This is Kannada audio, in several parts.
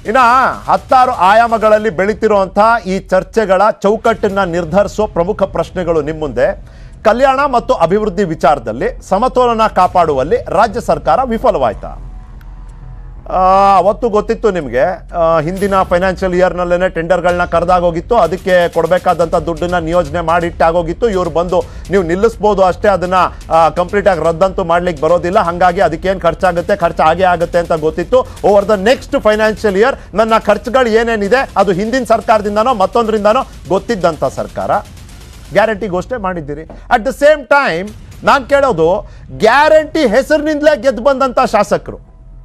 ಇನ್ನ ಹತ್ತಾರು ಆಯಾಮಗಳಲ್ಲಿ ಬೆಳೀತಿರುವಂತಹ ಈ ಚರ್ಚೆಗಳ ಚೌಕಟ್ಟನ್ನ ನಿರ್ಧರಿಸೋ ಪ್ರಮುಖ ಪ್ರಶ್ನೆಗಳು ನಿಮ್ಮ ಮುಂದೆ ಕಲ್ಯಾಣ ಮತ್ತು ಅಭಿವೃದ್ಧಿ ವಿಚಾರದಲ್ಲಿ ಸಮತೋಲನ ಕಾಪಾಡುವಲ್ಲಿ ರಾಜ್ಯ ಸರ್ಕಾರ ವಿಫಲವಾಯ್ತಾ ಆ, ಅವತ್ತು ಗೊತ್ತಿತ್ತು ನಿಮಗೆ ಹಿಂದಿನ ಫೈನಾನ್ಷಿಯಲ್ ಇಯರ್ನಲ್ಲೇ ಟೆಂಡರ್ಗಳನ್ನ ಕರೆದಾಗೋಗಿತ್ತು ಅದಕ್ಕೆ ಕೊಡಬೇಕಾದಂಥ ದುಡ್ಡನ್ನ ನಿಯೋಜನೆ ಮಾಡಿಟ್ಟಾಗೋಗಿತ್ತು ಇವ್ರು ಬಂದು ನೀವು ನಿಲ್ಲಿಸ್ಬೋದು ಅಷ್ಟೇ ಅದನ್ನ ಕಂಪ್ಲೀಟಾಗಿ ರದ್ದಂತೂ ಮಾಡ್ಲಿಕ್ಕೆ ಬರೋದಿಲ್ಲ ಹಾಗಾಗಿ ಅದಕ್ಕೇನು ಖರ್ಚಾಗುತ್ತೆ ಖರ್ಚು ಆಗೇ ಆಗುತ್ತೆ ಅಂತ ಗೊತ್ತಿತ್ತು over the next financial year ನನ್ನ ಖರ್ಚುಗಳು ಏನೇನಿದೆ ಅದು ಹಿಂದಿನ ಸರ್ಕಾರದಿಂದನೋ ಮತ್ತೊಂದರಿಂದನೋ ಗೊತ್ತಿದ್ದಂಥ ಸರ್ಕಾರ ಗ್ಯಾರಂಟಿ ಘೋಷಣೆ ಮಾಡಿದ್ದೀರಿ ಅಟ್ ದ ಸೇಮ್ ಟೈಮ್ ನಾನು ಕೇಳೋದು ಗ್ಯಾರಂಟಿ ಹೆಸರಿನಿಂದಲೇ ಗೆದ್ದು ಬಂದಂಥ ಶಾಸಕರು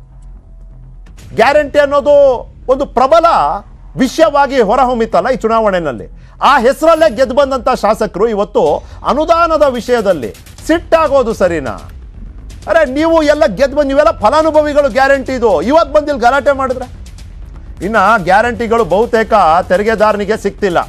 ಗ್ಯಾರಂಟಿ ಅನ್ನೋದು ಒಂದು ಪ್ರಬಲ ವಿಷಯವಾಗಿ ಹೊರಹೊಮ್ಮಿತಲ್ಲ ಈ ಚುನಾವಣೆಯಲ್ಲಿ ಆ ಹೆಸರಲ್ಲೇ ಗೆದ್ದು ಬಂದಂಥ ಶಾಸಕರು ಇವತ್ತು ಅನುದಾನದ ವಿಷಯದಲ್ಲಿ ಸಿಟ್ಟಾಗೋದು ಸರಿನಾ ಅರೆ ನೀವು ಎಲ್ಲ ಗೆದ್ದು ಬಂದು ನೀವೆಲ್ಲ ಫಲಾನುಭವಿಗಳು ಗ್ಯಾರಂಟಿ ಇದು ಇವತ್ತು ಬಂದಿಲ್ಲಿ ಗಲಾಟೆ ಮಾಡಿದ್ರೆ ಇನ್ನು ಗ್ಯಾರಂಟಿಗಳು ಬಹುತೇಕ ತೆರಿಗೆದಾರನಿಗೆ ಸಿಗ್ತಿಲ್ಲ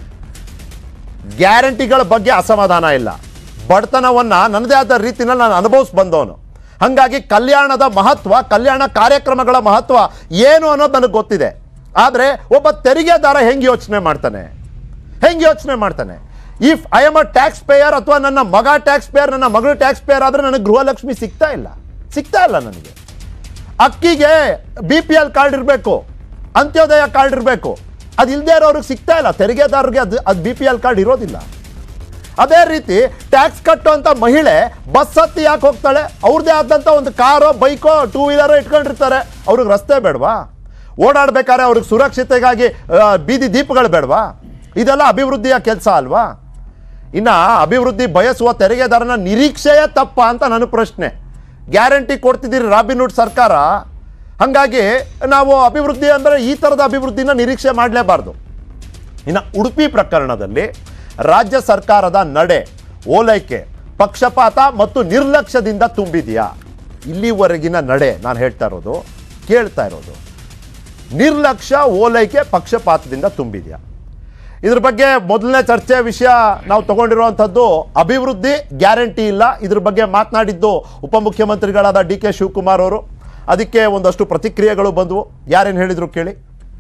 ಗ್ಯಾರಂಟಿಗಳ ಬಗ್ಗೆ ಅಸಮಾಧಾನ ಇಲ್ಲ ಬಡತನವನ್ನ ನನ್ನದೇ ಆದ ರೀತಿನಲ್ಲಿ ನಾನು ಅನುಭವಿಸ್ ಬಂದವನು ಹಾಗಾಗಿ ಕಲ್ಯಾಣದ ಮಹತ್ವ ಕಲ್ಯಾಣ ಕಾರ್ಯಕ್ರಮಗಳ ಮಹತ್ವ ಏನು ಅನ್ನೋದು ನನಗೆ ಗೊತ್ತಿದೆ ಆದರೆ ಒಬ್ಬ ತೆರಿಗೆದಾರ ಹೆಂಗೆ ಯೋಚನೆ ಮಾಡ್ತಾನೆ ಹೆಂಗೆ ಯೋಚನೆ ಮಾಡ್ತಾನೆ if I am a tax payer ಅಥವಾ ನನ್ನ ಮಗ ಟ್ಯಾಕ್ಸ್ ಪೇಯರ್ ನನ್ನ ಮಗಳು ಟ್ಯಾಕ್ಸ್ ಪೇಯರ್ ಆದರೆ ನನಗೆ ಗೃಹಲಕ್ಷ್ಮಿ ಸಿಗ್ತಾ ಇಲ್ಲ ಸಿಗ್ತಾ ಇಲ್ಲ ನನಗೆ ಅಕ್ಕಿಗೆ ಬಿ ಪಿ ಎಲ್ ಕಾರ್ಡ್ ಇರಬೇಕು ಅಂತ್ಯೋದಯ ಕಾರ್ಡ್ ಇರಬೇಕು ಅದು ಇಲ್ಲದೆ ಇರೋರಿಗೆ ಸಿಗ್ತಾ ಇಲ್ಲ ತೆರಿಗೆದಾರರಿಗೆ ಅದು ಅದು ಬಿ ಪಿ ಎಲ್ ಕಾರ್ಡ್ ಇರೋದಿಲ್ಲ ಅದೇ ರೀತಿ ಟ್ಯಾಕ್ಸ್ ಕಟ್ಟುವಂಥ ಮಹಿಳೆ ಬಸ್ ಹತ್ತಿ ಯಾಕೆ ಹೋಗ್ತಾಳೆ ಅವ್ರದ್ದೇ ಆದಂಥ ಒಂದು ಕಾರೋ ಬೈಕೋ ಟೂ ವೀಲರೋ ಇಟ್ಕೊಂಡಿರ್ತಾರೆ ಅವ್ರಿಗೆ ರಸ್ತೆ ಬೇಡವಾ ಓಡಾಡ್ಬೇಕಾದ್ರೆ ಅವ್ರಿಗೆ ಸುರಕ್ಷತೆಗಾಗಿ ಆ, ಬೀದಿ ದೀಪಗಳು ಬೇಡವಾ ಇದೆಲ್ಲ ಅಭಿವೃದ್ಧಿಯ ಕೆಲಸ ಅಲ್ವಾ ಇನ್ನು ಅಭಿವೃದ್ಧಿ ಬಯಸುವ ತೆರಿಗೆದಾರನ ನಿರೀಕ್ಷೆಯೇ ತಪ್ಪ ಅಂತ ನನ್ನ ಪ್ರಶ್ನೆ ಗ್ಯಾರಂಟಿ ಕೊಡ್ತಿದ್ದೀರಿ ರಾಬಿನ್ಹುಡ್ ಸರ್ಕಾರ ಹಾಗಾಗಿ ನಾವು ಅಭಿವೃದ್ಧಿ ಅಂದರೆ ಈ ಥರದ ಅಭಿವೃದ್ಧಿನ ನಿರೀಕ್ಷೆ ಮಾಡಲೇಬಾರ್ದು ಇನ್ನು ಉಡುಪಿ ಪ್ರಕರಣದಲ್ಲಿ ರಾಜ್ಯ ಸರ್ಕಾರದ ನಡೆ ಓಲೈಕೆ ಪಕ್ಷಪಾತ ಮತ್ತು ನಿರ್ಲಕ್ಷ್ಯದಿಂದ ತುಂಬಿದೆಯಾ ಇಲ್ಲಿವರೆಗಿನ ನಡೆ ನಾನು ಹೇಳ್ತಾ ಇರೋದು ಕೇಳ್ತಾ ಇರೋದು ನಿರ್ಲಕ್ಷ್ಯ ಓಲೈಕೆ ಪಕ್ಷಪಾತದಿಂದ ತುಂಬಿದೆಯಾ ಇದ್ರ ಬಗ್ಗೆ ಮೊದಲನೇ ಚರ್ಚೆ ವಿಷಯ ನಾವು ತಗೊಂಡಿರುವಂಥದ್ದು ಅಭಿವೃದ್ಧಿ ಗ್ಯಾರಂಟಿ ಇಲ್ಲ ಇದ್ರ ಬಗ್ಗೆ ಮಾತನಾಡಿದ್ದು ಉಪಮುಖ್ಯಮಂತ್ರಿಗಳಾದ ಡಿ ಕೆ ಶಿವಕುಮಾರ್ ಅವರು ಅದಕ್ಕೆ ಒಂದಷ್ಟು ಪ್ರತಿಕ್ರಿಯೆಗಳು ಬಂದವು ಯಾರೇನು ಹೇಳಿದ್ರು ಕೇಳಿ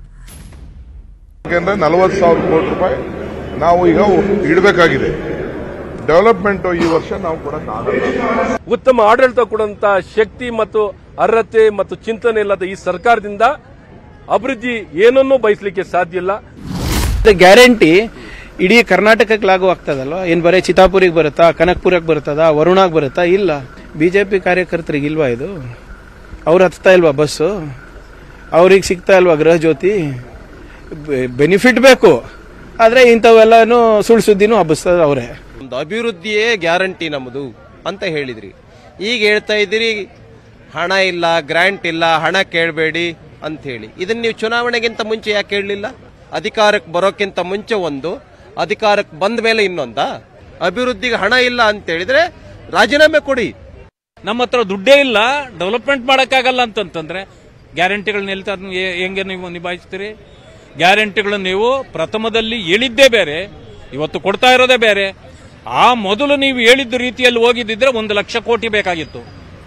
ಯಾಕೆಂದ್ರೆ ನಲವತ್ತು ಸಾವಿರ ಕೋಟಿ ರೂಪಾಯಿ ನಾವು ಈಗ ಇಡಬೇಕಾಗಿದೆ ಡೆವಲಪ್ಮೆಂಟ್ ಈ ವರ್ಷ ನಾವು ಕೊಡಕ್ಕಾಗಲ್ಲ ಉತ್ತಮ ಆಡಳಿತ ಕೊಡುವಂತ ಶಕ್ತಿ ಮತ್ತು ಅರ್ಹತೆ ಮತ್ತು ಚಿಂತನೆ ಇಲ್ಲದ ಈ ಸರ್ಕಾರದಿಂದ ಅಭಿವೃದ್ಧಿ ಏನನ್ನೂ ಬಯಸಲಿಕ್ಕೆ ಸಾಧ್ಯ ಇಲ್ಲ ಗ್ಯಾರಂಟಿ ಇಡೀ ಕರ್ನಾಟಕಕ್ಕೆ ಲಾಗು ಆಗ್ತದಲ್ವ ಏನ್ ಬರೀ ಚಿತಾಪುರಿಗೆ ಬರುತ್ತಾ ಕನಕ್ಪುರಕ್ಕೆ ಬರುತ್ತದ ವರುಣಾಗ್ ಬರುತ್ತಾ ಇಲ್ಲ ಬಿಜೆಪಿ ಕಾರ್ಯಕರ್ತರಿಗೆ ಇಲ್ವಾ ಇದು ಅವ್ರು ಹತ್ತಾ ಇಲ್ವಾ ಬಸ್ಸು ಅವ್ರಿಗೆ ಸಿಗ್ತಾ ಇಲ್ವಾ ಗೃಹ ಜ್ಯೋತಿ ಬೆನಿಫಿಟ್ ಬೇಕು ಆದ್ರೆ ಇಂಥವೆಲ್ಲನೂ ಸುಳ್ಳು ಸುದ್ದಿನೂ ಹಬ್ಬಿಸ್ತದ ಅವರೇ ಒಂದು ಅಭಿವೃದ್ಧಿಯೇ ಗ್ಯಾರಂಟಿ ನಮ್ಮದು ಅಂತ ಹೇಳಿದ್ರಿ ಈಗ ಹೇಳ್ತಾ ಇದ್ದೀರಿ ಹಣ ಇಲ್ಲ ಗ್ರಾಂಟ್ ಇಲ್ಲ ಹಣ ಕೇಳಬೇಡಿ ಅಂತ ಹೇಳಿ ಇದನ್ನ ನೀವು ಚುನಾವಣೆಗಿಂತ ಮುಂಚೆ ಯಾಕೆ ಹೇಳಲಿಲ್ಲ ಅಧಿಕಾರಕ್ಕೆ ಬರೋಕ್ಕಿಂತ ಮುಂಚೆ ಒಂದು ಅಧಿಕಾರಕ್ಕೆ ಬಂದ ಮೇಲೆ ಇನ್ನೊಂದ ಅಭಿವೃದ್ಧಿಗೆ ಹಣ ಇಲ್ಲ ಅಂತ ಹೇಳಿದ್ರೆ ರಾಜೀನಾಮೆ ಕೊಡಿ ನಮ್ಮ ಹತ್ರ ದುಡ್ಡೇ ಇಲ್ಲ ಡೆವಲಪ್ಮೆಂಟ್ ಮಾಡೋಕ್ಕಾಗಲ್ಲ ಅಂತಂತಂದ್ರೆ ಗ್ಯಾರಂಟಿಗಳನ್ನ ಎಲ್ಲಿ ತಂದು ಹೆ- ಹೆಂಗೆ ನೀವು ನಿಭಾಯಿಸ್ತೀರಿ ಗ್ಯಾರಂಟಿಗಳನ್ನ ನೀವು ಪ್ರಥಮದಲ್ಲಿ ಹೇಳಿದ್ದೇ ಬೇರೆ ಇವತ್ತು ಕೊಡ್ತಾ ಇರೋದೇ ಬೇರೆ ಆ ಮೊದಲು ನೀವು ಹೇಳಿದ್ದ ರೀತಿಯಲ್ಲಿ ಹೋಗಿದ್ದಿದ್ರೆ ಒಂದು ಲಕ್ಷ ಕೋಟಿ ಬೇಕಾಗಿತ್ತು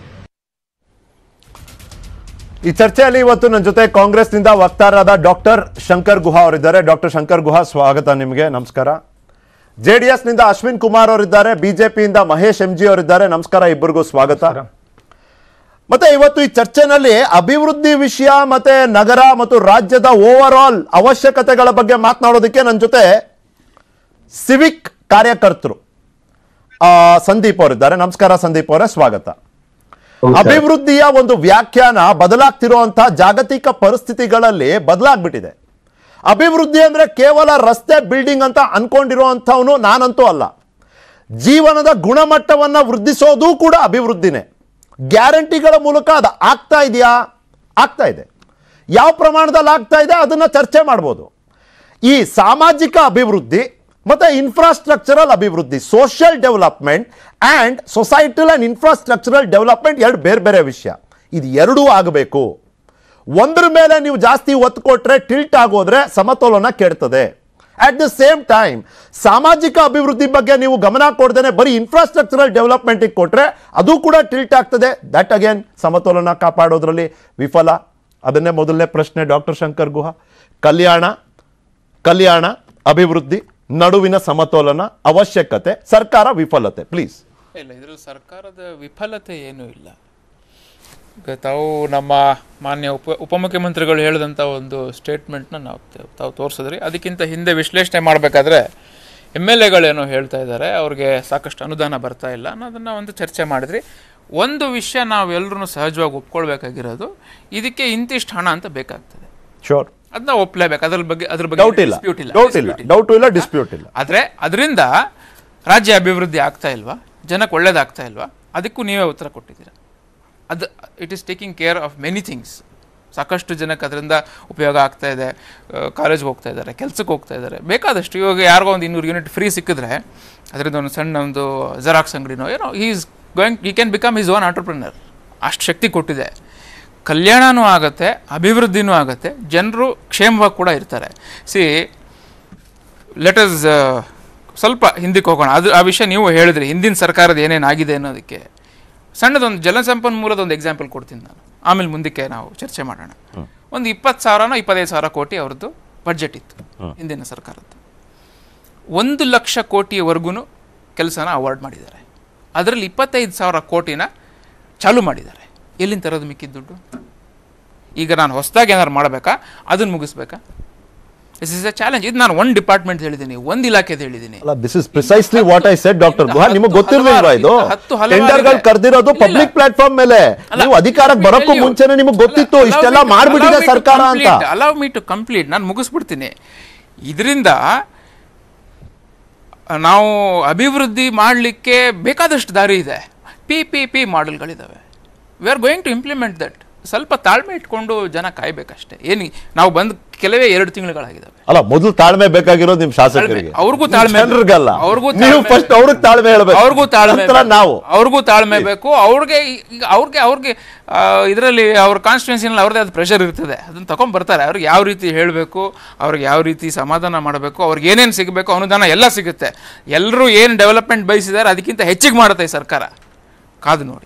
ಈ ಚರ್ಚೆಯಲ್ಲಿ ಇವತ್ತು ನನ್ನ ಜೊತೆ ಕಾಂಗ್ರೆಸ್ನಿಂದ ವಕ್ತಾರರಾದ ಡಾಕ್ಟರ್ ಶಂಕರ್ ಗುಹಾ ಅವರಿದ್ದಾರೆ ಡಾಕ್ಟರ್ ಶಂಕರ್ ಗುಹಾ ಸ್ವಾಗತ ನಿಮಗೆ ನಮಸ್ಕಾರ ಜೆ ಡಿ ಎಸ್ನಿಂದ ಅಶ್ವಿನ್ ಕುಮಾರ್ ಅವರಿದ್ದಾರೆ ಬಿಜೆಪಿಯಿಂದ ಮಹೇಶ್ ಎಂ ಜಿ ಅವರಿದ್ದಾರೆ ನಮಸ್ಕಾರ ಇಬ್ಬರಿಗೂ ಸ್ವಾಗತ ಮತ್ತೆ ಇವತ್ತು ಈ ಚರ್ಚೆನಲ್ಲಿ ಅಭಿವೃದ್ಧಿ ವಿಷಯ ಮತ್ತೆ ನಗರ ಮತ್ತು ರಾಜ್ಯದ ಓವರ್ ಆಲ್ ಅವಶ್ಯಕತೆಗಳ ಬಗ್ಗೆ ಮಾತನಾಡೋದಕ್ಕೆ ನನ್ನ ಜೊತೆ ಸಿವಿಕ್ ಕಾರ್ಯಕರ್ತರು ಆ, ಸಂದೀಪ್ ಅವರಿದ್ದಾರೆ ನಮಸ್ಕಾರ ಸಂದೀಪ್ ಅವರೇ ಸ್ವಾಗತ ಅಭಿವೃದ್ಧಿಯ ಒಂದು ವ್ಯಾಖ್ಯಾನ ಬದಲಾಗ್ತಿರುವಂತಹ ಜಾಗತಿಕ ಪರಿಸ್ಥಿತಿಗಳಲ್ಲಿ ಬದಲಾಗ್ಬಿಟ್ಟಿದೆ ಅಭಿವೃದ್ಧಿ ಅಂದ್ರೆ ಕೇವಲ ರಸ್ತೆ ಬಿಲ್ಡಿಂಗ್ ಅಂತ ಅನ್ಕೊಂಡಿರುವಂಥವನು ನಾನಂತೂ ಅಲ್ಲ ಜೀವನದ ಗುಣಮಟ್ಟವನ್ನ ವೃದ್ಧಿಸೋದು ಕೂಡ ಅಭಿವೃದ್ಧಿನೇ ಗ್ಯಾರಂಟಿಗಳ ಮೂಲಕ ಅದು ಆಗ್ತಾ ಇದೆಯಾ ಆಗ್ತಾ ಇದೆ ಯಾವ ಪ್ರಮಾಣದಲ್ಲಿ ಆಗ್ತಾ ಇದೆ ಅದನ್ನ ಚರ್ಚೆ ಮಾಡ್ಬೋದು ಈ ಸಾಮಾಜಿಕ ಅಭಿವೃದ್ಧಿ ಮತ್ತೆ ಇನ್ಫ್ರಾಸ್ಟ್ರಕ್ಚರಲ್ ಅಭಿವೃದ್ಧಿ social development and societal and infrastructural development ಎರಡು ಬೇರೆ ಬೇರೆ ವಿಷಯ ಇದು ಎರಡೂ ಆಗಬೇಕು ಒಂದ್ರ ಮೇಲೆ ನೀವು ಜಾಸ್ತಿ ಒತ್ತು ಕೊಟ್ರೆ ಟಿಲ್ಟ್ ಆಗೋದ್ರೆ ಸಮತೋಲನ ಕೆಡ್ತದೆ ಅಟ್ ದ ಸೇಮ್ ಟೈಮ್ ಸಾಮಾಜಿಕ ಅಭಿವೃದ್ಧಿ ಬಗ್ಗೆ ನೀವು ಗಮನ ಕೊಡ್ದೇನೆ ಬರೀ ಇನ್ಫ್ರಾಸ್ಟ್ರಕ್ಚರಲ್ ಡೆವಲಪ್ಮೆಂಟಿಗೆ ಕೊಟ್ರೆ ಅದು ಕೂಡ ಟಿಲ್ಟ್ ಆಗ್ತದೆ ದಟ್ ಅಗೇನ್ ಸಮತೋಲನ ಕಾಪಾಡೋದ್ರಲ್ಲಿ ವಿಫಲ ಅದನ್ನೇ ಮೊದಲನೇ ಪ್ರಶ್ನೆ ಡಾಕ್ಟರ್ ಶಂಕರ್ ಗುಹ ಕಲ್ಯಾಣ ಕಲ್ಯಾಣ ಅಭಿವೃದ್ಧಿ ನಡುವಿನ ಸಮತೋಲನ ಅವಶ್ಯಕತೆ ಸರ್ಕಾರ ವಿಫಲತೆ ಪ್ಲೀಸ್ ಇಲ್ಲ ಇದ್ರಲ್ಲಿ ಸರ್ಕಾರದ ವಿಫಲತೆ ಏನೂ ಇಲ್ಲ ಈಗ ತಾವು ನಮ್ಮ ಮಾನ್ಯ ಉಪ ಉಪಮುಖ್ಯಮಂತ್ರಿಗಳು ಹೇಳಿದಂಥ ಒಂದು ಸ್ಟೇಟ್ಮೆಂಟ್ನ ನಾವು ತ- ತಾವು ತೋರಿಸಿದ್ರಿ ಅದಕ್ಕಿಂತ ಹಿಂದೆ ವಿಶ್ಲೇಷಣೆ ಮಾಡಬೇಕಾದ್ರೆ ಎಮ್ ಎಲ್ ಎಗಳೇನೋ ಹೇಳ್ತಾ ಇದ್ದಾರೆ ಅವ್ರಿಗೆ ಸಾಕಷ್ಟು ಅನುದಾನ ಬರ್ತಾ ಇಲ್ಲ ಅನ್ನೋದನ್ನು ಒಂದು ಚರ್ಚೆ ಮಾಡಿದ್ರಿ ಒಂದು ವಿಷಯ ನಾವೆಲ್ಲರೂ ಸಹಜವಾಗಿ ಒಪ್ಕೊಳ್ಬೇಕಾಗಿರೋದು ಇದಕ್ಕೆ ಇಂತಿಷ್ಟು ಹಣ ಅಂತ ಬೇಕಾಗ್ತದೆ ಶೋರ್ ಅದನ್ನ ಒಪ್ಲೇಬೇಕು ಅದ್ರ ಬಗ್ಗೆ ಅದ್ರ ಬಗ್ಗೆ ಡೌಟ್ ಇಲ್ಲ dispute ಇಲ್ಲ ಡೌಟ್ ಇಲ್ಲ dispute ಇಲ್ಲ. ಡೌಟ್ ಇಲ್ಲ ಡಿಸ್ಪ್ಯೂಟ್ ಇಲ್ಲ ಆದರೆ ಅದರಿಂದ ರಾಜ್ಯ ಅಭಿವೃದ್ಧಿ ಆಗ್ತಾ ಇಲ್ವಾ ಜನಕ್ಕೆ ಒಳ್ಳೇದಾಗ್ತಾ ಇಲ್ವಾ ಅದಕ್ಕೂ ನೀವೇ ಉತ್ತರ ಕೊಟ್ಟಿದ್ದೀರಾ ಅದು it is taking care of many things ಸಾಕಷ್ಟು ಜನಕ್ಕೆ ಅದರಿಂದ ಉಪಯೋಗ ಆಗ್ತಾ ಇದೆ ಕಾಲೇಜ್ಗೆ ಹೋಗ್ತಾ ಇದ್ದಾರೆ ಕೆಲಸಕ್ಕೆ ಹೋಗ್ತಾ ಇದ್ದಾರೆ ಬೇಕಾದಷ್ಟು ಇವಾಗ ಯಾರಿಗೋ ಒಂದು ಇನ್ನೂರು ಯೂನಿಟ್ ಫ್ರೀ ಸಿಕ್ಕಿದ್ರೆ ಅದರಿಂದ ಒಂದು ಸಣ್ಣ ಒಂದು ಜೆರಾಕ್ಸ್ ಅಂಗಡಿನೋ ಏನೋ is going he can become his own entrepreneur ಅಷ್ಟು ಶಕ್ತಿ ಕೊಟ್ಟಿದೆ ಕಲ್ಯಾಣನೂ ಆಗುತ್ತೆ ಅಭಿವೃದ್ಧಿನೂ ಆಗುತ್ತೆ ಜನರು ಕ್ಷೇಮವಾಗಿ ಕೂಡ ಇರ್ತಾರೆ ಸಿ ಲೆಟಸ್ ಸ್ವಲ್ಪ ಹಿಂದಕ್ಕೆ ಹೋಗೋಣ ಅದು ಆ ವಿಷಯ ನೀವು ಹೇಳಿದ್ರಿ ಹಿಂದಿನ ಸರ್ಕಾರದ ಏನೇನಾಗಿದೆ ಅನ್ನೋದಕ್ಕೆ ಸಣ್ಣದೊಂದು ಜಲಸಂಪನ್ಮೂಲದ ಒಂದು ಎಕ್ಸಾಂಪಲ್ ಕೊಡ್ತೀನಿ ನಾನು ಆಮೇಲೆ ಮುಂದಕ್ಕೆ ನಾವು ಚರ್ಚೆ ಮಾಡೋಣ ಒಂದು ಇಪ್ಪತ್ತು ಸಾವಿರನೋ ಇಪ್ಪತ್ತೈದು ಸಾವಿರ ಕೋಟಿ ಅವ್ರದ್ದು ಬಡ್ಜೆಟ್ ಇತ್ತು ಹಿಂದಿನ ಸರ್ಕಾರದ್ದು ಒಂದು ಲಕ್ಷ ಕೋಟಿಯವರೆಗೂ ಕೆಲಸನ ಅವಾರ್ಡ್ ಮಾಡಿದ್ದಾರೆ ಅದರಲ್ಲಿ ಇಪ್ಪತ್ತೈದು ಸಾವಿರ ಕೋಟಿನ ಚಾಲು ಮಾಡಿದ್ದಾರೆ ಎಲ್ಲಿಂದ ತರೋದು ಮಿಕ್ಕಿದ ದುಡ್ಡು ಈಗ ನಾನು ಹೊಸದಾಗಿ ಏನಾದ್ರು ಮಾಡಬೇಕಾ ಅದನ್ನು ಮುಗಿಸ್ಬೇಕಾ ದಿಸ್ ಇಸ್ ಅ ಚಾಲೆಂಜ್ ಇದು ನಾನು ಒಂದು ಡಿಪಾರ್ಟ್ಮೆಂಟ್ ಹೇಳಿದ್ದೀನಿ ಒಂದು ಇಲಾಖೆದು ಹೇಳಿದ್ದೀನಿ ಅಲ್ಲ this is precisely what I said doctor Guha ಹತ್ತು ನಿಮಗೆ ಗೊತ್ತಿರ್ಲಿಲ್ವಾ ಹಲವಾರು ಇದು ಇದೆ, ಹತ್ತು ಹಲವಾರು ಟೆಂಡರ್ಗಳು ಇದೆ. ಕರೆದಿರೋದು ಇಲ್ಲ, ಪಬ್ಲಿಕ್ ಇಲ್ಲ. ಪ್ಲಾಟ್ಫಾರ್ಮ್ ಮೇಲೆ ಅಲ್ಲ, ನೀವು ಅಧಿಕಾರಕ್ಕೆ let me ಬರೋಕ್ಕೂ tell you. ಮುಂಚೆನೆ ನಿಮಗೆ ಗೊತ್ತಿತ್ತು ಅಲ್ಲ, ಇಷ್ಟೆಲ್ಲ allow me to- ಮಾಡ್ಬಿಟ್ಟಿದೆ allow me to ಸರ್ಕಾರ ಅಂತ complete, allow me to complete ನಾನು ಮುಗಿಸ್ಬಿಡ್ತೀನಿ ಇದರಿಂದ ನಾವು ಅಭಿವೃದ್ಧಿ ಮಾಡಲಿಕ್ಕೆ ಬೇಕಾದಷ್ಟು ದಾರಿ ಇದೆ ಪಿ ಪಿ ಪಿ ಮಾಡೆಲ್ಗಳಿದ್ದಾವೆ we are going to implement that ಸ್ವಲ್ಪ ತಾಳ್ಮೆ ಇಟ್ಕೊಂಡು ಜನ ಕಾಯ್ಬೇಕಷ್ಟೇ ಏನು ನಾವು ಬಂದು ಕೆಲವೇ ಎರಡು ತಿಂಗಳುಗಳಾಗಿದ್ದಾವೆ ಅಲ್ಲ ಮೊದಲು ತಾಳ್ಮೆ ಬೇಕಾಗಿರೋದು ನಿಮ್ ಶಾಸಕರಿಗೆ ಅವ್ರಿಗೂ ತಾಳ್ಮೆ ಬೇಕು. ಜನರಿಗಲ್ಲ ಅವ್ರಿಗೂ ನೀವು ತಾಳ್ಮೆ ಫಸ್ಟ್ ಅವ್ರಿಗೆ ತಾಳ್ಮೆ ಹೇಳ್ಬೇಕು ಅವ್ರಿಗೂ ತಾಳ್ಮೆ ನಂತರ ಬೇಕು. ನಾವು ಅವ್ರಿಗೂ ತಾಳ್ಮೆ ಬೇಕು ಅವ್ರಿಗೆ ಈಗ ಅವ್ರಿಗೆ ಅವ್ರಿಗೆ ಇದರಲ್ಲಿ ಅವ್ರ ಕಾನ್ಸ್ಟಿಟ್ಯೂನ್ಸಿನಲ್ಲಿ ಅವ್ರದ್ದೇ ಆದ ಪ್ರೆಷರ್ ಇರ್ತದೆ ಅದನ್ನ ತಗೊಂಡ್ ಬರ್ತಾರೆ ಅವ್ರಿಗೆ ಯಾವ ರೀತಿ ಹೇಳಬೇಕು ಅವ್ರಿಗೆ ಯಾವ ರೀತಿ ಸಮಾಧಾನ ಮಾಡಬೇಕು ಅವ್ರಿಗೆ ಏನೇನು ಸಿಗಬೇಕು ಅನುದಾನ ಎಲ್ಲ ಸಿಗುತ್ತೆ ಎಲ್ಲರೂ ಏನು ಡೆವಲಪ್ಮೆಂಟ್ ಬಯಸಿದ್ದಾರೆ ಅದಕ್ಕಿಂತ ಹೆಚ್ಚಿಗೆ ಮಾಡುತ್ತೆ ಈ ಸರ್ಕಾರ ಕಾದು ನೋಡಿ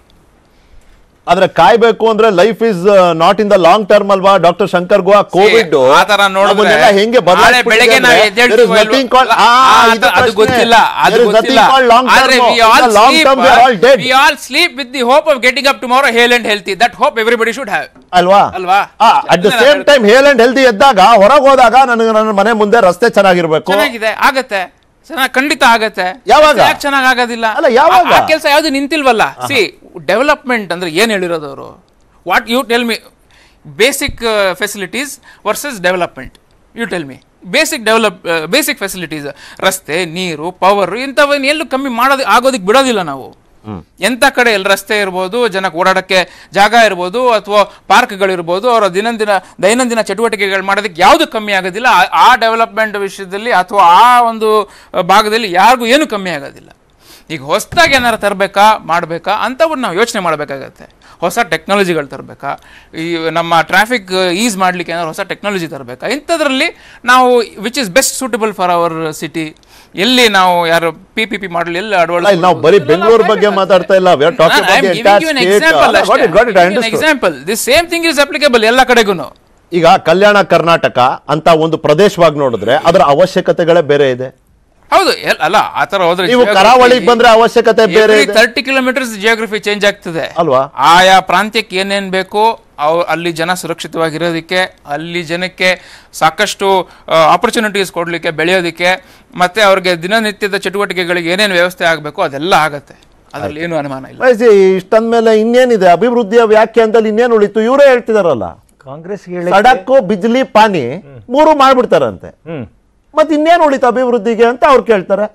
ಆದ್ರೆ ಕಾಯ್ಬೇಕು ಅಂದ್ರೆ life is not in the long term ಅಲ್ವಾ ಡಾಕ್ಟರ್ ಶಂಕರ್ ಗುಹಾ ಕೋವಿಡ್ ಆ ತರ ನೋಡಿದ್ರೆ ಹೆಂಗೆ ನಾಳೆ ಬೆಳಗ್ಗೆ ನಾವು ಎದ್ದೇಳ್ತೀವೋ ಇಲ್ವೋ? ಆ, ಅದು- ಅದು ಗೊತ್ತಿಲ್ಲ ಅದು ಗೊತ್ತಿಲ್ಲ ಆದ್ರೆ we all sleep, we all sleep with the hope of getting up tomorrow hale and healthy that hope everybody should have ಅಲ್ವಾ ಅಲ್ವಾ? ಅಟ್ ದ ಅದನ್ನ ಸೇಮ್ ನಾನು ಟೈಮ್ ಹೇಲ್ ಅಂಡ್ ಹೆಲ್ದಿ ಎದ್ದಾಗ ಹೊರಗೆ ಹೋದಾಗ ನನಗೆ ನನ್ನ ಮನೆ ಮುಂದೆ ರಸ್ತೆ ಚೆನ್ನಾಗಿರ್ಬೇಕು ಚೆನ್ನಾಗಿದೆ ಆಗತ್ತೆ ಚೆನ್ನಾಗ್ ಖಂಡಿತ ಆಗತ್ತೆ ಯಾವಾಗ? ಯಾಕೆ ಚೆನ್ನಾಗ್ ಆಗೋದಿಲ್ಲ ಅಲ್ಲ, ಯಾವಾಗ? ಆ ಕೆಲಸ ಯಾವ್ದು ನಿಂತಿಲ್ವಲ್ಲ ಸಿ ಡೆವಲಪ್ಮೆಂಟ್ ಅಂದ್ರೆ ಏನ್ ಹೇಳಿರೋದು ಅವರು what you tell me basic facilities versus development you tell me basic develop basic facilities ರಸ್ತೆ ನೀರು ಪವರ್ ಇಂಥವನ್ನ ಎಲ್ಲೂ ಕಮ್ಮಿ ಮಾಡೋದು ಆಗೋದಕ್ಕೆ ಬಿಡೋದಿಲ್ಲ ನಾವು ಎಂಥ ಕಡೆ ಎಲ್ಲಿ ರಸ್ತೆ ಇರ್ಬೋದು ಜನಕ್ಕೆ ಓಡಾಡಕ್ಕೆ ಜಾಗ ಇರ್ಬೋದು ಅಥವಾ ಪಾರ್ಕ್ಗಳಿರ್ಬೋದು ಅವರ ದಿನಂದಿನ ದೈನಂದಿನ ಚಟುವಟಿಕೆಗಳು ಮಾಡೋದಕ್ಕೆ ಯಾವುದು ಕಮ್ಮಿ ಆಗೋದಿಲ್ಲ ಆ- ಆ ಡೆವಲಪ್ಮೆಂಟ್ ವಿಷಯದಲ್ಲಿ ಅಥವಾ ಆ ಒಂದು ಅ, ಭಾಗದಲ್ಲಿ ಯಾರಿಗೂ ಏನು ಕಮ್ಮಿ ಆಗೋದಿಲ್ಲ ಈಗ ಹೊಸದಾಗಿ ಏನಾರು ತರಬೇಕಾ ಮಾಡಬೇಕಾ ಅಂಥವ್ರು ನಾವು ಯೋಚನೆ ಮಾಡಬೇಕಾಗತ್ತೆ ಹೊಸ ಟೆಕ್ನಾಲಜಿಗಳು ತರಬೇಕಾ ಈ ನಮ್ಮ ಟ್ರಾಫಿಕ್ ಈಸ್ ಮಾಡಲಿಕ್ಕೆ ಏನಾದ್ರು ಹೊಸ ಟೆಕ್ನಾಲಜಿ ತರಬೇಕಾ ಇಂಥದ್ರಲ್ಲಿ ನಾವು which is best suitable for our city ಎಲ್ಲಿ ನಾವು ಯಾರು ಪಿ ಪಿ ಪಿ ಮಾಡಲ್ ಎಲ್ಲಿ ಅಲ್ಲ, ಇಲ್ಲಿ ನಾವು ಬರೀ ಬೆಂಗಳೂರು ಬಗ್ಗೆ ಮಾತಾಡ್ತಾ ಇಲ್ಲ we are talking about the entire state. ಅಲ್ಲ, got it, got it, I understood. Example this same thing is applicable ಎಲ್ಲ ಕಡೆಗೂ ಈಗ ಕಲ್ಯಾಣ ಕರ್ನಾಟಕ ಅಂತ ಒಂದು ಪ್ರದೇಶವಾಗಿ ನೋಡಿದ್ರೆ ಅದರ ಅವಶ್ಯಕತೆಗಳೇ ಬೇರೆ ಇದೆ ಹೌದು ಎಲ್- ಅಲ್ಲ ಆ ತರ ಹೋದ್ರೆ ನೀವು ಕರಾವಳಿಗೆ ಬಂದ್ರೆ ಅವಶ್ಯಕತೆ ಬೇರೆ ಇದೆ ತರ್ಟಿ ಕಿಲೋಮೀಟರ್ಸ್ ಜಿಯೋಗ್ರಫಿ ಚೇಂಜ್ ಆಗ್ತದೆ ಅಲ್ವಾ? ಆಯಾ ಪ್ರಾಂತ್ಯಕ್ಕೆ ಏನೇನ್ ಬೇಕು ಅವ್ ಅಲ್ಲಿ ಜನ ಸುರಕ್ಷಿತವಾಗಿರೋದಕ್ಕೆ ಅಲ್ಲಿ ಜನಕ್ಕೆ ಸಾಕಷ್ಟು ಆಪರ್ಚುನಿಟೀಸ್ ಕೊಡ್ಲಿಕ್ಕೆ ಬೆಳೆಯೋದಕ್ಕೆ ಮತ್ತೆ ಅವ್ರಿಗೆ ದಿನನಿತ್ಯದ ಚಟುವಟಿಕೆಗಳಿಗೆ ಏನೇನು ವ್ಯವಸ್ಥೆ ಆಗಬೇಕು ಅದೆಲ್ಲ ಆಗತ್ತೆ ಅದ್ರಲ್ಲಿ ಏನು ಅನುಮಾನ ಇಲ್ಲ ವಯಸ್ಸಿ ಇಷ್ಟಂದ್ಮೇಲೆ ಇನ್ನೇನಿದೆ ಅಭಿವೃದ್ಧಿಯ ವ್ಯಾಖ್ಯಾನದಲ್ಲಿ ಇನ್ನೇನು ಉಳಿತು ಇವರೇ ಹೇಳ್ತಿದಾರಲ್ಲ ಕಾಂಗ್ರೆಸ್ ಸಡಕ್ಕು ಬಿಜ್ಲಿ ಪಾನಿ ಮೂರು ಮಾಡ್ಬಿಡ್ತಾರಂತೆ ಮತ್ತೆ ಇನ್ನೇನು ಉಳಿತು ಅಭಿವೃದ್ಧಿಗೆ ಅಂತ ಅವ್ರು ಕೇಳ್ತಾರೆ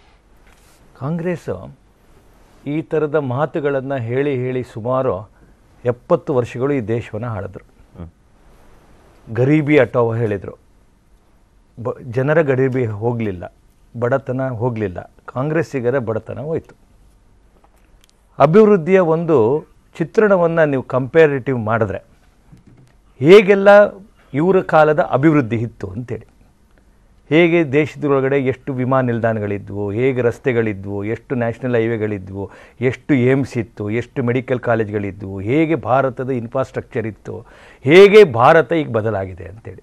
ಕಾಂಗ್ರೆಸ್ ಈ ಥರದ ಮಾತುಗಳನ್ನು ಹೇಳಿ ಹೇಳಿ ಸುಮಾರು ಎಪ್ಪತ್ತು ವರ್ಷಗಳು ಈ ದೇಶವನ್ನು ಆಳಿದ್ರು ಗರೀಬಿ ಹಟಾವ್ ಹೇಳಿದರು ಬ ಜನರ ಗರೀಬಿ ಹೋಗಲಿಲ್ಲ ಬಡತನ ಹೋಗಲಿಲ್ಲ ಕಾಂಗ್ರೆಸ್ಸಿಗರ ಬಡತನ ಹೋಯಿತು ಅಭಿವೃದ್ಧಿಯ ಒಂದು ಚಿತ್ರಣವನ್ನು ನೀವು ಕಂಪೇರಿಟಿವ್ ಮಾಡಿದ್ರೆ ಹೇಗೆಲ್ಲ ಇವರ ಕಾಲದ ಅಭಿವೃದ್ಧಿ ಇತ್ತು ಅಂತೇಳಿ ಹೇಗೆ ದೇಶದೊಳಗಡೆ ಎಷ್ಟು ವಿಮಾನ ನಿಲ್ದಾಣಗಳಿದ್ವು ಹೇಗೆ ರಸ್ತೆಗಳಿದ್ವು ಎಷ್ಟು ನ್ಯಾಷನಲ್ ಹೈವೇಗಳಿದ್ವು ಎಷ್ಟು ಏಮ್ಸ್ ಇತ್ತು ಎಷ್ಟು ಮೆಡಿಕಲ್ ಕಾಲೇಜ್ಗಳಿದ್ವು ಹೇಗೆ ಭಾರತದ ಇನ್ಫ್ರಾಸ್ಟ್ರಕ್ಚರ್ ಇತ್ತು ಹೇಗೆ ಭಾರತ ಈಗ ಬದಲಾಗಿದೆ ಅಂತೇಳಿ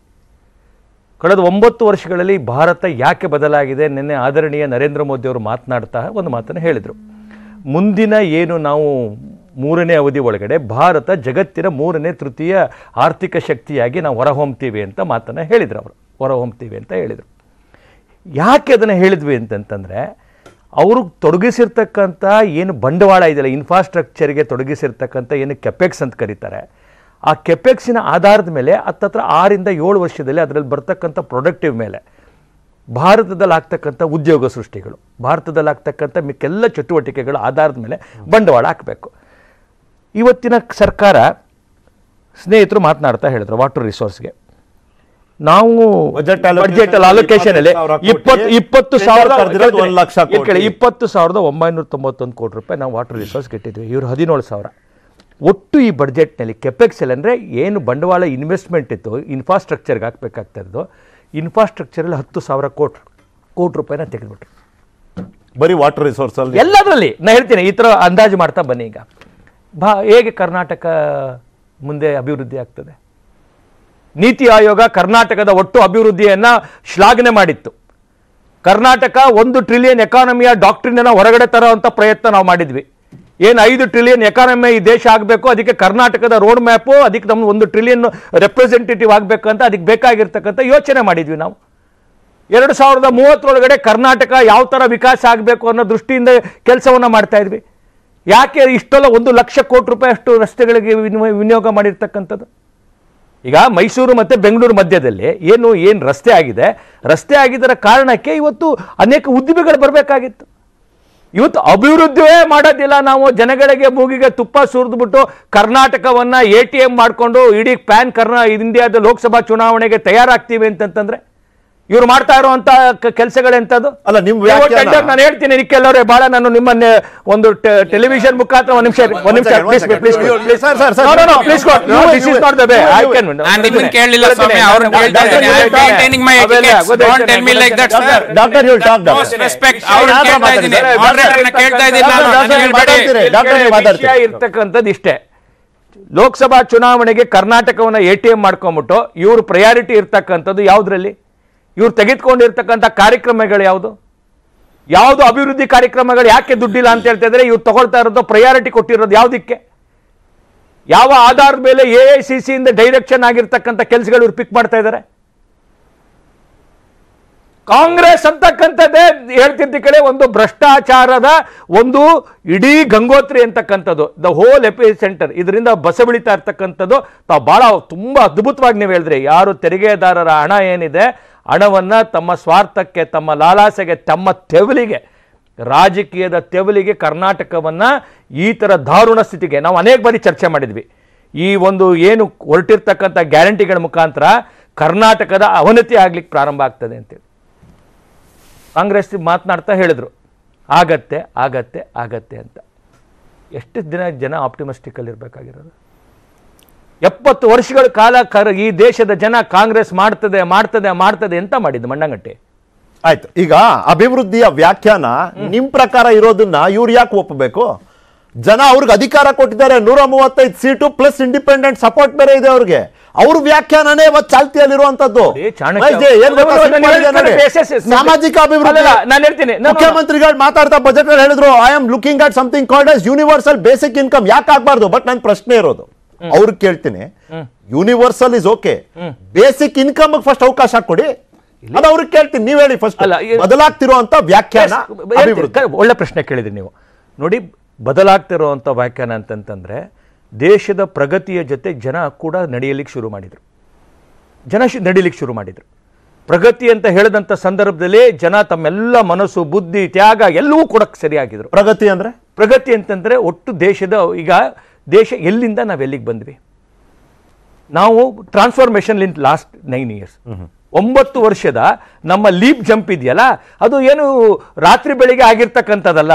ಕಳೆದ ಒಂಬತ್ತು ವರ್ಷಗಳಲ್ಲಿ ಭಾರತ ಯಾಕೆ ಬದಲಾಗಿದೆ ನಿನ್ನೆ ಆದರಣೀಯ ನರೇಂದ್ರ ಮೋದಿ ಅವರು ಮಾತನಾಡ್ತಾ ಒಂದು ಮಾತನ್ನು ಹೇಳಿದರು ಮುಂದಿನ ಏನು ನಾವು ಮೂರನೇ ಅವಧಿ ಒಳಗಡೆ ಭಾರತ ಜಗತ್ತಿನ ಮೂರನೇ ತೃತೀಯ ಆರ್ಥಿಕ ಶಕ್ತಿಯಾಗಿ ನಾವು ಹೊರಹೊಮ್ತೀವಿ ಅಂತ ಮಾತನ್ನು ಹೇಳಿದರು ಅವರು ಹೊರಹೊಮ್ತೀವಿ ಅಂತ ಹೇಳಿದರು ಯಾಕೆ ಅದನ್ನು ಹೇಳಿದ್ವಿ ಅಂತಂತಂದರೆ ಅವರು ತೊಡಗಿಸಿರ್ತಕ್ಕಂಥ ಏನು ಬಂಡವಾಳ ಇದೆಯಲ್ಲ ಇನ್ಫ್ರಾಸ್ಟ್ರಕ್ಚರ್ಗೆ ತೊಡಗಿಸಿರ್ತಕ್ಕಂಥ ಏನು ಕೆಪೆಕ್ಸ್ ಅಂತ ಕರೀತಾರೆ ಆ ಕೆಪೆಕ್ಸಿನ ಆಧಾರದ ಮೇಲೆ ಹತ್ತತ್ರ ಆರಿಂದ ಏಳು ವರ್ಷದಲ್ಲಿ ಅದರಲ್ಲಿ ಬರ್ತಕ್ಕಂಥ ಪ್ರೊಡಕ್ಟಿವ್ ಮೇಲೆ ಭಾರತದಲ್ಲಿ ಆಗ್ತಕ್ಕಂಥ ಉದ್ಯೋಗ ಸೃಷ್ಟಿಗಳು ಭಾರತದಲ್ಲಿ ಆಗ್ತಕ್ಕಂಥ ಮಿಕ್ಕೆಲ್ಲ ಚಟುವಟಿಕೆಗಳ ಆಧಾರದ ಮೇಲೆ ಬಂಡವಾಳ ಹಾಕಬೇಕು ಇವತ್ತಿನ ಸರ್ಕಾರ ಸ್ನೇಹಿತರು ಮಾತನಾಡ್ತಾ ಹೇಳಿದ್ರು ವಾಟರ್ ರಿಸೋರ್ಸ್ಗೆ ನಾವು Budget allocation ಬಡ್ಜೆಟ್ ಅಲೋಕೇಶನ್ ಅಲ್ಲಿ ಸಾವಿರ ಕೋಟಿ, ಇಪ್ಪತ್ತು ಇಪ್ಪತ್ತು tender ಸಾವಿರದ ಕರ್ದಿರೋದು ಒಂದು ಲಕ್ಷ ಇಲ್ಲಿ ಕೇಳಿ, ಕೋಟಿ. ಇಪ್ಪತ್ತು ಸಾವಿರದ ಒಂಬೈನೂರ ತೊಂಬತ್ತೊಂದು ಕೋಟಿ ರೂಪಾಯಿ ನಾವು ವಾಟರ್ ರಿಸೋರ್ಸ್ ಇಟ್ಟಿದ್ವಿ ಇವರು ಹದಿನೇಳು ಸಾವಿರ ಒಟ್ಟು ಈ ಬಡ್ಜೆಟ್ನಲ್ಲಿ ಕೆಪೆಕ್ಸಲ್ಲಿ ಅಂದರೆ ಏನು ಬಂಡವಾಳ ಇನ್ವೆಸ್ಟ್ಮೆಂಟ್ ಇತ್ತು ಇನ್ಫ್ರಾಸ್ಟ್ರಕ್ಚರ್ಗೆ ಹಾಕಬೇಕಾಗ್ತಾ ಇರೋದು ಇನ್ಫ್ರಾಸ್ಟ್ರಕ್ಚರಲ್ಲಿ ಹತ್ತು ಸಾವಿರ ಕೋಟಿ ಕೋಟಿ ರೂಪಾಯಿನ ತೆಗೆದುಬಿಟ್ರು ಬರೀ ವಾಟರ್ ರಿಸೋರ್ಸ್ ಅಲ್ಲಿ ಎಲ್ಲದರಲ್ಲಿ ನಾ ಹೇಳ್ತೀನಿ ಈ ಥರ ಅಂದಾಜು ಮಾಡ್ತಾ ಬನ್ನಿ ಈಗ ಭಾ ಹೇಗೆ ಕರ್ನಾಟಕ ಮುಂದೆ ಅಭಿವೃದ್ಧಿ ಆಗ್ತದೆ ನೀತಿ ಆಯೋಗ ಕರ್ನಾಟಕದ ಒಟ್ಟು ಅಭಿವೃದ್ಧಿಯನ್ನ ಶ್ಲಾಘನೆ ಮಾಡಿತ್ತು ಕರ್ನಾಟಕ ಒಂದು ಟ್ರಿಲಿಯನ್ ಎಕಾನಮಿಯ ಡಾಕ್ಟ್ರಿನ ಹೊರಗಡೆ ತರುವಂಥ ಪ್ರಯತ್ನ ನಾವು ಮಾಡಿದ್ವಿ ಏನು ಐದು ಟ್ರಿಲಿಯನ್ ಎಕಾನಮಿ ಈ ದೇಶ ಆಗಬೇಕು ಅದಕ್ಕೆ ಕರ್ನಾಟಕದ ರೋಡ್ ಮ್ಯಾಪು ಅದಕ್ಕೆ ನಮ್ಮ ಒಂದು ಟ್ರಿಲಿಯನ್ ರೆಪ್ರೆಸೆಂಟೇಟಿವ್ ಆಗಬೇಕು ಅಂತ ಅದಕ್ಕೆ ಬೇಕಾಗಿರ್ತಕ್ಕಂಥ ಯೋಚನೆ ಮಾಡಿದ್ವಿ ನಾವು ಎರಡು ಸಾವಿರದ ಮೂವತ್ತರೊಳಗಡೆ ಕರ್ನಾಟಕ ಯಾವ ಥರ ವಿಕಾಸ ಆಗಬೇಕು ಅನ್ನೋ ದೃಷ್ಟಿಯಿಂದ ಕೆಲಸವನ್ನು ಮಾಡ್ತಾ ಇದ್ವಿ ಯಾಕೆ ಇಷ್ಟೆಲ್ಲ ಒಂದು ಲಕ್ಷ ಕೋಟಿ ರೂಪಾಯಿ ಅಷ್ಟು ರಸ್ತೆಗಳಿಗೆ ವಿನಿಮಯ- ವಿನಿಯೋಗ ಮಾಡಿರ್ತಕ್ಕಂಥದ್ದು ಈಗ ಮೈಸೂರು ಮತ್ತು ಬೆಂಗಳೂರು ಮಧ್ಯದಲ್ಲಿ ಏನು ಏನು ರಸ್ತೆ ಆಗಿದೆ ರಸ್ತೆ ಆಗಿದ್ದರ ಕಾರಣಕ್ಕೆ ಇವತ್ತು ಅನೇಕ ಉದ್ಯಮಿಗಳು ಬರಬೇಕಾಗಿತ್ತು ಇವತ್ತು ಅಭಿವೃದ್ಧಿಯೇ ಮಾಡೋದಿಲ್ಲ ನಾವು ಜನಗಳಿಗೆ ಮೂಗಿಗೆ ತುಪ್ಪ ಸುರಿದ್ಬಿಟ್ಟು ಕರ್ನಾಟಕವನ್ನ ಎ ಟಿ ಎಂ ಮಾಡಿಕೊಂಡು ಇಡೀ ಪ್ಯಾನ್ ಕರ್ನಾ ಇಂಡಿಯಾದ ಲೋಕಸಭಾ ಚುನಾವಣೆಗೆ ತಯಾರಾಗ್ತೀವಿ ಅಂತಂತಂದ್ರೆ ಇವ್ರು ಮಾಡ್ತಾ ಇರುವಂತ ಕೆಲಸಗಳೆಂತದ್ದು ಅಲ್ಲ, ನಿಮ್ ನೀವು ವ್ಯಾಖ್ಯಾನ- tender ನಾನು ಹೇಳ್ತೀನಿ ನಿಕ್ಕೆಲ್ಲವರೇ ಬಹಳ ನಾನು ನಿಮ್ಮನ್ನ ಒಂದು ಟೆಲಿವಿಷನ್ ಮುಖಾಂತರ ಒಂದು ನಿಮಿಷ ಒಂದ್ ನಿಮಿಷ One please second, please one second. Sir, sir, sir. No no please No, no this is not the way I can ನಾನು ನಿಮ್ಮನ್ನ ಕೇಳಲಿಲ್ಲ ಸ್ವಾಮಿ ಅವ್ರನ್ನ ಕೇಳ್ತಾ ಇದ್ದೀನಿ I am maintaining my etiquettes don't tell me like that sir doctor ಹೇಳಿ ಡಾಕ್ಟರ್ ಮೋಸ್ಟ್ ರೆಸ್ಪೆಕ್ಟ್ ಅವ್ರನ್ನ ಕೇಳ್ತಾ ಇದ್ದೀನಿ ಮಾಡರೇಟರ್ನ ಕೇಳ್ತಾ ಇದ್ದೀನಿ ನಾನು ಡಾಕ್ಟರ್ ನನಗೆ ಹೇಳ್ಬೇಡಿ ಮಾತಾಡ್ತೀರಿ. ಡಾಕ್ಟರ್ ನೀವು ಮಾತಾಡ್ತೀರಿ. ವಿಷಯ ಇರ್ತಕ್ಕಂಥದ್ದು ಇಷ್ಟೇ ಲೋಕಸಭಾ ಚುನಾವಣೆಗೆ ಕರ್ನಾಟಕವನ್ನ ಎ ಟಿ ಎಂ ಮಾಡ್ಕೊಂಬಿಟ್ಟು ಇವ್ರ ಪ್ರಯಾರಿಟಿ ಇರ್ತಕ್ಕಂಥದ್ದು ಯಾವುದ್ರಲ್ಲಿ ಇವ್ರು ತೆಗೆದುಕೊಂಡಿರ್ತಕ್ಕಂಥ ಕಾರ್ಯಕ್ರಮಗಳು ಯಾವುದು ಯಾವುದು ಅಭಿವೃದ್ಧಿ ಕಾರ್ಯಕ್ರಮಗಳು ಯಾಕೆ ದುಡ್ಡಿಲ್ಲ ಅಂತ ಹೇಳ್ತಾ ಇದ್ರೆ ಇವ್ರು ತಗೊಳ್ತಾ ಇರೋದು ಪ್ರಯಾರಿಟಿ ಕೊಟ್ಟಿರೋದು ಯಾವುದಕ್ಕೆ ಯಾವ ಆಧಾರದ ಮೇಲೆ ಎ ಐ ಸಿ ಸಿಯಿಂದ ಡೈರೆಕ್ಷನ್ ಆಗಿರ್ತಕ್ಕಂಥ ಕೆಲಸಗಳು ಇವ್ರು ಪಿಕ್ ಮಾಡ್ತಾ ಇದ್ದಾರೆ ಕಾಂಗ್ರೆಸ್ ಅಂತಕ್ಕಂಥದ್ದೇ ಹೇಳ್ತಿದ್ದ ಕಡೆ ಒಂದು ಭ್ರಷ್ಟಾಚಾರದ ಒಂದು ಇಡೀ ಗಂಗೋತ್ರಿ ಅಂತಕ್ಕಂಥದ್ದು ದ ಹೋಲ್ ಎಪಿ ಸೆಂಟರ್ ಇದರಿಂದ ಬಸವಿಳಿತಾ ಇರ್ತಕ್ಕಂಥದ್ದು ತಾವು ಬಹಳ ತುಂಬಾ ಅದ್ಭುತವಾಗಿ ನೀವು ಹೇಳಿದ್ರಿ ಯಾರು ತೆರಿಗೆದಾರರ ಹಣ ಏನಿದೆ ಹಣವನ್ನ ತಮ್ಮ ಸ್ವಾರ್ಥಕ್ಕೆ ತಮ್ಮ ಲಾಲಾಸೆಗೆ ತಮ್ಮ ತೆವಲಿಗೆ ರಾಜಕೀಯದ ತೆವಲಿಗೆ ಕರ್ನಾಟಕವನ್ನ ಈ ಥರ ದಾರುಣ ಸ್ಥಿತಿಗೆ ನಾವು ಅನೇಕ ಬಾರಿ ಚರ್ಚೆ ಮಾಡಿದ್ವಿ ಈ ಒಂದು ಏನು ಹೊರಟಿರ್ತಕ್ಕಂಥ ಗ್ಯಾರಂಟಿಗಳ ಮುಖಾಂತರ ಕರ್ನಾಟಕದ ಅವನತಿ ಆಗ್ಲಿಕ್ಕೆ ಪ್ರಾರಂಭ ಆಗ್ತದೆ ಅಂತೇಳಿ ಕಾಂಗ್ರೆಸ್ ಮಾತನಾಡ್ತಾ ಹೇಳಿದ್ರು ಆಗತ್ತೆ ಆಗತ್ತೆ ಆಗತ್ತೆ ಅಂತ ಎಷ್ಟು ದಿನ ಜನ ಆಪ್ಟಿಮಿಸ್ಟಿಕಲ್ಲಿ ಇರಬೇಕಾಗಿರೋದು ಎಪ್ಪತ್ತು ವರ್ಷಗಳ ಕಾಲ ಕರ ಈ ದೇಶದ ಜನ ಕಾಂಗ್ರೆಸ್ ಮಾಡ್ತದೆ ಮಾಡ್ತದೆ ಮಾಡ್ತದೆ ಅಂತ ಮಾಡಿದ್ದು ಮಣ್ಣಂಗಟ್ಟಿ ಆಯ್ತು ಈಗ ಅಭಿವೃದ್ಧಿಯ ವ್ಯಾಖ್ಯಾನ ನಿಮ್ ಪ್ರಕಾರ ಇರೋದನ್ನ ಇವ್ರು ಯಾಕೆ ಒಪ್ಪಬೇಕು ಜನ ಅವ್ರಿಗೆ ಅಧಿಕಾರ ಕೊಟ್ಟಿದ್ದಾರೆ ನೂರ ಮೂವತ್ತೈದು ಸೀಟು ಪ್ಲಸ್ ಇಂಡಿಪೆಂಡೆಂಟ್ ಸಪೋರ್ಟ್ ಬೇರೆ ಇದೆ ಅವ್ರಿಗೆ ಅವ್ರ ವ್ಯಾಖ್ಯಾನನೇ ಇವತ್ತು ಚಾಲ್ತಿಯಲ್ಲಿರುವಂತದ್ದು ನೋಡಿ, ಚಾಣಕ್ಯ- ವೈದ್ಯ, ಏನ್ ಬೇಕಾ ನಾನು ಸಿನಿಮಾ ಇದೆ ನೋಡಿ. ಹೇಳ್ತೀನಿ, ಎಸ್, ಎಸ್, ಎಸ್. ಸಾಮಾಜಿಕ ಅಭಿವೃದ್ಧಿ ಅಲ್ಲಲ್ಲ, ನಾನು ಹೇಳ್ತೀನಿ, ನಾನು- ಮುಖ್ಯಮಂತ್ರಿಗಳು ಮಾತಾಡ್ತಾ ಬಜೆಟ್ ಅಲ್ಲಿ ಹೇಳಿದ್ರು I am looking at something called as universal basic income ಯಾಕೆ ಆಗ್ಬಾರ್ದು ಬಟ್ ನನ್ನ ಪ್ರಶ್ನೆ ಇರೋದು ಅವ್ರಿಗೆ ಕೇಳ್ತೀನಿ universal is okay basic income first ಅವಕಾಶ ಕೊಡಿ ಅದು ಅವ್ರಿಗೆ ಕೇಳ್ತೀನಿ ನೀವ್ ಹೇಳಿ ಫಸ್ಟ್ ಅಲ್ಲ, ಈ- ಬದಲಾಗ್ತಿರುವಂತ ವ್ಯಾಖ್ಯಾನ Yes, ಹೇಳ್ತೀನಿ. ಅಭಿವೃದ್ಧಿ ಕ- ಒಳ್ಳೆ ಪ್ರಶ್ನೆ ಕೇಳಿದ್ರಿ ನೀವು ನೋಡಿ ಬದಲಾಗ್ತಿರುವಂಥ ವ್ಯಾಖ್ಯಾನ ಅಂತಂತಂದ್ರೆ ದೇಶದ ಪ್ರಗತಿಯ ಜೊತೆ ಜನ ಕೂಡ ನಡೆಯಲಿಕ್ಕೆ ಶುರು ಮಾಡಿದರು ಜನ ಶು- ನಡೀಲಿಕ್ಕೆ ಶುರು ಮಾಡಿದರು ಪ್ರಗತಿ ಅಂತ ಹೇಳಿದಂಥ ಸಂದರ್ಭದಲ್ಲಿ ಜನ ತಮ್ಮೆಲ್ಲ ಮನಸ್ಸು ಬುದ್ಧಿ ತ್ಯಾಗ ಎಲ್ಲವೂ ಕೊಡಕ್ಕೆ ಸರಿಯಾಗಿದ್ರು ಪ್ರಗತಿ ಅಂದ್ರೆ ಪ್ರಗತಿ ಅಂತಂದ್ರೆ ಒಟ್ಟು ದೇಶದ ಈಗ ದೇಶ ಎಲ್ಲಿಂದ ನಾವು ಎಲ್ಲಿಗೆ ಬಂದ್ವಿ ನಾವು ಟ್ರಾನ್ಸ್ಫಾರ್ಮೇಶನ್ ಲಿಂಟ್ ಲಾಸ್ಟ್ ನೈನ್ ಇಯರ್ಸ್ ಒಂಬತ್ತು ವರ್ಷದ ನಮ್ಮ ಲೀಪ್ ಜಂಪ್ ಇದೆಯಲ್ಲ ಅದು ಏನು ರಾತ್ರಿ ಬೆಳಿಗ್ಗೆ ಆಗಿರ್ತಕ್ಕಂಥದ್ದಲ್ಲ ಅದು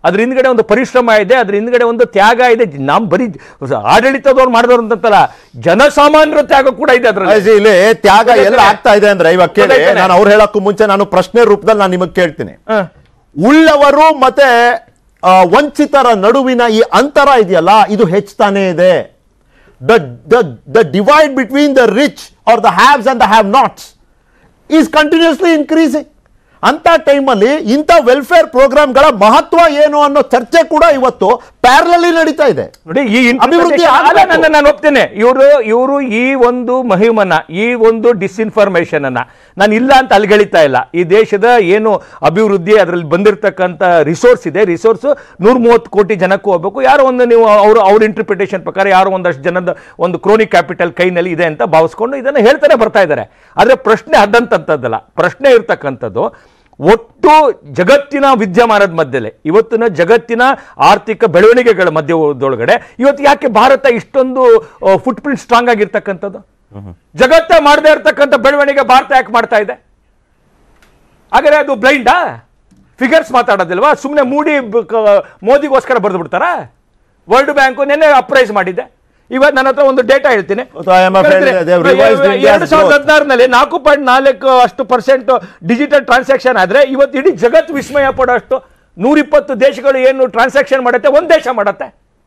ಅದ್ರ ಹಿಂದ್ಗಡೆ ಒಂದು ಪರಿಶ್ರಮ ಇದೆ ಅದ್ರ ಹಿಂದ್ಗಡೆ ಒಂದು ತ್ಯಾಗ ಇದೆ ನಮ್ ಬರೀ ಆಡಳಿತದವ್ರು ಮಾಡಿದವ್ರು ಅಂತಲ್ಲ ಜನಸಾಮಾನ್ಯರ ತ್ಯಾಗ ಕೂಡ ಇದೆ ಅದ್ರಲ್ಲಿ ಆಯ್ತು, ಇಲ್ಲಿ ತ್ಯಾಗ ಎಲ್ಲ ಗೊತ್ತಾಯ್ತಾನೆ? ಆಗ್ತಾ ಇದೆ ಅಂದ್ರೆ ಇವಾಗ ಕೇಳಿ ಗೊತ್ತಾಯ್ತಾನೆ? ನಾನು ಅವ್ರು ಹೇಳಕ್ಕೂ ಮುಂಚೆ ನಾನು ಪ್ರಶ್ನೆ ರೂಪದಲ್ಲಿ ನಾನು ನಿಮಗೆ ಕೇಳ್ತೀನಿ ಹ. ಉಳ್ಳವರು ಮತ್ತೆ ಆ, ವಂಚಿತರ ನಡುವಿನ ಈ ಅಂತರ ಇದೆಯಲ್ಲ ಇದು ಹೆಚ್ಚುತ್ತಾನೆ ಇದೆ the the the divide between the rich are the haves and the have nots is continuously increasing ಅಂತ ಟೈಮಲ್ಲಿ ಇಂಥ ವೆಲ್ಫೇರ್ ಪ್ರೋಗ್ರಾಮ್ಗಳ ಮಹತ್ವ ಏನು ಅನ್ನೋ ಚರ್ಚೆ ಕೂಡ ಇವತ್ತು ಪ್ಯಾರಲಲ್ಲಿ ನಡೀತಾ ಇದೆ ನೋಡಿ ಈ ಅಭಿವೃದ್ಧಿ ಅಲ್ಲ ಆಗ್ಬೇಕು. ನನ್ನ ನಾನು ಒಪ್ತೇನೆ ಇವರು ಇವರು ಈ ಒಂದು ಮಹಿಮನ್ನ ಈ ಒಂದು ಡಿಸ್ಇನ್ಫಾರ್ಮೇಶನ್ ಅನ್ನ ನಾನು ಇಲ್ಲ ಅಂತ ಅಲ್ಗಳಿತಾ ಇಲ್ಲ ಈ ದೇಶದ ಏನು ಅಭಿವೃದ್ಧಿ ಅದರಲ್ಲಿ ಬಂದಿರತಕ್ಕಂಥ ರಿಸೋರ್ಸ್ ಇದೆ ರಿಸೋರ್ಸ್ ನೂರ ಮೂವತ್ತು ಕೋಟಿ ಜನಕ್ಕೂ ಹೋಗ್ಬೇಕು ಯಾರೋ ಒಂದು ನೀವು ಅವರು ಅವ್ರ ಇಂಟರ್ಪ್ರಿಟೇಷನ್ ಪ್ರಕಾರ ಯಾರೋ ಒಂದಷ್ಟು ಜನದ ಒಂದು ಕ್ರೋನಿಕ್ ಕ್ಯಾಪಿಟಲ್ ಕೈನಲ್ಲಿ ಇದೆ ಅಂತ ಭಾವಿಸ್ಕೊಂಡು ಇದನ್ನು ಹೇಳ್ತಾನೆ ಬರ್ತಾ ಇದ್ದಾರೆ ಆದರೆ ಪ್ರಶ್ನೆ ಅದಂತಂಥದ್ದಲ್ಲ ಪ್ರಶ್ನೆ ಇರ್ತಕ್ಕಂಥದ್ದು ಒಟ್ಟು ಜಗತ್ತಿನ ವಿದ್ಯಮಾನದ ಮಧ್ಯೆ ಇವತ್ತಿನ ಜಗತ್ತಿನ ಆರ್ಥಿಕ ಬೆಳವಣಿಗೆಗಳ ಮಧ್ಯದೊಳಗಡೆ ಇವತ್ತು ಯಾಕೆ ಭಾರತ ಇಷ್ಟೊಂದು ಫುಟ್ ಪ್ರಿಂಟ್ ಸ್ಟ್ರಾಂಗ್ ಆಗಿರ್ತಕ್ಕಂಥದ್ದು ಜಗತ್ತ ಮಾಡದೇ ಇರ್ತಕ್ಕಂಥ ಬೆಳವಣಿಗೆ ಭಾರತ ಯಾಕೆ ಮಾಡ್ತಾ ಇದೆ ಹಾಗಾದ್ರೆ ಅದು ಬ್ಲೈಂಡಾ ಫಿಗರ್ಸ್ ಮಾತಾಡೋದಿಲ್ವಾ ಸುಮ್ಮನೆ ಮೂಡಿ ಬ- ಕ- ಮೋದಿಗೋಸ್ಕರ ಬರೆದು ಬಿಡ್ತಾರಾ ವರ್ಲ್ಡ್ ಬ್ಯಾಂಕು ನಿನ್ನೆ ಅಪ್ರೈಸ್ ಮಾಡಿದೆ ಇವತ್ತು ನನ್ನ ಹತ್ರ ಒಂದು ಡೇಟಾ ಹೇಳ್ತೀನಿ ಮತ್ತು IMF ಹೇಳಿದೆ, they have revised India's ಎರಡು ಸಾವಿರದ growth. ಹದಿನಾರನಲ್ಲಿ ನಾಲ್ಕು ಪಾಯಿಂಟ್ ನಾಲ್ಕು ಅಷ್ಟು ಪರ್ಸೆಂಟ್ ಡಿಜಿಟಲ್ ಟ್ರಾನ್ಸಾಕ್ಷನ್ ಆದ್ರೆ ಇವತ್ತು ಇಡೀ ಜಗತ್ ವಿಸ್ಮಯ ಪಡೋಷ್ಟು ನೂರಿಪ್ಪತ್ತು ದೇಶಗಳು ಏನು ಟ್ರಾನ್ಸಾಕ್ಷನ್ ಮಾಡುತ್ತೆ ಒಂದ್ ದೇಶ ಮಾಡುತ್ತೆ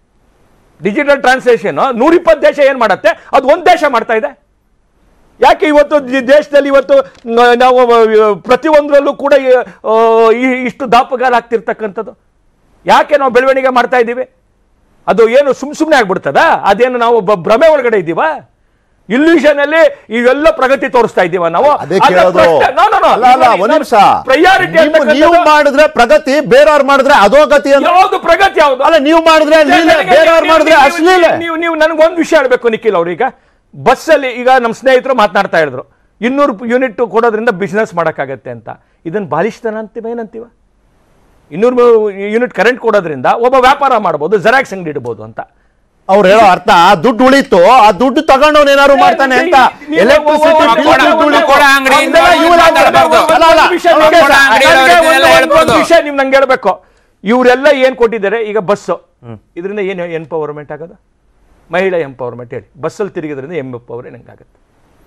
ಡಿಜಿಟಲ್ ಟ್ರಾನ್ಸಾಕ್ಷನ್ ನೂರಿಪ್ಪತ್ತು ದೇಶ ಏನ್ ಮಾಡುತ್ತೆ ಅದು ಒಂದ್ ದೇಶ ಮಾಡ್ತಾ ಇದೆ ಯಾಕೆ ಇವತ್ತು ಈ ದೇಶದಲ್ಲಿ ಇವತ್ತು ನ- ನಾವು ಆ, ಪ್ರತಿಯೊಂದರಲ್ಲೂ ಕೂಡ ಆ, ಈ- ಇಷ್ಟು ದಾಪಗಾಲಾಗ್ತಿರ್ತಕ್ಕಂಥದ್ದು ಯಾಕೆ ನಾವು ಬೆಳವಣಿಗೆ ಮಾಡ್ತಾ ಇದ್ದೀವಿ ಅದು ಏನು ಸುಮ್ ಸುಮ್ಮನೆ ಆಗ್ಬಿಡ್ತದ ಅದೇನು ನಾವು ಬ- ಭ್ರಮೆ ಒಳಗಡೆ ಇದ್ದೀವಾ ಇಲ್ಯೂಷನ್ ಅಲ್ಲಿ ಇವೆಲ್ಲ ಪ್ರಗತಿ ತೋರಿಸ್ತಾ ಇದ್ದೀವ ನಾವು ಅದೇ ಕೇಳೋದು ಅಲ್ಲ ಅಲ್ಲ ಒಂದ್ ನಿಮಿಷ ಪ್ರಯಾರಿಟಿ ನೀವು- ನೀವು ಮಾಡಿದ್ರೆ ಪ್ರಗತಿ ಬೇರೆಯವ್ರು ಮಾಡಿದ್ರೆ ಅಧೋಗತಿ ಅಂತ ಯಾವುದು ಪ್ರಗತಿ ಯಾವುದು ಅಲ್ಲ ನೀವು ಮಾಡಿದ್ರೆ ಲೀಲೆ ಬೇರೆಯವ್ರು ಮಾಡಿದ್ರೆ ನೀವು- ಅಶ್ಲೀಲೆ ನೀವು ನೀವು ನನಗೆ ಒಂದು ವಿಷಯ ಹೇಳ್ಬೇಕು ನಿಖಿಲ್ ಅವ್ರೀಗ ಬಸ್ಸಲ್ಲಿ ಈಗ ನಮ್ಮ ಸ್ನೇಹಿತರು ಮಾತನಾಡ್ತಾ ಇದ್ರು ಇನ್ನೂರು ಯೂನಿಟ್ ಕೊಡೋದ್ರಿಂದ ಬಿಸ್ನೆಸ್ ಮಾಡೋಕ್ಕಾಗತ್ತೆ ಅಂತ ಇದನ್ನ ಬಾಲಿಷ್ತನ ಅಂತೀವ ಏನಂತೀವ ಇನ್ನೂರು ಯೂನಿಟ್ ಕರೆಂಟ್ ಕೊಡೋದ್ರಿಂದ ಒಬ್ಬ ವ್ಯಾಪಾರ ಮಾಡ್ಬೋದು ಜೆರಾಕ್ಸ್ ಅಂಗಡಿ ಇಡ್ಬೋದು ಅಂತ ಅವ್ರು ಹೇಳೋ ಅರ್ಥ ದುಡ್ಡು ಉಳಿತು ಆ ದುಡ್ಡು ತಗೊಂಡವ್ನು ಏನಾದ್ರು ಮಾಡ್ತಾನೆ ಅಂತ ನೀವು- ಎಲೆಕ್ಟ್ರಿಸಿಟಿ ನೀವು- ಬಿಲ್ ದುಡ್ಡು ಉಳಿತು ಕೊಡ ಅಂಗಡಿಯಿಂದ ಅದೆಲ್ಲ ಇವ್ರು ಮಾತಾಡ್ಬಾರ್ದು. ಅಲ್ಲ ಅಲ್ಲ ಒಂದು ವಿಷಯ ಅವ್ರಿಗೆ ಕೊಡ ಅಂಗಡಿ ನನಗೆ ಅವ್ರಿಗೆ ಒಂದು- ಇದೆಲ್ಲ ಒಂದು ಹೇಳ್ಬೋದು. ವಿಷಯ ನೀವು ನಂಗೆ ಹೇಳ್ಬೇಕು ಇವರೆಲ್ಲ ಏನ್ ಕೊಟ್ಟಿದ್ದಾರೆ ಈಗ ಬಸ್ಸು ಇದರಿಂದ ಏನು ಎಂಪವರ್ಮೆಂಟ್ ಆಗೋದು ಮಹಿಳಾ ಎಂಪವರ್ಮೆಂಟ್ ಹೇಳಿ ಬಸ್ಸಲ್ಲಿ ತಿರುಗಿದ್ರಿಂದ ಎಂಪವರ್ ಹೆಂಗಾಗುತ್ತೆ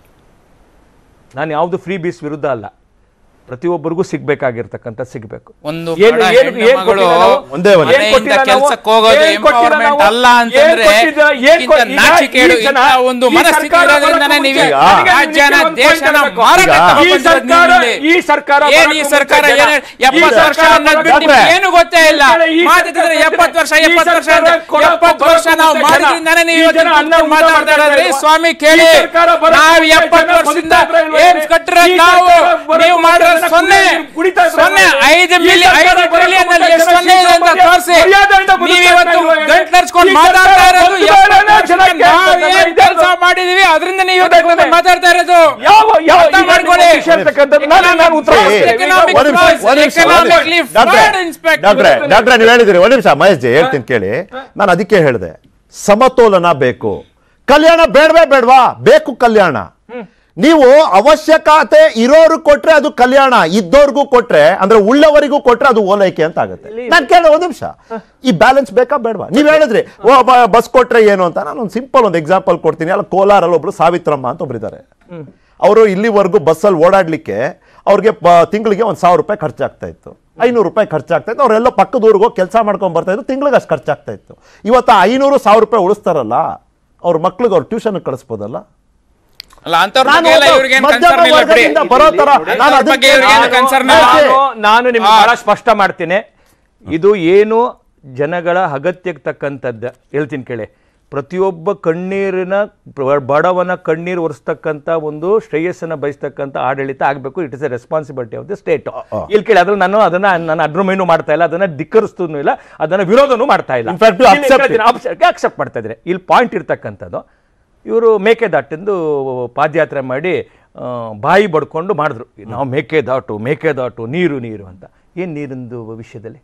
ನಾನು ಯಾವುದು ಫ್ರೀ ಬೀಸ್ ವಿರುದ್ಧ ಅಲ್ಲ ಪ್ರತಿಯೊಬ್ಬರಿಗೂ ಸಿಗ್ಬೇಕಾಗಿರ್ತಕ್ಕಂಥ ಸಿಗ್ಬೇಕು ಒಂದು ಏನು- ಬಡ ಏನು- ಏನು ಹೆಣ್ಣು ಮಗಳು ಕೊಟ್ಟಿಲ್ಲ ನಾವು? ಒಂದೇ ಒಂದು. ಏನು ಮನೆಯಿಂದ ಕೊಟ್ಟಿಲ್ಲ ನಾವು? ಕೆಲ್ಸಕ್ಕೆ ಹೋಗೋದು ಏನು ಕೊಟ್ಟಿಲ್ಲ empowerment ನಾವು? ಅಲ್ಲ ಏನು ಅಂತಂದ್ರೆ ಕೊಟ್ಟಿದ್ದ- ಏನು ಇಂಥ ಕೊಟ್ಟಿದ್ದ? ನಾಚಿಕೆಡು, ಈ ಜನ- ಇಂಥ ಒಂದು ಈ ಮನಸ್ಥಿತಿ ಸರ್ಕಾರ ಇರೋದ್ರಿಂದನೇ ಬರೋಕ್ಕೂ ನೀವು ಮುಂಚೆ ಈಗ ರಾಜ್ಯನ ನನಗೆ ಒಂದು ದೇಶನ point ಹೇಳ್ಬೇಕು. ಮಾರಾಟ ಈಗ ತಗೊಂಡ್ ಈ ಬಂದಿರೋದು ಸರ್ಕಾರ ನೀವು ಇಲ್ಲಿ. ಈ ಸರ್ಕಾರ ಏನ್ ಈ ಬರೋಕ್ಕೂ ಸರ್ಕಾರ ಮುಂಚೆ ಏನ್ ಜನ- ಎಪ್ಪತ್ತು ಈ ವರ್ಷ ಸರ್ಕಾರ ಅನ್ನೋದು ಬಿಟ್ಟು ಬರೋಕ್ಕೂ ನಿಮ್ಗೆ ಏನು ಗೊತ್ತೇ ಇಲ್ಲ ಈ ಸರ್ಕಾರ ಮಾತಾಡ್ತಿದ್ರೆ ಎಪ್ಪತ್ತು ವರ್ಷ ಈ ಎಪ್ಪತ್ತು ವರ್ಷ ಸರ್ಕಾರ ಅಂತ ಕೊಡೋಕ್ಕೂ ಎಪ್ಪತ್ತು ವರ್ಷ ನಾವು ಬರೋಕ್ಕೂ ಮುಂಚೆ ಮಾಡಿದ್ರಿಂದಾನೇ ನೀವು ಈ ಇವತ್ತು ಜನ ಅನ್ನ ಕೂತ್ಕೊಂಡು ಊಟ ಮಾತಾಡ್ತಾ ಮಾಡ್ತಾ ಇರೋದ್ರಿ ಇಲ್ವಾ? ಸ್ವಾಮಿ ಈ ಕೇಳಿ ಸರ್ಕಾರ ಬರೋಕ್ಕೂ ನಾವು ಮುಂಚೆ ಎಪ್ಪತ್ತು ಜನ ವರ್ಷದಿಂದ ಕುಡಿತಾ ಇಲ್ವಾ? ಏಮ್ಸ್ ಕಟ್ಟಿರೋದು ಈ ನಾವು ಸರ್ಕಾರ ಬರೋಕ್ಕೂ ನೀವು ಮಾಡಿರೋದು ಮುಂಚೆ ಸೊನ್ನೆ ಕುಡಿತಾ ಇಲ್ವಾ? ಸೊನ್ನೆ ಐದು ಈ ಮಿಲಿಯನ್ ಸರ್ಕಾರ ಐದು ಬರೋಕ್ಕೂ ಟ್ರಿಲಿಯನ್ ಅಲ್ಲಿ ಮುಂಚೆ ಎಷ್ಟು ಸೊನ್ನೆ ಇದೆ ಅಂತ ಮರ್ಯಾದೆ- ತೋರಿಸಿ ಮರ್ಯಾದೆಯಿಂದ ಬದುಕ್ತಾ ನೀವು ಇವತ್ತು ಇಲ್ವಾ? ಗಂಟ್ಲರ್ಸ್ಕೊಂಡು ಈ ಮಾತಾಡ್ತಾ ಸರ್ಕಾರ ಇರೋದು ಒಂದು ಎಪ್ಪತ್ತು ಬೇರೆನೇ ವರ್ಷಕ್ಕೆ ಜನಕ್ಕೆ ನಾವು ಅಂತ ಏನ್ ಇದೆ ಕೆಲಸ ಅದು. ಮಾಡಿದೀವಿ ಅದರಿಂದ ನೀವು ಇವತ್ತು ಗೊತ್ತಾಯ್ತು ಕೂತ್ಕೊಂಡು ಮಾತಾಡ್ತಾ ಇರೋದು ಯಾವ ಯಾವ ಅರ್ಥ ಈಗ ಮಾಡ್ಕೊಳ್ಳಿ. ವಿಷಯ ಇರ್ತಕ್ಕಂಥದ್ದು ನಾನು ನಾನು ಉತ್ತರ ಏ, ಕೊಡ್ತೇನೆ. economic ಒಂದ್ ನಿಮಿಷ, growth, ಒಂದ್ ನಿಮಿಷ, ಒಂದ್ ನಿಮಿಷ. economically ಡಾಕ್ಟ್ರೆ, flawed inspector. ಡಾಕ್ಟ್ರೆ ಡಾಕ್ಟ್ರೆ ನೀವು ಹೇಳಿದ್ರಿ ಒಂದ್ ನಿಮಿಷ ಮಹೇಶ್ ಜಿ ಹೇಳ್ತೀನಿ ಕೇಳಿ ನಾನು ಅದಕ್ಕೆ ಹೇಳಿದೆ ಸಮತೋಲನ ಬೇಕು ಕಲ್ಯಾಣ ಬೇಡವೇ ಬೇಡವಾ ಬೇಕು ಕಲ್ಯಾಣ ನೀವು ಅವಶ್ಯಕತೆ ಇರೋರು ಕೊಟ್ರೆ ಅದು ಕಲ್ಯಾಣ ಇದ್ದೋರ್ಗೂ ಕೊಟ್ರೆ ಅಂದ್ರೆ ಉಳ್ಳವರಿಗೂ ಕೊಟ್ರೆ ಅದು ಓಲೈಕೆ ಅಂತ ಆಗುತ್ತೆ ನಾನು ಕೇಳ ಒಂದ್ ನಿಮಿಷ ಈ ಬ್ಯಾಲೆನ್ಸ್ ಬೇಕಾ ಬೇಡವಾ ನೀವ್ ಹೇಳಿದ್ರಿ ಓ ಬಸ್ ಕೊಟ್ರೆ ಏನು ಅಂತ ನಾನು ಒಂದು ಸಿಂಪಲ್ ಒಂದು ಎಕ್ಸಾಂಪಲ್ ಕೊಡ್ತೀನಿ ಅಲ್ಲ ಕೋಲಾರಲ್ಲಿ ಒಬ್ರು ಸಾವಿತ್ರಮ್ಮ ಅಂತ ಒಬ್ರಿದ್ದಾರೆ ಅವರು ಇಲ್ಲಿವರೆಗೂ ಬಸ್ಸಲ್ಲಿ ಓಡಾಡ್ಲಿಕ್ಕೆ ಅವ್ರಿಗೆ ತಿಂಗಳಿಗೆ ಒಂದು ಸಾವಿರ ರೂಪಾಯಿ ಖರ್ಚಾಗ್ತಾ ಇತ್ತು ಐನೂರು ರೂಪಾಯಿ ಖರ್ಚಾಗ್ತಾ ಇತ್ತು ಅವರೆಲ್ಲ ಪಕ್ಕದ ಊರಿಗೆ ಹೋಗಿ ಕೆಲಸ ಮಾಡ್ಕೊಂಡ್ ಬರ್ತಾ ಇದ್ರು ತಿಂಗಳಿಗೆ ಅಷ್ಟು ಖರ್ಚಾಗ್ತಾ ಇತ್ತು ಇವತ್ತು ಆ ಐನೂರು ಸಾವಿರ ರೂಪಾಯಿ ಉಳಿಸ್ತಾರಲ್ಲ ಅವ್ರ ಮಕ್ಳಿಗೆ ಅವ್ರು ಟ್ಯೂಷನ್ ಕಳಿಸ್ಬೋದಲ್ಲ ಅಲ್ಲ ಅಂತವ್ರ ನಾನು ಬಗ್ಗೆ ಎಲ್ಲ ಒಬ್ಬ ಇವ್ರಿಗೇನು ಮಧ್ಯಮ ಕನ್ಸರ್ನ್ ಇಲ್ಲ ಬಿಡಿ ವರ್ಗದಿಂದ ಬರೋ ತರ ನಾನು ಅವ್ರ ಬಗ್ಗೆ ಅದಕ್ಕೆ ಇವ್ರಿಗೇನು ನಾನು- ಕನ್ಸರ್ನ್ ನಾನು- ಇಲ್ಲ ನಾನು ನಾನು ನಿಮ್ಗೆ ಬಹಳ ಸ್ಪಷ್ಟ ಮಾಡ್ತೀನಿ ಇದು ಏನು ಜನಗಳ ಅಗತ್ಯಕ್ಕೆ ತಕ್ಕಂಥದ್ದು ಹೇಳ್ತೀನಿ ಕೇಳಿ ಪ್ರತಿಯೊಬ್ಬ ಕಣ್ಣೀರಿನ ಬ- ಬಡವನ ಕಣ್ಣೀರು ಒರೆಸ್ತಕ್ಕಂಥ ಒಂದು ಶ್ರೇಯಸ್ಸನ್ನ ಬಯಸ್ತಕ್ಕಂಥ ಆಡಳಿತ ಆಗಬೇಕು it is a responsibility of the state ಇಲ್ಲಿ ಕೇಳಿ ಅದ್ರಲ್ಲಿ ನಾನು ಅದನ್ನ ನಾನು ಅಡ್ರಮೇನು ಮಾಡ್ತಾ ಇಲ್ಲ ಅದನ್ನ ಧಿಕ್ಕರಿಸ್ತೂ ಇಲ್ಲ ಅದನ್ನ ವಿರೋಧನೂ ಮಾಡ್ತಾ ಇಲ್ಲ In fact, you accept it. Accept ಮಾಡ್ತಾ ಇದ್ರೆ ಇಲ್ಲಿ ಪಾಯಿಂಟ್ ಇರ್ತಕ್ಕಂಥದ್ದು ಇವರು ಮೇಕೆದಾಟೆಂದು ಪಾದಯಾತ್ರೆ ಮಾಡಿ ಆ, ಬಾಯಿ ಬಡ್ಕೊಂಡು ಮಾಡಿದ್ರು ನಾವು ಮೇಕೆದಾಟು ಮೇಕೆದಾಟು ನೀರು ನೀರು ಅಂತ ಏನು ನೀರಿಂದು ವಿಷಯದಲ್ಲಿ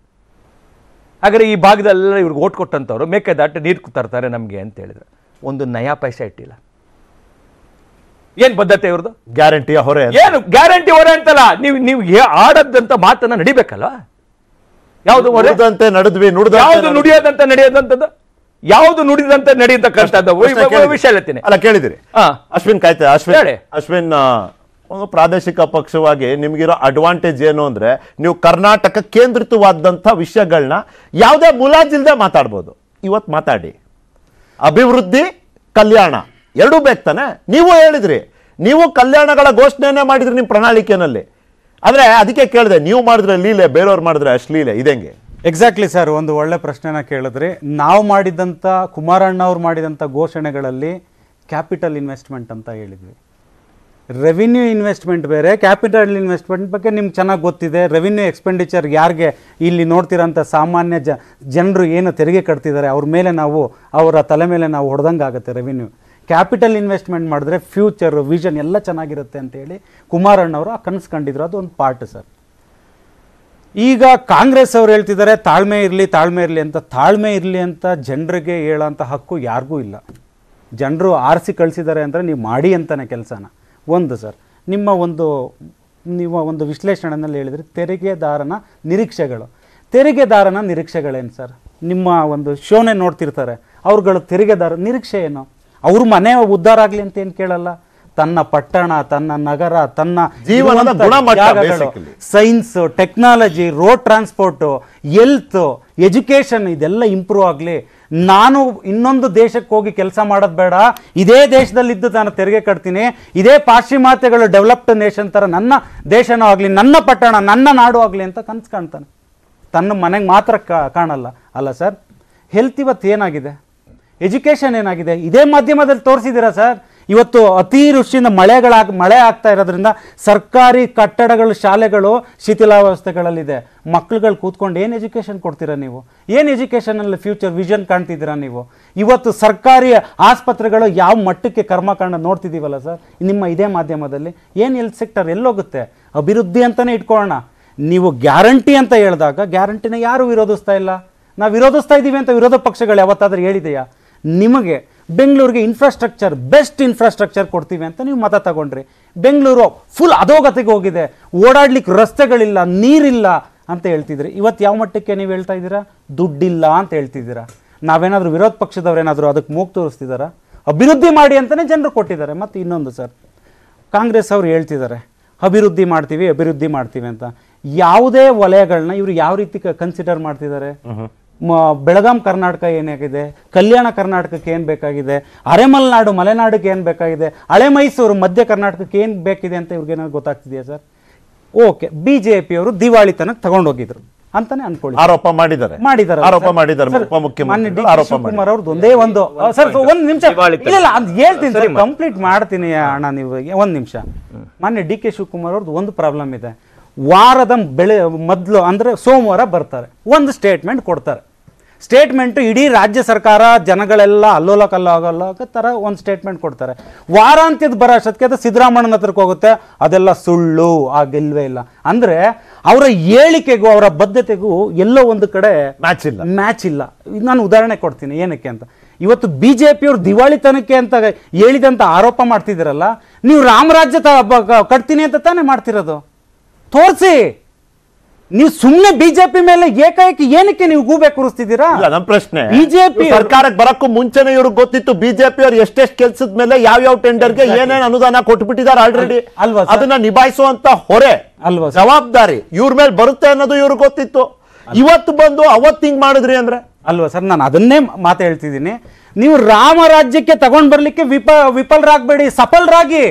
ಹಾಗಾದ್ರೆ ಈ ಭಾಗದಲ್ಲೆಲ್ಲ ಇವ್ರಿಗೆ ಓಟ್ ಕೊಟ್ಟಂಥವ್ರು ಮೇಕೆದಾಟು ನೀರು ತರ್ತಾರೆ ನಮಗೆ ಅಂತ ಹೇಳಿದ್ರು ಒಂದು ನಯಾ ಪೈಸೆ ಇಟ್ಟಿಲ್ಲ ಏನು ಬದ್ಧತೆ ಇವ್ರದ್ದು ಗ್ಯಾರಂಟಿಯ ಹೊರೆ ಅಂತ. ಏನು ಗ್ಯಾರಂಟಿ ಹೊರೆ ಅಂತಲ್ಲ ನೀವು ನೀವು ಏ- ಆಡದ್ದಂತ ಮಾತನ್ನ ನಡಿಬೇಕಲ್ಲ ಯಾವುದು ಮೊರೆ? ನುಡಿದಂತೆ ನಡೆದ್ವಿ ನುಡಿದಂತೆ ಯಾವುದು ನಡೆದ್ವಿ. ನುಡಿಯೋದಂತ ನಡೆಯೋದಂತದ್ದು ಯಾವುದು ನುಡಿದಂತೆ ನಡೆಯತಕ್ಕಂಥದ್ದು ಪ್ರಶ್ನೆ ಕೇಳಿದ್ರಿ. ವಿಷಯ ಹೇಳ್ತೀನಿ ಅಲ್ಲ ಕೇಳಿದಿರಿ ಹಾ. ಅಶ್ವಿನ್ ಕಾಯ್ತಾ ಅಶ್ವಿನ್ ಹೇಳಿ. ಅಶ್ವಿನ್ ಆ, ಒಂದು ಪ್ರಾದೇಶಿಕ ಪಕ್ಷವಾಗಿ ನಿಮ್ಗಿರೋ ಅಡ್ವಾಂಟೇಜ್ ಏನು ಅಂದ್ರೆ ನೀವು ಕರ್ನಾಟಕ ಕೇಂದ್ರಿತವಾದಂಥ ವಿಷಯಗಳನ್ನ ಯಾವುದೇ ಮುಲಾಜಿಲ್ದೆ ಮಾತಾಡ್ಬೋದು ಇವತ್ತು ಮಾತಾಡಿ ಅಭಿವೃದ್ಧಿ ಕಲ್ಯಾಣ ಎರಡೂ ಬೇಕು ತಾನೆ ನೀವು ಹೇಳಿದ್ರಿ ನೀವು ಕಲ್ಯಾಣಗಳ ಘೋಷಣೆನೇ ಮಾಡಿದ್ರಿ ನಿಮ್ಮ ಪ್ರಣಾಳಿಕೆನಲ್ಲಿ ಆದ್ರೆ ಅದಕ್ಕೆ ಕೇಳಿದೆ ನೀವು ಮಾಡಿದ್ರೆ ಲೀಲೆ ಬೇರೆಯವ್ರು ಮಾಡಿದ್ರೆ ಅಶ್ಲೀಲೆ ಇದಂಗೆ ಎಕ್ಸಾಕ್ಟ್ಲಿ ಸರ್ ಒಂದು ಒಳ್ಳೆ ಪ್ರಶ್ನೆನ ಕೇಳಿದ್ರಿ ನಾವು ಮಾಡಿದಂಥ ಕುಮಾರಣ್ಣ ಅವ್ರು ಮಾಡಿದಂಥ ಘೋಷಣೆಗಳಲ್ಲಿ ಕ್ಯಾಪಿಟಲ್ ಇನ್ವೆಸ್ಟ್ಮೆಂಟ್ ಅಂತ ಹೇಳಿದ್ವಿ ರೆವಿನ್ಯೂ ಇನ್ವೆಸ್ಟ್ಮೆಂಟ್ ಬೇರೆ ಕ್ಯಾಪಿಟಲ್ ಇನ್ವೆಸ್ಟ್ಮೆಂಟ್ ಬಗ್ಗೆ ನಿಮ್ಗೆ ಚೆನ್ನಾಗಿ ಗೊತ್ತಿದೆ ರೆವಿನ್ಯೂ ಎಕ್ಸ್ಪೆಂಡಿಚರ್ ಯಾರಿಗೆ ಇಲ್ಲಿ ನೋಡ್ತಿರೋಂಥ ಸಾಮಾನ್ಯ ಜ ಜನರು ಏನು ತೆರಿಗೆ ಕಟ್ತಿದ್ದಾರೆ ಅವ್ರ ಮೇಲೆ ನಾವು ಅವರ ತಲೆ ಮೇಲೆ ನಾವು ಹೊಡೆದಂಗೆ ಆಗುತ್ತೆ ರೆವಿನ್ಯೂ ಕ್ಯಾಪಿಟಲ್ ಇನ್ವೆಸ್ಟ್ಮೆಂಟ್ ಮಾಡಿದ್ರೆ ಫ್ಯೂಚರ್ ವಿಷನ್ ಎಲ್ಲ ಚೆನ್ನಾಗಿರುತ್ತೆ ಅಂತೇಳಿ ಕುಮಾರಣ್ಣವರು ಆ ಕನಸು ಕಂಡಿದ್ರು ಅದು ಒಂದು ಪಾರ್ಟ್ ಸರ್ ಈಗ ಕಾಂಗ್ರೆಸ್ ಅವ್ರು ಹೇಳ್ತಿದ್ದಾರೆ ತಾಳ್ಮೆ ಇರಲಿ ತಾಳ್ಮೆ ಇರಲಿ ಅಂತ ತಾಳ್ಮೆ ಇರಲಿ ಅಂತ ಜನರಿಗೆ ಹೇಳೋಂಥ ಹಕ್ಕು ಯಾರಿಗೂ ಇಲ್ಲ ಜನರು ಆರಿಸಿ ಕಳಿಸಿದ್ದಾರೆ ಅಂದರೆ ನೀವು ಮಾಡಿ ಅಂತಾನೆ ಕೆಲಸನ ಒಂದು ಸರ್ ನಿಮ್ಮ ಒಂದು ನೀವು ಒಂದು ವಿಶ್ಲೇಷಣೆಯಲ್ಲಿ ಹೇಳಿದರೆ ತೆರಿಗೆದಾರನ ನಿರೀಕ್ಷೆಗಳು ತೆರಿಗೆದಾರನ ನಿರೀಕ್ಷೆಗಳೇನು ಸರ್ ನಿಮ್ಮ ಒಂದು ಶೋನೇ ನೋಡ್ತಿರ್ತಾರೆ ಅವ್ರುಗಳು ತೆರಿಗೆದಾರ ನಿರೀಕ್ಷೆ ಏನು ಅವ್ರ ಮನೆ ಉದ್ಧಾರ ಆಗಲಿ ಅಂತ ಏನು ಕೇಳಲ್ಲ ತನ್ನ ಪಟ್ಟಣ ತನ್ನ ನಗರ ತನ್ನ ಜೀವನದ ಇರುವಂಥ ಗುಣಮಟ್ಟ ಜಾಗಗಳು, basically. Science technology road transport health education ಇದೆಲ್ಲ ಇಂಪ್ರೂವ್ ಆಗಲಿ ನಾನು ಇನ್ನೊಂದು ದೇಶಕ್ಕೆ ಹೋಗಿ ಕೆಲಸ ಮಾಡೋದು ಬೇಡ ಇದೇ ದೇಶದಲ್ಲಿದ್ದು ನಾನು ತೆರಿಗೆ ಕಟ್ತೀನಿ ಇದೇ ಪಾಶ್ಚಿಮಾತ್ಯಗಳು ಡೆವಲಪ್ಡ್ ನೇಷನ್ ಥರ ನನ್ನ ದೇಶನೂ ಆಗಲಿ ನನ್ನ ಪಟ್ಟಣ ನನ್ನ ನಾಡು ಆಗಲಿ ಅಂತ ಕನಸು ಕಾಣ್ತಾನೆ ತನ್ನ ಮನೆಗೆ ಮಾತ್ರ ಕಾ- ಕಾಣಲ್ಲ ಅಲ್ಲ ಸರ್ ಹೆಲ್ತ್ ಇವತ್ತು ಏನಾಗಿದೆ ಎಜುಕೇಷನ್ ಏನಾಗಿದೆ ಇದೇ ಮಾಧ್ಯಮದಲ್ಲಿ ತೋರಿಸಿದ್ದೀರಾ ಸರ್ ಇವತ್ತು ಅತಿವೃಷ್ಟಿಯಿಂದ ಮಳೆಗಳಾಗ ಮಳೆ ಆಗ್ತಾ ಇರೋದ್ರಿಂದ ಸರ್ಕಾರಿ ಕಟ್ಟಡಗಳು ಶಾಲೆಗಳು ಶಿಥಿಲಾವಸ್ಥೆಗಳಲ್ಲಿದೆ ಮಕ್ಳುಗಳು ಕೂತ್ಕೊಂಡು ಏನು ಎಜುಕೇಷನ್ ಕೊಡ್ತೀರಾ ನೀವು ಏನು ಎಜುಕೇಷನಲ್ಲಿ ಫ್ಯೂಚರ್ ವಿಷನ್ ಕಾಣ್ತಿದ್ದೀರಾ ನೀವು ಇವತ್ತು ಸರ್ಕಾರಿ ಆಸ್ಪತ್ರೆಗಳು ಯಾವ ಮಟ್ಟಕ್ಕೆ ಕರ್ಮಕಾಂಡ ನೋಡ್ತಿದ್ದೀವಲ್ಲ ಸರ್ ನಿಮ್ಮ ಇದೇ ಮಾಧ್ಯಮದಲ್ಲಿ ಏನು ಹೆಲ್ತ್ ಸೆಕ್ಟರ್ ಎಲ್ಲೋಗುತ್ತೆ ಅಭಿವೃದ್ಧಿ ಅಂತಲೇ ಇಟ್ಕೊಳ್ಳೋಣ ನೀವು ಗ್ಯಾರಂಟಿ ಅಂತ ಹೇಳಿದಾಗ ಗ್ಯಾರಂಟಿನ ಯಾರು ವಿರೋಧಿಸ್ತಾ ಇಲ್ಲ ನಾವು ವಿರೋಧಿಸ್ತಾ ಇದ್ದೀವಿ ಅಂತ ವಿರೋಧ ಪಕ್ಷಗಳು ಯಾವತ್ತಾದ್ರೂ ಹೇಳಿದೆಯಾ ನಿಮಗೆ ಬೆಂಗಳೂರಿಗೆ ಇನ್ಫ್ರಾಸ್ಟ್ರಕ್ಚರ್ ಬೆಸ್ಟ್ ಇನ್ಫ್ರಾಸ್ಟ್ರಕ್ಚರ್ ಕೊಡ್ತೀವಿ ಅಂತ ನೀವು ಮತ ತಗೊಂಡ್ರಿ ಬೆಂಗಳೂರು ಫುಲ್ ಅಧೋಗತಿಗೆ ಹೋಗಿದೆ ಓಡಾಡ್ಲಿಕ್ಕೆ ರಸ್ತೆಗಳಿಲ್ಲ ನೀರಿಲ್ಲ ಅಂತ ಹೇಳ್ತಿದ್ರಿ ಇವತ್ತು ಯಾವ ಮಟ್ಟಕ್ಕೆ ನೀವು ಹೇಳ್ತಾ ಇದ್ದೀರಾ ದುಡ್ಡಿಲ್ಲ ಅಂತ ಹೇಳ್ತಿದ್ದೀರಾ ನಾವೇನಾದರೂ ವಿರೋಧ ಪಕ್ಷದವ್ರೇನಾದರೂ ಅದಕ್ಕೆ ಮೂಗ್ ತೋರಿಸ್ತಿದ್ದಾರಾ ಅಭಿವೃದ್ಧಿ ಮಾಡಿ ಅಂತಲೇ ಜನರು ಕೊಟ್ಟಿದ್ದಾರೆ ಮತ್ತು ಇನ್ನೊಂದು ಸರ್ ಕಾಂಗ್ರೆಸ್ ಅವ್ರು ಹೇಳ್ತಿದ್ದಾರೆ ಅಭಿವೃದ್ಧಿ ಮಾಡ್ತೀವಿ ಅಭಿವೃದ್ಧಿ ಮಾಡ್ತೀವಿ ಅಂತ ಯಾವುದೇ ವಲಯಗಳನ್ನ ಇವರು ಯಾವ ರೀತಿ ಕನ್ಸಿಡರ್ ಮಾಡ್ತಿದ್ದಾರೆ ಮ- ಬೆಳಗಾಂ ಕರ್ನಾಟಕ ಏನಾಗಿದೆ ಕಲ್ಯಾಣ ಕರ್ನಾಟಕಕ್ಕೆ ಏನು ಬೇಕಾಗಿದೆ ಅರೆಮಲೆನಾಡು ಮಲೆನಾಡಿಗೆ ಏನು ಬೇಕಾಗಿದೆ ಹಳೆ ಮೈಸೂರು ಮಧ್ಯ ಕರ್ನಾಟಕಕ್ಕೆ ಏನು ಬೇಕಿದೆ ಅಂತ ಇವ್ರಿಗೇನಾದ್ರು ಗೊತ್ತಾಗ್ತಿದೆಯಾ ಸರ್ ಓಕೆ ಬಿ ಜೆ ಪಿಯವರು ದಿವಾಳಿತನಕ್ಕೆ ತಗೊಂಡೋಗಿದ್ರು ಅಂತಾನೆ ಅನ್ಕೊಳ್ಳಿ ಆರೋಪ ಮಾಡಿದ್ದಾರೆ ಮಾಡಿದ್ದಾರೆ ಆರೋಪ ಮಾಡಿದ್ದಾರೆ ಉಪಮುಖ್ಯಮಂತ್ರಿಗಳು ಆರೋಪ ಮಾಡಿದ್ದಾರೆ ಶಿವಕುಮಾರ್ ಅವ್ರದ್ದು ಒಂದೇ ಒಂದು ಸರ್ ಒಂದ್ ನಿಮಿಷ ಇಲ್ಲ ಇಲ್ಲ ಅದು ಹೇಳ್ತೀನಿ ಸರ್ ಕಂಪ್ಲೀಟ್ ಮಾಡ್ತೀನಿ ಅಣ್ಣ ನೀವು ಒಂದ್ ನಿಮಿಷ ಮೊನ್ನೆ ಡಿ ಕೆ ಶಿವಕುಮಾರ್ ಅವ್ರದ್ದು ಒಂದು ಪ್ರಾಬ್ಲಮ್ ಇದೆ ವಾರದ ಬೆಳೆ ಮೊದಲು ಅಂದ್ರೆ ಸೋಮವಾರ ಬರ್ತಾರೆ ಒಂದು ಸ್ಟೇಟ್ಮೆಂಟ್ ಕೊಡ್ತಾರೆ ಸ್ಟೇಟ್ಮೆಂಟ್ ಇಡೀ ರಾಜ್ಯ ಸರ್ಕಾರ ಜನಗಳೆಲ್ಲ ಅಲ್ಲೋಲ ಕಲ್ಲೋಗಲ್ಲ ಥರ ಒಂದು ಸ್ಟೇಟ್ಮೆಂಟ್ ಕೊಡ್ತಾರೆ ವಾರಾಂತ್ಯದ ಬರೋ ಅಷ್ಟೊತ್ತಿಗೆ ಅದು ಸಿದ್ದರಾಮಣ್ಣನ ಹತ್ರಕ್ಕೆ ಹೋಗುತ್ತೆ ಅದೆಲ್ಲ ಸುಳ್ಳು ಆಗಿಲ್ವೇ ಇಲ್ಲ ಅಂದ್ರೆ ಅವರ ಹೇಳಿಕೆಗೂ ಅವರ ಬದ್ಧತೆಗೂ ಎಲ್ಲೋ ಒಂದು ಕಡೆ ಮ್ಯಾಚ್ ಇಲ್ಲ ಮ್ಯಾಚ್ ಇಲ್ಲ ಇದು ನಾನು ಉದಾಹರಣೆ ಕೊಡ್ತೀನಿ ಏನಕ್ಕೆ ಅಂತ ಇವತ್ತು ಬಿ ಜೆ ಪಿಯವ್ರು ದಿವಾಳಿತನಕ್ಕೆ ಅಂತ ಹೇಳಿದಂತ ಆರೋಪ ಮಾಡ್ತಿದ್ದೀರಲ್ಲ ನೀವು ರಾಮರಾಜ್ಯ ತ- ಬ- ಕ- ಕಟ್ತೀನಿ ಅಂತ ತಾನೇ ಮಾಡ್ತಿರೋದು ತೋರಿಸಿ ನೀವು ಸುಮ್ಮನೆ ಬಿಜೆಪಿ ಮೇಲೆ ಏಕಾಏಕಿ ಏನಕ್ಕೆ ನೀವು ಗೂಬೆ ಕೂರಿಸ್ತಿದ್ದೀರಾ ಇಲ್ಲ ನಮ್ಮ ಪ್ರಶ್ನೆ ಬಿಜೆಪಿ ಇವ್ರು ಸರ್ಕಾರಕ್ಕೆ ಬರಕ್ಕೂ ಮುಂಚೆನೆ ಇವ್ರಿಗೆ ಗೊತ್ತಿತ್ತು ಬಿಜೆಪಿ ಅವ್ರು ಎಷ್ಟೆಷ್ಟು ಕೆಲ್ಸದ ಮೇಲೆ ಯಾವ್ಯಾವ ಟೆಂಡರ್ಗೆ ಏನೇನ್ ಅನುದಾನ ಕೊಟ್ಬಿಟ್ಟಿದ್ದಾರೆ ಆಲ್ರೆಡಿ ಅಲ್ವಾ ಸರ್? ಅದನ್ನ ನಿಭಾಯಿಸುವಂತ ಹೊರೆ ಅಲ್ವಾ ಸರ್? ಜವಾಬ್ದಾರಿ ಇವ್ರ ಮೇಲೆ ಬರುತ್ತೆ ಅನ್ನೋದು ಇವ್ರಿಗೆ ಗೊತ್ತಿತ್ತು ಇವತ್ತು ಬಂದು ಅವತ್ತು ಹಿಂಗ್ ಮಾಡಿದ್ರಿ ಅಂದ್ರೆ ಅಲ್ವಾ ಸರ್ ನಾನು ಅದನ್ನೇ ಮಾತು ಹೇಳ್ತಿದ್ದೀನಿ ನೀವು ರಾಮರಾಜ್ಯಕ್ಕೆ ತಗೊಂಡ್ ಬರ್ಲಿಕ್ಕೆ ವಿಪ ವಿಫಲರಾಗಬೇಡಿ ಸಫಲರಾಗಿ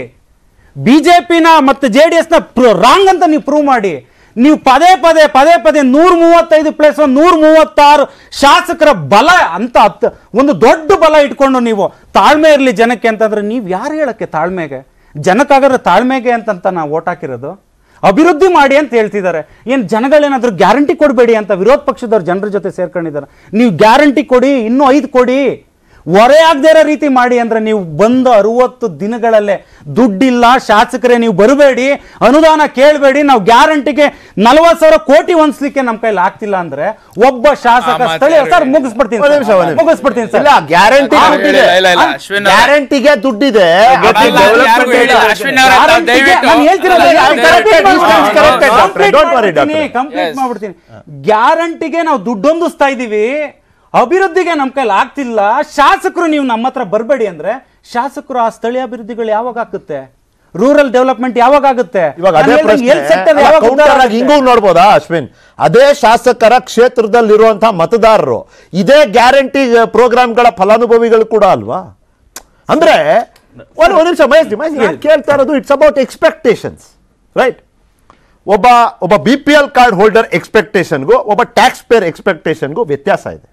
ಬಿಜೆಪಿನ ಮತ್ತು ಜೆ ಡಿ ಎಸ್ನ ರಾಂಗ್ ಅಂತ ನೀವು ಪ್ರೂವ್ ಮಾಡಿ ನೀವು ಪದೇ ಪದೇ ಪದೇ ಪದೇ ನೂರ ಮೂವತ್ತೈದು ಪ್ಲಸ್ ನೂರ ಮೂವತ್ತಾರು ಶಾಸಕರ ಬಲ ಅಂತ ಹತ್ತು ಒಂದು ದೊಡ್ಡ ಬಲ ಇಟ್ಕೊಂಡು ನೀವು ತಾಳ್ಮೆ ಇರಲಿ ಜನಕ್ಕೆ ಅಂತಂದ್ರೆ ನೀವು ಯಾರು ಹೇಳಕ್ಕೆ ತಾಳ್ಮೆಗೆ ಜನಕ್ಕಾಗಾದ್ರೆ ತಾಳ್ಮೆಗೆ ಅಂತಂತ ನಾವು ಓಟ್ ಹಾಕಿರೋದು ಅಭಿವೃದ್ಧಿ ಮಾಡಿ ಅಂತ ಹೇಳ್ತಿದ್ದಾರೆ ಏನು ಜನಗಳೇನಾದ್ರೂ ಗ್ಯಾರಂಟಿ ಕೊಡಬೇಡಿ ಅಂತ ವಿರೋಧ ಪಕ್ಷದವ್ರು ಜನರ ಜೊತೆ ಸೇರ್ಕೊಂಡಿದ್ದಾರೆ ನೀವು ಗ್ಯಾರಂಟಿ ಕೊಡಿ ಇನ್ನೂ ಐದು ಕೊಡಿ ಹೊರೆ ಆಗದೇ ಇರೋ ರೀತಿ ಮಾಡಿ ಅಂದ್ರೆ ನೀವು ಬಂದ ಅರವತ್ತು ದಿನಗಳಲ್ಲೇ ದುಡ್ಡಿಲ್ಲ ಶಾಸಕರೇ ನೀವು ಬರಬೇಡಿ ಅನುದಾನ ಕೇಳಬೇಡಿ ನಾವು ಗ್ಯಾರಂಟಿಗೆ ನಲವತ್ತು ಸಾವಿರ ಕೋಟಿ ಹೊಂದ್ಸ್ಲಿಕ್ಕೆ ನಮ್ಮ ಕೈಲಿ ಆಗ್ತಿಲ್ಲ ಅಂದ್ರೆ ಒಬ್ಬ ಶಾಸಕ ಆ ಮಾತು ಸ್ಥಳೀಯ ಯಾರು ಸರ್ ಹೇಳಿ? ಮುಗಿಸ್ಬಿಡ್ತೀನಿ ಒಂದ್ ಸರ್. ನಿಮಿಷ, ಒಂದ್ ನಿಮಿಷ. ಮುಗಿಸ್ಬಿಡ್ತೀನಿ ಸರ್ ಇಲ್ಲ ಗ್ಯಾರಂಟಿ ಆ, ದುಡ್ಡಿದೆ ಇಲ್ಲ, ಇಲ್ಲ, ಇಲ್ಲ, ಅಶ್ವಿನ್ ಅವ್ರೆ. ಗ್ಯಾರಂಟಿಗೆ ದುಡ್ಡಿದೆ ಅದಲ್ಲ, but ಅದು development ಯಾರಿಗೂ ಹೇಳಿ, ಇಲ್ಲ. ಅಶ್ವಿನ್ ಅವ್ರೆ, ತಾವು ಗ್ಯಾರಂಟಿಗೆ ದಯವಿಟ್ಟು- ನಾನು ಹೇಳ್ತಿರೋದು ಅಲ್ಲ, ಯಾರು ದಯವಿಟ್ಟು- correct distance ಮಾಡ್ಬಿಡ್ತೀನಿ. correct, doctor. Complete Don't worry, ಮಾಡ್ಬಿಡ್ತೀನಿ, doctor. complete Yes. ಮಾಡ್ಬಿಡ್ತೀನಿ ಗ್ಯಾರಂಟಿಗೆ ನಾವು ದುಡ್ಡು ಹೊಂದಿಸ್ತಾ ಇದೀವಿ ಅಭಿವೃದ್ಧಿಗೆ ನಮ್ಮ ಕೈಲಿ ಆಗ್ತಿಲ್ಲ ಶಾಸಕರು ನೀವು ನಮ್ಮ ಹತ್ರ ಬರಬೇಡಿ ಅಂದ್ರೆ ಶಾಸಕರು ಆ ಸ್ಥಳೀಯ ಅಭಿವೃದ್ಧಿಗಳು ಯಾವಾಗ ಆಗುತ್ತೆ ರೂರಲ್ ಡೆವಲಪ್ಮೆಂಟ್ ಯಾವಾಗ ಆಗುತ್ತೆ ಇವಾಗ ಅದೇ ನಾನು ಹೇಳ್ದಂಗೆ ಪ್ರಶ್ನೆ health sector ಅಲ್ಲ, ಯಾವಾಗ counter ಉದ್ಧಾರ ಆಗಿ ಆಗುತ್ತೆ? ಹಿಂಗೂ ನೋಡ್ಬೋದಾ ಅಶ್ವಿನ್ ಅದೇ ಶಾಸಕರ ಕ್ಷೇತ್ರದಲ್ಲಿರುವಂತಹ ಮತದಾರರು ಇದೇ ಗ್ಯಾರಂಟಿ ಪ್ರೋಗ್ರಾಮ್ಗಳ ಫಲಾನುಭವಿಗಳು ಕೂಡ ಅಲ್ವಾ ಅಂದ್ರೆ ಒಂದು ಒಂದು ನಿಮಿಷ ಮಹೇಶ್ ಮಹೇಶ್ ನಾನ್ ಕೇಳ್ತಾ ಇರೋದು ಇಟ್ಸ್ ಅಬೌಟ್ ಎಕ್ಸ್ಪೆಕ್ಟೇಷನ್ಸ್ ರೈಟ್ ಒಬ್ಬ ಒಬ್ಬ B P L card holder ಎಕ್ಸ್ಪೆಕ್ಟೇಷನ್ಗೂ ಒಬ್ಬ ಟ್ಯಾಕ್ಸ್ ಪೇರ್ ಎಕ್ಸ್ಪೆಕ್ಟೇಷನ್ಗೂ ವ್ಯತ್ಯಾಸ ಇದೆ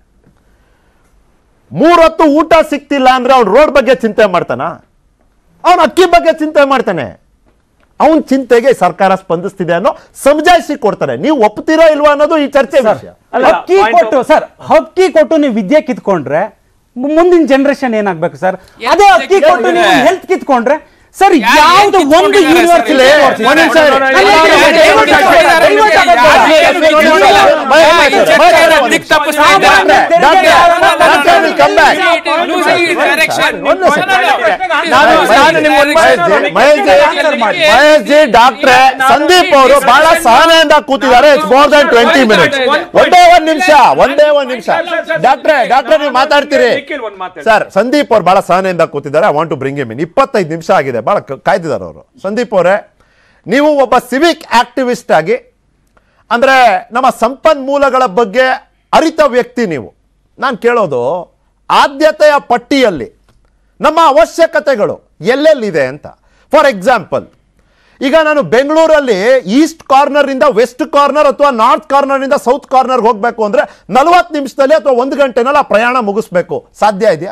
ಮೂರೊತ್ತು ಊಟ ಸಿಕ್ತಿಲ್ಲ ಅಂದ್ರೆ ಅವ್ನು ರೋಡ್ ಬಗ್ಗೆ ಚಿಂತೆ ಮಾಡ್ತಾನ ಅವನು ಅಕ್ಕಿ ಬಗ್ಗೆ ಚಿಂತೆ ಮಾಡ್ತಾನೆ ಅವನ ಚಿಂತೆಗೆ ಸರ್ಕಾರ ಸ್ಪಂದಿಸ್ತಿದೆ ಅನ್ನೋ ಸಮಜಾಯಿಸಿ ಕೊಡ್ತಾರೆ ನೀವು ಒಪ್ತೀರೋ ಇಲ್ವಾ ಅನ್ನೋದು ಈ ಚರ್ಚೆ ವಿಷಯ ಹಕ್ಕಿ ಕೊಟ್ಟು ಸರ್ ಹಕ್ಕಿ ಕೊಟ್ಟು ನೀವು ವಿದ್ಯೆ ಕಿತ್ಕೊಂಡ್ರೆ ಮು- ಮುಂದಿನ ಜನರೇಷನ್ ಏನಾಗ್ಬೇಕು ಸರ್ ಅದೇ ಹಕ್ಕಿ ಕೊಟ್ಟು ನೀವು ಹೆಲ್ತ್ ಕಿತ್ಕೊಂಡ್ರೆ ಸರ್ ಯಾರು ಯಾವ್ದು ಏನ್ ಒಂದು ಕಿತ್ಕೊಂಡಿದ್ದಾರೆ ಸರ್? ಯೂನಿವರ್ಸಿಟಿ ಒಂದ್ ನಿಮಿಷ ಇರಿ. ನಾನು ಹೇಳ್ತೀನಿ, ಯಾರು ಏನ್ ದಯವಿಟ್ಟು ಕಿತ್ಕೊಂಡಿದ್ದಾರೆ? ದಯವಿಟ್ಟು ಯಾರು ಏನ್ ಕಿತ್ಕೊಂಡಿದ್ದಾರೆ? ಮಹೇಶ್ ಈ ಅವರೇ, ಚರ್ಚೆಯನ್ನು ಮಹೇಶ್ ಅವರೇ, ದಿಕ್ಕು ತಪ್ಪಿಸ್ತಾ ಡಾಕ್ಟ್ರೆ, ಇದ್ದಾರೆ. ಡಾಕ್ಟ್ರೆ, ಡಾಕ್ಟ್ರೆ, will come back. Losing its direction. ಒಂದು ನಿಮಿಷ. ನಾನು- ನಾನು ನಾನು ನಿಮ್ಗೆ ಮಹೇಶ್ ಜಿ, ಮಹೇಶ್ ಜಿ, ಮಹೇಶ್ ಜಿ ಡಾಕ್ಟ್ರೆ ಸಂದೀಪ್ ಅವರು ಬಹಳ ಸಹನೆಯಿಂದ ಕೂತಿದ್ದಾರೆ it's more than twenty minutes ಒಂದೇ ಒಂದ್ ನಿಮಿಷ ಒಂದೇ ಒಂದ್ ನಿಮಿಷ ಡಾಕ್ಟ್ರೆ ಡಾಕ್ಟ್ರೆ ನೀವು ಮಾತಾಡ್ತೀರಿ ಸರ್ ಸಂದೀಪ್ ಅವ್ರು ಬಹಳ ಸಹನೆಯಿಂದ ಕೂತಿದ್ದಾರೆ I want to bring him in ಇಪ್ಪತ್ತೈದು ನಿಮಿಷ ಆಗಿದೆ ಬಹಳ ಕ- ಕಾಯ್ದಿದ್ದಾರೆ ಅವರು ಸಂದೀಪ್ ಅವರೇ ನೀವು ಒಬ್ಬ ಸಿವಿಕ್ ಆಕ್ಟಿವಿಸ್ಟ್ ಆಗಿ ಅಂದ್ರೆ ನಮ್ಮ ಸಂಪನ್ಮೂಲಗಳ ಬಗ್ಗೆ ಅರಿತ ವ್ಯಕ್ತಿ ನೀವು ನಾನು ಕೇಳೋದು ಆದ್ಯತೆಯ ಪಟ್ಟಿಯಲ್ಲಿ ನಮ್ಮ ಅವಶ್ಯಕತೆಗಳು ಎಲ್ಲೆಲ್ಲಿದೆ ಅಂತ ಫಾರ್ ಎಕ್ಸಾಂಪಲ್ ಈಗ ನಾನು ಬೆಂಗಳೂರಲ್ಲಿ ಈಸ್ಟ್ ಕಾರ್ನರ್ ಇಂದ ವೆಸ್ಟ್ ಕಾರ್ನರ್ ಅಥವಾ ನಾರ್ತ್ ಕಾರ್ನರ್ ಇಂದ ಸೌತ್ ಕಾರ್ನರ್ ಹೋಗಬೇಕು ಅಂದ್ರೆ ನಲವತ್ತು ನಿಮಿಷದಲ್ಲಿ ಅಥವಾ ಒಂದು ಗಂಟೆನಲ್ಲಿ ಆ ಪ್ರಯಾಣ ಮುಗಿಸ್ಬೇಕು ಸಾಧ್ಯ ಇದೆಯಾ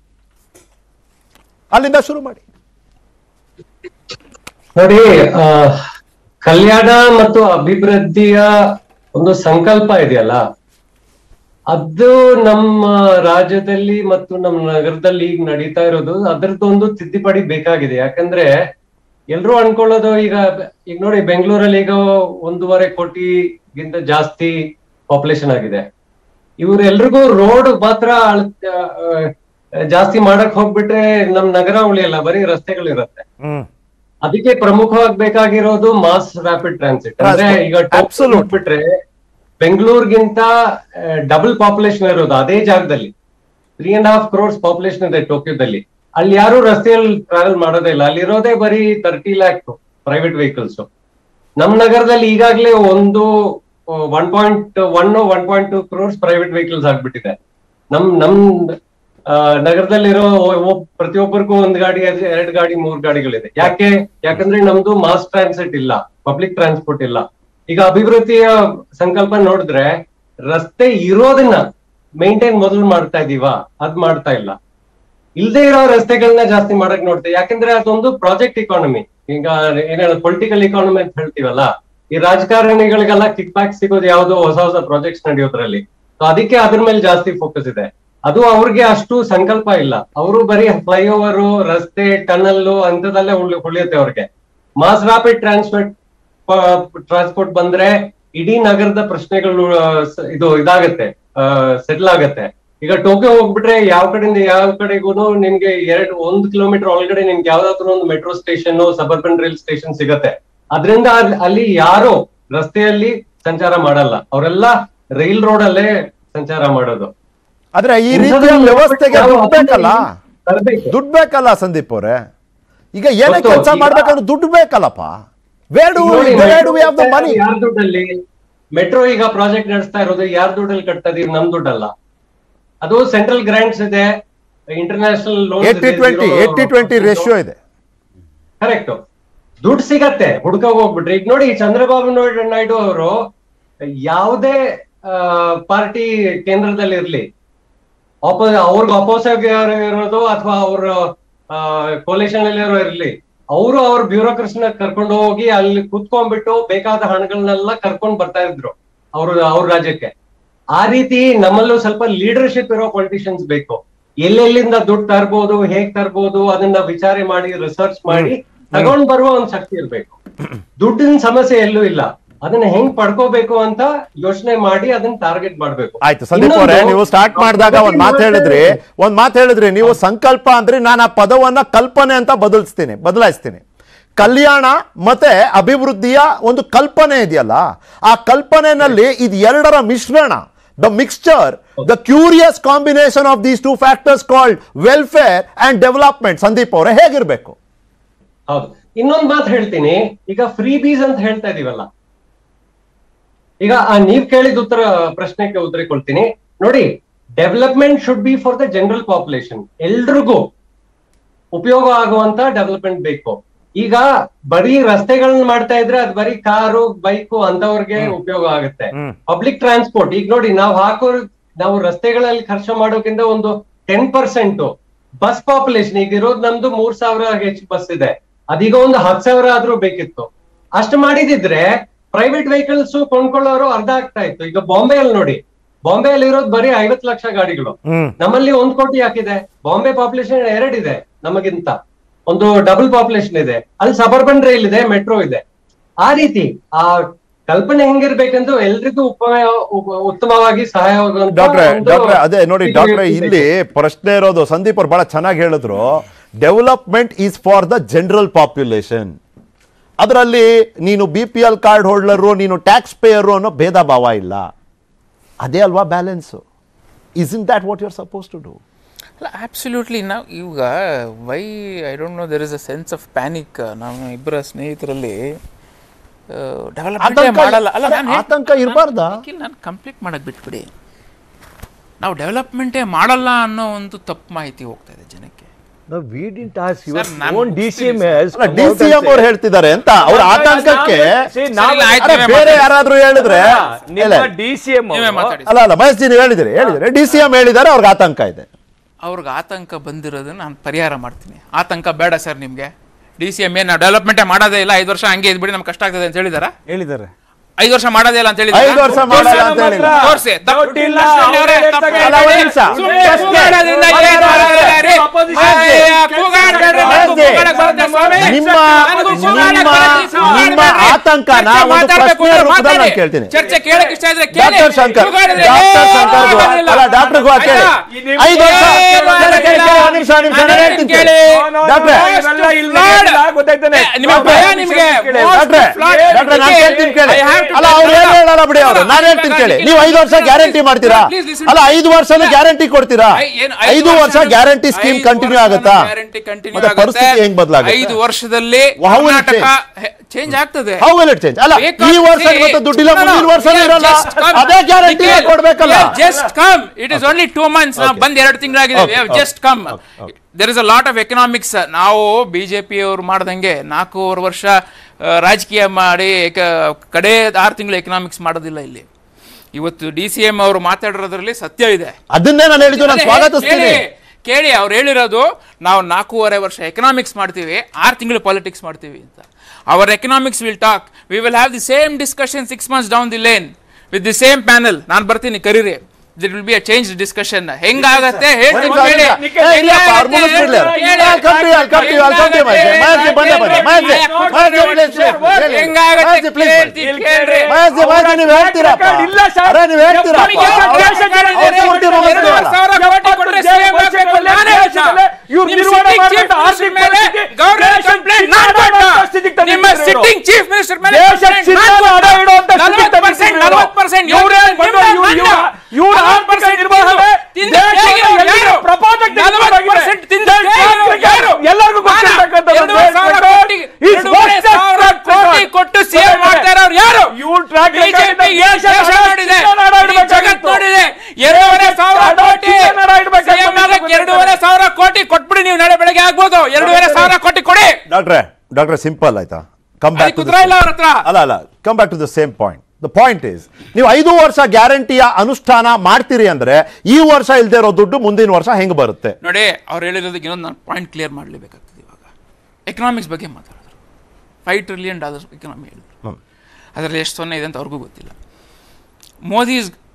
ಅಲ್ಲಿಂದ ಶುರು ಮಾಡಿ ನೋಡಿ ಆ, ಕಲ್ಯಾಣ ಮತ್ತು ಅಭಿವೃದ್ಧಿಯ ಒಂದು ಸಂಕಲ್ಪ ಇದೆಯಲ್ಲ ಅದು ನಮ್ಮ ರಾಜ್ಯದಲ್ಲಿ ಮತ್ತು ನಮ್ಮ ನಗರದಲ್ಲಿ ಈಗ ನಡೀತಾ ಇರೋದು ಅದರದ್ದೊಂದು ತಿದ್ದುಪಡಿ ಬೇಕಾಗಿದೆ ಯಾಕಂದ್ರೆ ಎಲ್ರು ಅನ್ಕೊಳ್ಳೋದು ಈಗ ಈಗ ನೋಡಿ ಬೆಂಗಳೂರಲ್ಲಿ ಈಗ ಒಂದೂವರೆ ಕೋಟಿಗಿಂತ ಜಾಸ್ತಿ ಪಾಪ್ಯುಲೇಷನ್ ಆಗಿದೆ ಇವ್ರೆಲ್ರಿಗೂ ರೋಡ್ ಮಾತ್ರ ಅಳ್- ಆ, ಜಾಸ್ತಿ ಮಾಡಕ್ ಹೋಗ್ಬಿಟ್ರೆ ನಮ್ ನಗರ ಉಳಿಯಲ್ಲ ಬರೀ ರಸ್ತೆಗಳಿರತ್ತೆ ಹ್ಮ್ ಅದಕ್ಕೆ ಪ್ರಮುಖವಾಗಿ ಬೇಕಾಗಿರೋದು ಮಾಸ್ ರ್ಯಾಪಿಡ್ ಟ್ರಾನ್ಸಿಟ್ ಅಂದ್ರೆ Transport. ಈಗ Absolute. ಬಿಟ್ರೆ ಬೆಂಗಳೂರಿಗಿಂತ ಡಬಲ್ ಪಾಪ್ಯುಲೇಷನ್ ಇರೋದು ಅದೇ ಜಾಗದಲ್ಲಿ three and half crores population ಇದೆ ಟೋಕಿಯೋದಲ್ಲಿ ಅಲ್ಲಿ ಯಾರು ರಸ್ತೆಯಲ್ಲಿ ಟ್ರಾವೆಲ್ ಮಾಡೋದೇ ಇಲ್ಲ ಅಲ್ಲಿರೋದೇ ಬರೀ ತರ್ಟಿ ಲ್ಯಾಕ್ ಪ್ರೈವೇಟ್ ವೆಹಿಕಲ್ಸ್ ನಮ್ ನಗರದಲ್ಲಿ ಈಗಾಗಲೇ ಒಂದು one point one one point two crores private vehicles ಆಗ್ಬಿಟ್ಟಿದೆ ನಮ್ ನಮ್ ಆ, ನಗರದಲ್ಲಿರೋ ಒ- ಪ್ರತಿಯೊಬ್ಬರಿಗೂ ಒಂದ್ ಗಾಡಿ ಎರಡ್ ಗಾಡಿ ಮೂರ್ ಗಾಡಿಗಳಿದೆ ಯಾಕೆ ಯಾಕಂದ್ರೆ ನಮ್ದು ಮಾಸ್ ಟ್ರಾನ್ಸಿಟ್ ಇಲ್ಲ ಪಬ್ಲಿಕ್ ಟ್ರಾನ್ಸ್ಪೋರ್ಟ್ ಇಲ್ಲ ಈಗ ಅಭಿವೃದ್ಧಿಯ ಸಂಕಲ್ಪ ನೋಡಿದ್ರೆ ರಸ್ತೆ ಇರೋದನ್ನ ಮೇಂಟೈನ್ ಮೊದಲು ಮಾಡ್ತಾ ಇದೀವಾ ಅದ್ ಮಾಡ್ತಾ ಇಲ್ಲ ಇಲ್ದೇ ಇರೋ ರಸ್ತೆಗಳನ್ನ ಜಾಸ್ತಿ ಮಾಡಕ್ ನೋಡ್ತೇವೆ ಯಾಕಂದ್ರೆ ಅದೊಂದು ಪ್ರಾಜೆಕ್ಟ್ ಇಕಾನಮಿ ಈಗ ಏನೇಳ ಪೊಲಿಟಿಕಲ್ ಇಕಾನಮಿ ಅಂತ ಹೇಳ್ತೀವಲ್ಲ ಈ ರಾಜಕಾರಣಿಗಳಿಗೆಲ್ಲ ಕಿಕ್ ಬ್ಯಾಕ್ ಸಿಗೋದು ಯಾವ್ದೋ ಹೊಸ ಹೊಸ ಪ್ರಾಜೆಕ್ಟ್ಸ್ ನಡೆಯೋದ್ರಲ್ಲಿ ಸೊ ಅದಕ್ಕೆ ಅದ್ರ ಮೇಲೆ ಜಾಸ್ತಿ ಫೋಕಸ್ ಇದೆ ಅದು ಅವ್ರಿಗೆ ಅಷ್ಟು ಸಂಕಲ್ಪ ಇಲ್ಲ ಅವರು ಬರೀ ಫ್ಲೈಓವರ್ ರಸ್ತೆ ಟನಲ್ ಅಂತದಲ್ಲೇ ಉಳಿ ಉಳಿಯುತ್ತೆ ಅವ್ರಿಗೆ ಮಾಸ್ ರಾಪಿಡ್ ಟ್ರಾನ್ಸ್ಪೋರ್ಟ್ ಟ್ರಾನ್ಸ್ಪೋರ್ಟ್ ಬಂದ್ರೆ ಇಡೀ ನಗರದ ಪ್ರಶ್ನೆಗಳು ಆ, ಸ- ಇದು ಇದಾಗತ್ತೆ ಸೆಟ್ಲ್ ಆಗತ್ತೆ ಈಗ ಟೋಕಿಯೋ ಹೋಗ್ಬಿಟ್ರೆ ಯಾವ ಕಡೆಯಿಂದ ಯಾವ ಕಡೆಗೂ ನಿಮ್ಗೆ ಎರಡು ಒಂದು ಕಿಲೋಮೀಟರ್ ಒಳಗಡೆ ನಿಮ್ಗೆ ಯಾವ್ದಾದ್ರು ಒಂದು metro station suburban rail station ಸಿಗತ್ತೆ ಅದರಿಂದ ಅಲ್ಲಿ ಯಾರು ರಸ್ತೆಯಲ್ಲಿ ಸಂಚಾರ ಮಾಡಲ್ಲ ಅವರೆಲ್ಲ ರೈಲ್ ರೋಡ್ ಅಲ್ಲೇ ಸಂಚಾರ ಮಾಡೋದು ಆದ್ರೆ ಈ ರೀತಿಯ ವ್ಯವಸ್ಥೆಗೆ ನಾವು ದುಡ್ಡು ಬೇಕಲ್ಲ ತರ್ಬೇಕು. ದುಡ್ಡು ಬೇಕಲ್ಲ ಸಂದೀಪ್ ಅವರೇ ಈಗ ಏನೇ ಗೊತ್ತು, ಕೆಲಸ ಈಗ- ಮಾಡ್ಬೇಕಂದ್ರೆ ದುಡ್ಡು ಬೇಕಲ್ಲಪ್ಪ ವೇರ್ ಡು ನೋಡಿ, where do we have the money ಯಾರ್ ದುಡ್ಡಲ್ಲಿ ಮೆಟ್ರೋ ಈಗ ಪ್ರಾಜೆಕ್ಟ್ ನಡೆಸ್ತಾ ಇರೋದು ಯಾರ್ ದುಡ್ಡಲ್ಲಿ ಕಟ್ತಾ ಇದೀವಿ ನಮ್ ದುಡ್ಡಲ್ಲ ಅದು ಸೆಂಟ್ರಲ್ ಗ್ರಾಂಟ್ಸ್ ಇದೆ international loan eighty twenty eighty twenty ratio ಇದೆ ಕರೆಕ್ಟ್ ದುಡ್ಡು ಸಿಗತ್ತೆ ಹುಡ್ಕ ಹೋಗ್ಬಿಟ್ರಿ ಈಗ ನೋಡಿ ಚಂದ್ರಬಾಬು ನಾಯ್ಡು- ನಾಯ್ಡು ಅವರು ಯಾವುದೇ ಪಾರ್ಟಿ ಕೇಂದ್ರದಲ್ಲಿ ಇರ್ಲಿ ಅಪೋ ಅವ್ರಿಗೆ ಅಪೋಸ್ ಇರೋದು ಅಥವಾ ಅವ್ರ ಕೋಲೇಷನ್ ಅಲ್ಲಿ ಇರ್ಲಿ ಅವರು ಅವ್ರ ಬ್ಯೂರೋಕ್ರಸಿನ ಕರ್ಕೊಂಡು ಹೋಗಿ ಅಲ್ಲಿ ಕುತ್ಕೊಂಡ್ಬಿಟ್ಟು ಬೇಕಾದ ಹಣಗಳನ್ನೆಲ್ಲ ಕರ್ಕೊಂಡ್ ಬರ್ತಾ ಇದ್ರು ಅವ್ರ ಅವ್ರ ರಾಜ್ಯಕ್ಕೆ ಆ ರೀತಿ ನಮ್ಮಲ್ಲೂ ಸ್ವಲ್ಪ ಲೀಡರ್ಶಿಪ್ ಇರೋ ಪೊಲಿಟಿಷಿಯನ್ಸ್ ಬೇಕು ಎಲ್ಲೆಲ್ಲಿಂದ ದುಡ್ಡು ತರ್ಬೋದು ಹೇಗ್ ತರ್ಬೋದು ಅದನ್ನ ವಿಚಾರ ಮಾಡಿ ರಿಸರ್ಚ್ ಮಾಡಿ ತಗೊಂಡ್ ಬರುವ ಒಂದ್ ಶಕ್ತಿ ಇರ್ಬೇಕು ದುಡ್ಡಿನ ಸಮಸ್ಯೆ ಎಲ್ಲೂ ಇಲ್ಲ ಅದನ್ನ ಹೆಂಗ್ ಪಡ್ಕೋಬೇಕು ಅಂತ ಯೋಚನೆ ಮಾಡಿ ಅದನ್ನ ಟಾರ್ಗೆಟ್ ಮಾಡ್ಬೇಕು ಆಯ್ತು ಸಂದೀಪ್ ಅವರೇ ಇನ್ನೊಂದು, ನೀವು ಸ್ಟಾರ್ಟ್ ಮಾಡಿದಾಗ ಒಂದ್ ಮಾತು ಹೇಳಿದ್ರಿ ಒಂದ್ ಮಾತು ಹೇಳಿದ್ರಿ ನೀವು ಸಂಕಲ್ಪ ಅಂದ್ರೆ ನಾನು ಆ ಪದವನ್ನ ಕಲ್ಪನೆ ಅಂತ ಬದಲಿಸ್ತೀನಿ ಬದಲಾಯಿಸ್ತೀನಿ ಕಲ್ಯಾಣ ಮತ್ತೆ ಅಭಿವೃದ್ಧಿಯ ಒಂದು ಕಲ್ಪನೆ ಇದೆಯಲ್ಲ ಆ ಕಲ್ಪನೆಯಲ್ಲಿ ಇದು ಎರಡರ ಮಿಶ್ರಣ the mixture the curious combination of these two factors called welfare and development Sandeep ಅವರೇ ಹೇಗಿರ್ಬೇಕು ಹೌದು ಇನ್ನೊಂದ್ ಮಾತು ಹೇಳ್ತೀನಿ ಈಗ ಫ್ರೀ ಬೀಸ್ ಅಂತ ಹೇಳ್ತಾ ಇದೀವಲ್ಲ ಈಗ ಆ ನೀವ್ ಕೇಳಿದ ಉತ್ತರ ಪ್ರಶ್ನೆಗೆ ಉತ್ತರಿಕೊಳ್ತೀನಿ ನೋಡಿ development should be for the general population ಎಲ್ರಿಗೂ ಉಪಯೋಗ ಆಗುವಂತ ಡೆವಲಪ್ಮೆಂಟ್ ಬೇಕು ಈಗ ಬರೀ ರಸ್ತೆಗಳನ್ನ ಮಾಡ್ತಾ ಇದ್ರೆ ಅದು ಬರೀ ಕಾರು ಬೈಕು ಅಂತವ್ರಿಗೆ ಉಪಯೋಗ ಆಗುತ್ತೆ ಪಬ್ಲಿಕ್ ಟ್ರಾನ್ಸ್ಪೋರ್ಟ್ ಈಗ ನೋಡಿ ನಾವು ಹಾಕೋ ನಾವು ರಸ್ತೆಗಳಲ್ಲಿ ಖರ್ಚು ಮಾಡೋಕ್ಕಿಂತ ಒಂದು ಟೆನ್ ಪರ್ಸೆಂಟ್ ಬಸ್ ಪಾಪ್ಯುಲೇಷನ್ ಈಗ ಇರೋದು ನಮ್ದು ಮೂರ್ ಸಾವಿರ ಹೆಚ್ಚು ಬಸ್ ಇದೆ ಅದೀಗ ಒಂದು ಹತ್ತು ಸಾವಿರ ಆದ್ರೂ ಬೇಕಿತ್ತು ಅಷ್ಟು ಮಾಡಿದಿದ್ರೆ ಪ್ರೈವೇಟ್ ವೆಹಿಕಲ್ಸ್ ಕೊಂಡ್ಕೊಳ್ಳೋರು ಅರ್ಧ ಆಗ್ತಾ ಇತ್ತು ಈಗ ಬಾಂಬೆ ಅಲ್ಲಿ ನೋಡಿ ಬಾಂಬೆ ಅಲ್ಲಿ ಇರೋದು ಬರೀ ಐವತ್ತು ಲಕ್ಷ ಗಾಡಿಗಳು ನಮ್ಮಲ್ಲಿ ಒಂದ್ ಕೋಟಿ ಹಾಕಿದೆ ಬಾಂಬೆ ಪಾಪ್ಯುಲೇಷನ್ ಎರಡಿದೆ ನಮಗಿಂತ ಒಂದು ಡಬಲ್ ಪಾಪ್ಯುಲೇಷನ್ ಇದೆ ಅಲ್ಲಿ ಸಬರ್ಬನ್ ರೈಲ್ ಇದೆ ಮೆಟ್ರೋ ಇದೆ ಆ ರೀತಿ ಆ ಕಲ್ಪನೆ ಹೆಂಗಿರ್ಬೇಕಂತ ಎಲ್ರಿಗೂ ಉಪ ಉಪ- ಉತ್ತಮವಾಗಿ ಸಹಾಯವಾಗುವಂತ ಡಾಕ್ಟ್ರೆ ಒಂದು ಡಾಕ್ಟ್ರೆ ಅದೇ ನೋಡಿ ಇದು ಡಾಕ್ಟ್ರೆ ಇರ್ಬೇಕು. ಇಲ್ಲಿ ಪ್ರಶ್ನೆ ಇರೋದು ಸಂದೀಪ್ ಅವ್ರು ಬಹಳ ಚೆನ್ನಾಗಿ ಹೇಳಿದ್ರು development is for the general population ಅದರಲ್ಲಿ ನೀನು B P L card holder ನೀನು ಟ್ಯಾಕ್ಸ್ ಪೇಯರು ಅನ್ನೋ ಭೇದ ಭಾವ ಇಲ್ಲ ಅದೇ ಅಲ್ವಾ balance is in that what you are supposed to do ಅಲ್ಲ ಆಬ್ಸಲ್ಯೂಟ್ಲಿ ನಾವು ಈಗ why I don't know there is a sense of panic ನಮ್ಮ ಇಬ್ಬರ ಸ್ನೇಹಿತರಲ್ಲಿ ಡೆವಲಪ್ಮೆಂಟ್ ಆತಂಕ- ಮಾಡಲ್ಲ ಅಲ್ಲ ಅರೆ, ನಾನು ಹೇಳ್- ಆತಂಕ ಇರ್ಬಾರ್ದಾ? ನಾನು- ನಿಖಿಲ್, ನಾನು ಕಂಪ್ಲೀಟ್ ಮಾಡಕ್ ಬಿಟ್ಬಿಡಿ ನಾವು ಡೆವಲಪ್ಮೆಂಟೇ ಮಾಡಲ್ಲ ಅನ್ನೋ ಒಂದು ತಪ್ಪು ಮಾಹಿತಿ ಹೋಗ್ತಾ ಇದೆ ಜನಕ್ಕೆ No, we didn't ask your Sir, ನಾನು own ಮುಗಿಸ್ತೀನಿ DCMS. ಅಲ್ಲ ಡಿ ಸಿ ಎಂ ಅವ್ರು ಹೇಳ್ತಿದ್ದಾರೆ ಅಂತ ಅವ್ರ ಆತಂಕಕ್ಕೆ See, ಸರಿ, ನಾವು- ಆಯ್ತು, ಅರೆ, ನೀವೇ ಬೇರೆ ಮಾತಾಡಿ. ಯಾರಾದ್ರೂ ಹೇಳಿದ್ರೆ ನಿಮ್ಮ ಇಲ್ಲ. DCM ನೀವೇ ಅವರು- ಮಾತಾಡಿ ಅಲ್ಲ ಅಲ್ಲ ಮಹೇಶ್ ಜಿ ನೀವು ಹೇಳಿದಿರಿ ಹೇಳಿದಿರಿ ಡಿ ಸಿ ಎಂ ಹೇಳಿದ್ದಾರೆ ಅವ್ರಿಗೆ ಆತಂಕ ಇದೆ ಅವ್ರಿಗೆ ಆತಂಕ ಬಂದಿರೋದನ್ನ ನಾನು ಪರಿಹಾರ ಮಾಡ್ತೀನಿ ಆತಂಕ ಬೇಡ ಸರ್ ನಿಮಗೆ ಡಿ ಸಿ ಎಮ್ ಏನು ಡೆವಲಪ್ಮೆಂಟೇ ಮಾಡೋದೇ ಇಲ್ಲ ಐದು ವರ್ಷ ಹಂಗೆ ಇದ್ಬಿಡಿ ನಮ್ಗೆ ಕಷ್ಟ ಆಗ್ತದೆ ಅಂತ ಹೇಳಿದಾರ ಹೇಳಿದ್ದಾರೆ ಐದು ವರ್ಷ ಮಾಡೋದೇ ಇಲ್ಲ ಅಂತ ಹೇಳಿ ಐದು ವರ್ಷ ಮಾಡಲ್ಲ ಅಂತ ಹೇಳಿಲ್ಲ. ತೋರಿಸಿ ದುಡ್ಡಿಲ್ಲ, ಅವ್ರೇ ಹೇಳ್ತಾರೆ. ಅಲ್ಲ, ಒಂದ್ ನಿಮಿಷ. ನಿಮ್ಮ ನಿಮ್ಮ ನಿಮ್ಮ ಆತಂಕನ ಒಂದು ಪ್ರಶ್ನೆ ರೂಪದಲ್ಲಿ ನಾನು ಕೇಳ್ತೀನಿ ಚರ್ಚೆ ಕೇಳಕ್ ಇಷ್ಟ ಇದ್ರೆ ಕೇಳಿ. ಡಾಕ್ಟರ್ ಶಂಕರ್ ಕೂಗಾಡಿದ್ರೆ ಡಾಕ್ಟರ್ ಏನು ಶಂಕರ್ ಗು- ಆಗೋದಿಲ್ಲ. ಅಲ್ಲ ಡಾಕ್ಟರ್ ಗು ಕೇಳಿ ಆಯ್ತಾ? ಐದು ವರ್ಷ ಏನು ಕೇಳಿ, ಕೇಳಿ, ಕೇಳಿ, ಆಗೋದಿಲ್ಲ. ಒಂದ್ ನಿಮಿಷ ಒಂದ್ ನಿಮಿಷ ನಾನು ಹೇಳ್ತೀನಿ ಕೇಳಿ. ಡಾಕ್ಟ್ರೆ ಇವೆಲ್ಲ ಇಲ್ಲಿ ಇಲ್ಲ, ಗೊತ್ತಾಯ್ತಾನೆ. ನಿಮ್ಮ ಭಯ ನಿಮಗೆ ಡಾಕ್ಟ್ರೆ ಡಾಕ್ಟ್ರೆ ನಾನು ಹೇಳ್ತೀನಿ ಕೇಳಿ ಅಲ್ಲ ಅವ್ರು ಏನು ಹೇಳಲ್ಲ ಬಿಡಿ ಅವರು ನಾನು ಹೇಳ್ತೀನಿ ಕೇಳಿ ನೀವು ಐದು ವರ್ಷ ಗ್ಯಾರಂಟಿ ಮಾಡ್ತೀರಾ Please listen. ಅಲ್ಲ ಐದು ವರ್ಷನೂ ಗ್ಯಾರಂಟಿ ಕೊಡ್ತೀರಾ ಐ- ಏನು ಐದು ವರ್ಷ ಗ್ಯಾರಂಟಿ ಸ್ಕೀಮ್ ಐದು ಕಂಟಿನ್ಯೂ ವರ್ಷನೂ ಆಗುತ್ತಾ guarantee continue ಮತ್ತೆ ಆಗುತ್ತೆ. ಪರಿಸ್ಥಿತಿ ಹೆಂಗ್ ಬದಲಾಗುತ್ತೆ ಐದು ವರ್ಷದಲ್ಲಿ How will it Karnataka change ಆಗ್ತದೆ ಹೌ ವಿಲ್ ಇಟ್ ಚೇಂಜ್ ಅಲ್ಲ ಈ ವರ್ಷ ಮತ್ತೆ ದುಡ್ಡಿಲ್ಲ ಮುಂದಿನ ವರ್ಷ ಇರಲ್ಲ ಅದೇ ಗ್ಯಾರಂಟಿ ಕೊಡ್ಬೇಕಲ್ಲ just come it is only two months ನಾವು ಬಂದ್ ಎರಡು ತಿಂಗಳಾಗಿದೆ Okay, okay, just come okay. There is a lot of economics ನಾವು ಬಿಜೆಪಿ ಅವರು ಮಾಡ್ದಂಗೆ ನಾಲ್ಕೂವರೆ ವರ್ಷ ಆ, ರಾಜಕೀಯ ಮಾಡಿ ಏಕ- ಕಡೆ ಆರು ತಿಂಗಳು ಎಕನಾಮಿಕ್ಸ್ ಮಾಡೋದಿಲ್ಲ ಇಲ್ಲಿ ಇವತ್ತು ಡಿ ಸಿ ಎಂ ಅವರು ಮಾತಾಡಿರೋದ್ರಲ್ಲಿ ಸತ್ಯ ಇದೆ ಅದನ್ನೇ ನಾನು ಹೇಳಿದ್ದು ನಾನು ಅದೇ ಸ್ವಾಗತಿಸ್ತೀನಿ ಕೇಳಿ, ಕೇಳಿ ಅವ್ರು ಹೇಳಿರೋದು ನಾವು ನಾಲ್ಕೂವರೆ ವರ್ಷ ಎಕನಾಮಿಕ್ಸ್ ಮಾಡ್ತೀವಿ ಆರು ತಿಂಗಳು ಪಾಲಿಟಿಕ್ಸ್ ಮಾಡ್ತೀವಿ ಅಂತ ಅವರ್ economics will talk we will have the same discussion six months down the lane with the same panel ನಾನು ಬರ್ತೀನಿ ಕರೀರಿ that will be a change discussion ಹೆಂಗಾಗತ್ತೆ ಹೇಳ್ತೀನಿ ಒಂದ್ ನಿಮಿಷ, ಕೇಳಿ. ಒಂದ್ ನಿಮಿಷ. ಏ, ಇಲ್ಲಪ್ಪ, ಅವ್ರು ಮುಗಿಸ್ಬಿಡ್ಲಿ ಅವ್ರು. ಕೇಳಿ. I'll come to you, I'll come to you, I'll come to you, Mahesh ji. Mahesh ji, ಬಂದೇ ಬನ್ನಿ. ಮಹೇಶ್ ಜಿ, ಮಹೇಶ್ ಜಿ, please, please, ಹೇಳಿ. ಹೆಂಗಾಗತ್ತೆ ಮಹೇಶ್ ಜಿ, please, ಕೇಳ್ತೀನಿ, please. ಕೇಳ್ರಿ. ಮಹೇಶ್ ಜಿ, ಮಹೇಶ್ ಜಿ, ನೀವು ಹೇಳ್ತೀರಪ್ಪ. ಇಲ್ಲ ಸರ್. ಅರೆ, ನೀವು ಹೇಳ್ತೀರಪ್ಪ. ನಮಗೆ ಅವ್ರು- ಅವಕಾಶ ಅವ್ರು ಕೊಡಿ. ಕೊಟ್ಟಿರೋ ಎರಡು ಮನಸ್ಸು ಸಾವಿರ ಕೋಟಿ ಕೊಟ್ರೆ CM ಆಗ್ಬೇಕು ಅಂತ ನಾನೇ ಹೇಳ್ತಾ. ಇವ್ರು ನಿಮ್ಮ ನಿರ್ವಹಣೆ sitting chief ಮಾಡ್ಬಿಟ್ಟು minister ಆರ್ಥಿಕ ಮೇಲೆ ಪರಿಸ್ಥಿತಿ government ದೇಶ complaint ಚಿಂತಾಡ ನಾನ್ ಕೊಟ್ಟ. ಮಾಡುವಂತ ಸ್ಥಿತಿಗೆ ತಂದಿದ್ದಾರೆ ನಿಮ್ಮ ಇವ್ರು. sitting chief minister ಮೇಲೆ ದೇಶ complaint ಚಿಂತಾಡ ನಾನ್ ಕೊಟ್ಟ. ಅಡ ಇಡುವಂತ ಸ್ಥಿತಿಗೆ 40% ತಂದಿದ್ದಾರೆ ಇವ್ರು. 40% ಇವ್ರೇ ನಿಮ್ಮ ಬಂದು ಇವ್ರು- ನನ್ನ ಇವ್ರು- ಇವ್ರ ಆರ್ಥಿಕ 40% ನಿರ್ವಹಣೆ ತಿಂದು ದೇಶದ ಹೇಗಿರೋರು ಎಲ್ಲರ ಯಾರು? ಪ್ರಪಂಚಕ್ಕೆ ತಿಳಿದುಬಂದಾಗಿದೆ. 40% ತಿಂದು ದೇಶ ಹೇಗಿರೋರು ಯಾರು? ಎಲ್ಲರಿಗೂ ಗೊತ್ತಿರ್ತಕ್ಕಂಥ ಒಂದು ಎರಡೂವರೆ ಸಾವಿರ ದೇಶ ಕೋಟಿ is ಎರಡೂವರೆ worst ಸಾವಿರ track ಕೋಟಿ record. ಕೊಟ್ಟು ಸೇವ್ ಮಾಡ್ತಾ ಇರೋರು ಯಾರು ಇವ್ರ track record ಬಿಜೆಪಿ ಇಂದ ದೇಶ ದೇಶ ನೋಡಿದೆ ಚಿಂತಾಡ ಇಡೀ ಜಗತ್ತು ಇಡ್ಬೇಕಾಗಿತ್ತು. ನೋಡಿದೆ ಎರಡೂವರೆ ಸಾವಿರ ಚಿಂತಾಡ ಕೋಟಿ ಚಿಂತಾಡ ಇಡ್ಬೇಕಾಗಿತ್ತು. CM ಆಗಕ್ಕೆ ಎರಡೂವರೆ ಸಾವಿರ ಕೋಟಿ ಕೊಟ್ಬಿಡಿ ನೀವು ನಾಳೆ ಬೆಳಗ್ಗೆ ಆಗ್ಬೋದು ಎರಡೂವರೆ ಸಾವಿರ ಕೋಟಿ ಕೊಡಿ ಡಾಕ್ಟ್ರೆ ಡಾಕ್ಟ್ರೆ ಸಿಂಪಲ್ ಆಯ್ತಾ ಕಮ್ ಬ್ಯಾಕ್ ಅದಕ್ಕೆ ಉತ್ತರ ಇಲ್ಲ ಅವ್ರ ಹತ್ರ ಅಲ್ಲ ಅಲ್ಲ come back to the same point the point is ನೀವು ಐದು ವರ್ಷ ಗ್ಯಾರಂಟಿಯ ಅನುಷ್ಠಾನ ಮಾಡ್ತೀರಿ ಅಂದ್ರೆ ಈ ವರ್ಷ ಇಲ್ದೇ ಇರೋ ದುಡ್ಡು ಮುಂದಿನ ವರ್ಷ ಹೆಂಗ್ ಬರುತ್ತೆ ನೋಡಿ ಅವ್ರು ಹೇಳಿರೋದಕ್ಕೆ ಇನ್ನೊಂದು ನಾನು ಪಾಯಿಂಟ್ ಕ್ಲಿಯರ್ ಮಾಡಲೇಬೇಕಾಗ್ತದೆ ಇವಾಗ ಎಕನಾಮಿಕ್ಸ್ ಬಗ್ಗೆ ಮಾತಾಡಿದ್ರು ಫೈವ್ ಟ್ರಿಲಿಯನ್ ಡಾಲರ್ಸ್ ಎಕನಾಮಿ ಹೇಳಿದ್ರು ಹ್ಮ್. ಅದರಲ್ಲಿ ಎಷ್ಟು ಸೊನ್ನೆ ಇದೆ ಅಂತ ಅವ್ರಿಗೂ ಗೊತ್ತಿಲ್ಲ Modi is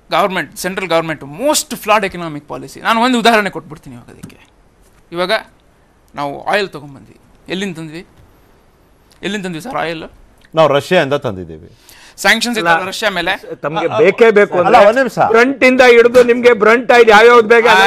government central government most flawed economic policy ನಾನು ಒಂದು ಉದಾಹರಣೆ ಕೊಟ್ಬಿಡ್ತೀನಿ ಇವಾಗ ಅದಕ್ಕೆ ಇವಾಗ ನಾವು ಆಯಿಲ್ ತೊಗೊಂಬಂದ್ವಿ ಎಲ್ಲಿಂದ ತಂದ್ವಿ ಎಲ್ಲಿಂದ ತಂದ್ವಿ ಸರ್ ಆಯಿಲ್ ನಾವು ರಷ್ಯಾದಿಂದ ತಂದಿದ್ದೀವಿ ಸ್ಯಾಂಕ್ಷನ್ಸ್ ಇತ್ತಲ್ಲ ರಷ್ಯಾ ಮೇಲೆ ತಮ್ಗೆ ಬೇಕೇ ಬೇಕು ಅಲ್ಲ, ಅಂದ್ರೆ ಒಂದ್ ನಿಮಿಷ. ಫ್ರಂಟ್ ಇಂದ ಹಿಡಿದು ನಿಮ್ಗೆ ಬ್ರಂಟ್ ಆಯ್ತು ಯಾವ್ಯಾವ್ದು ಬೇಗ ಅಲ್ಲ,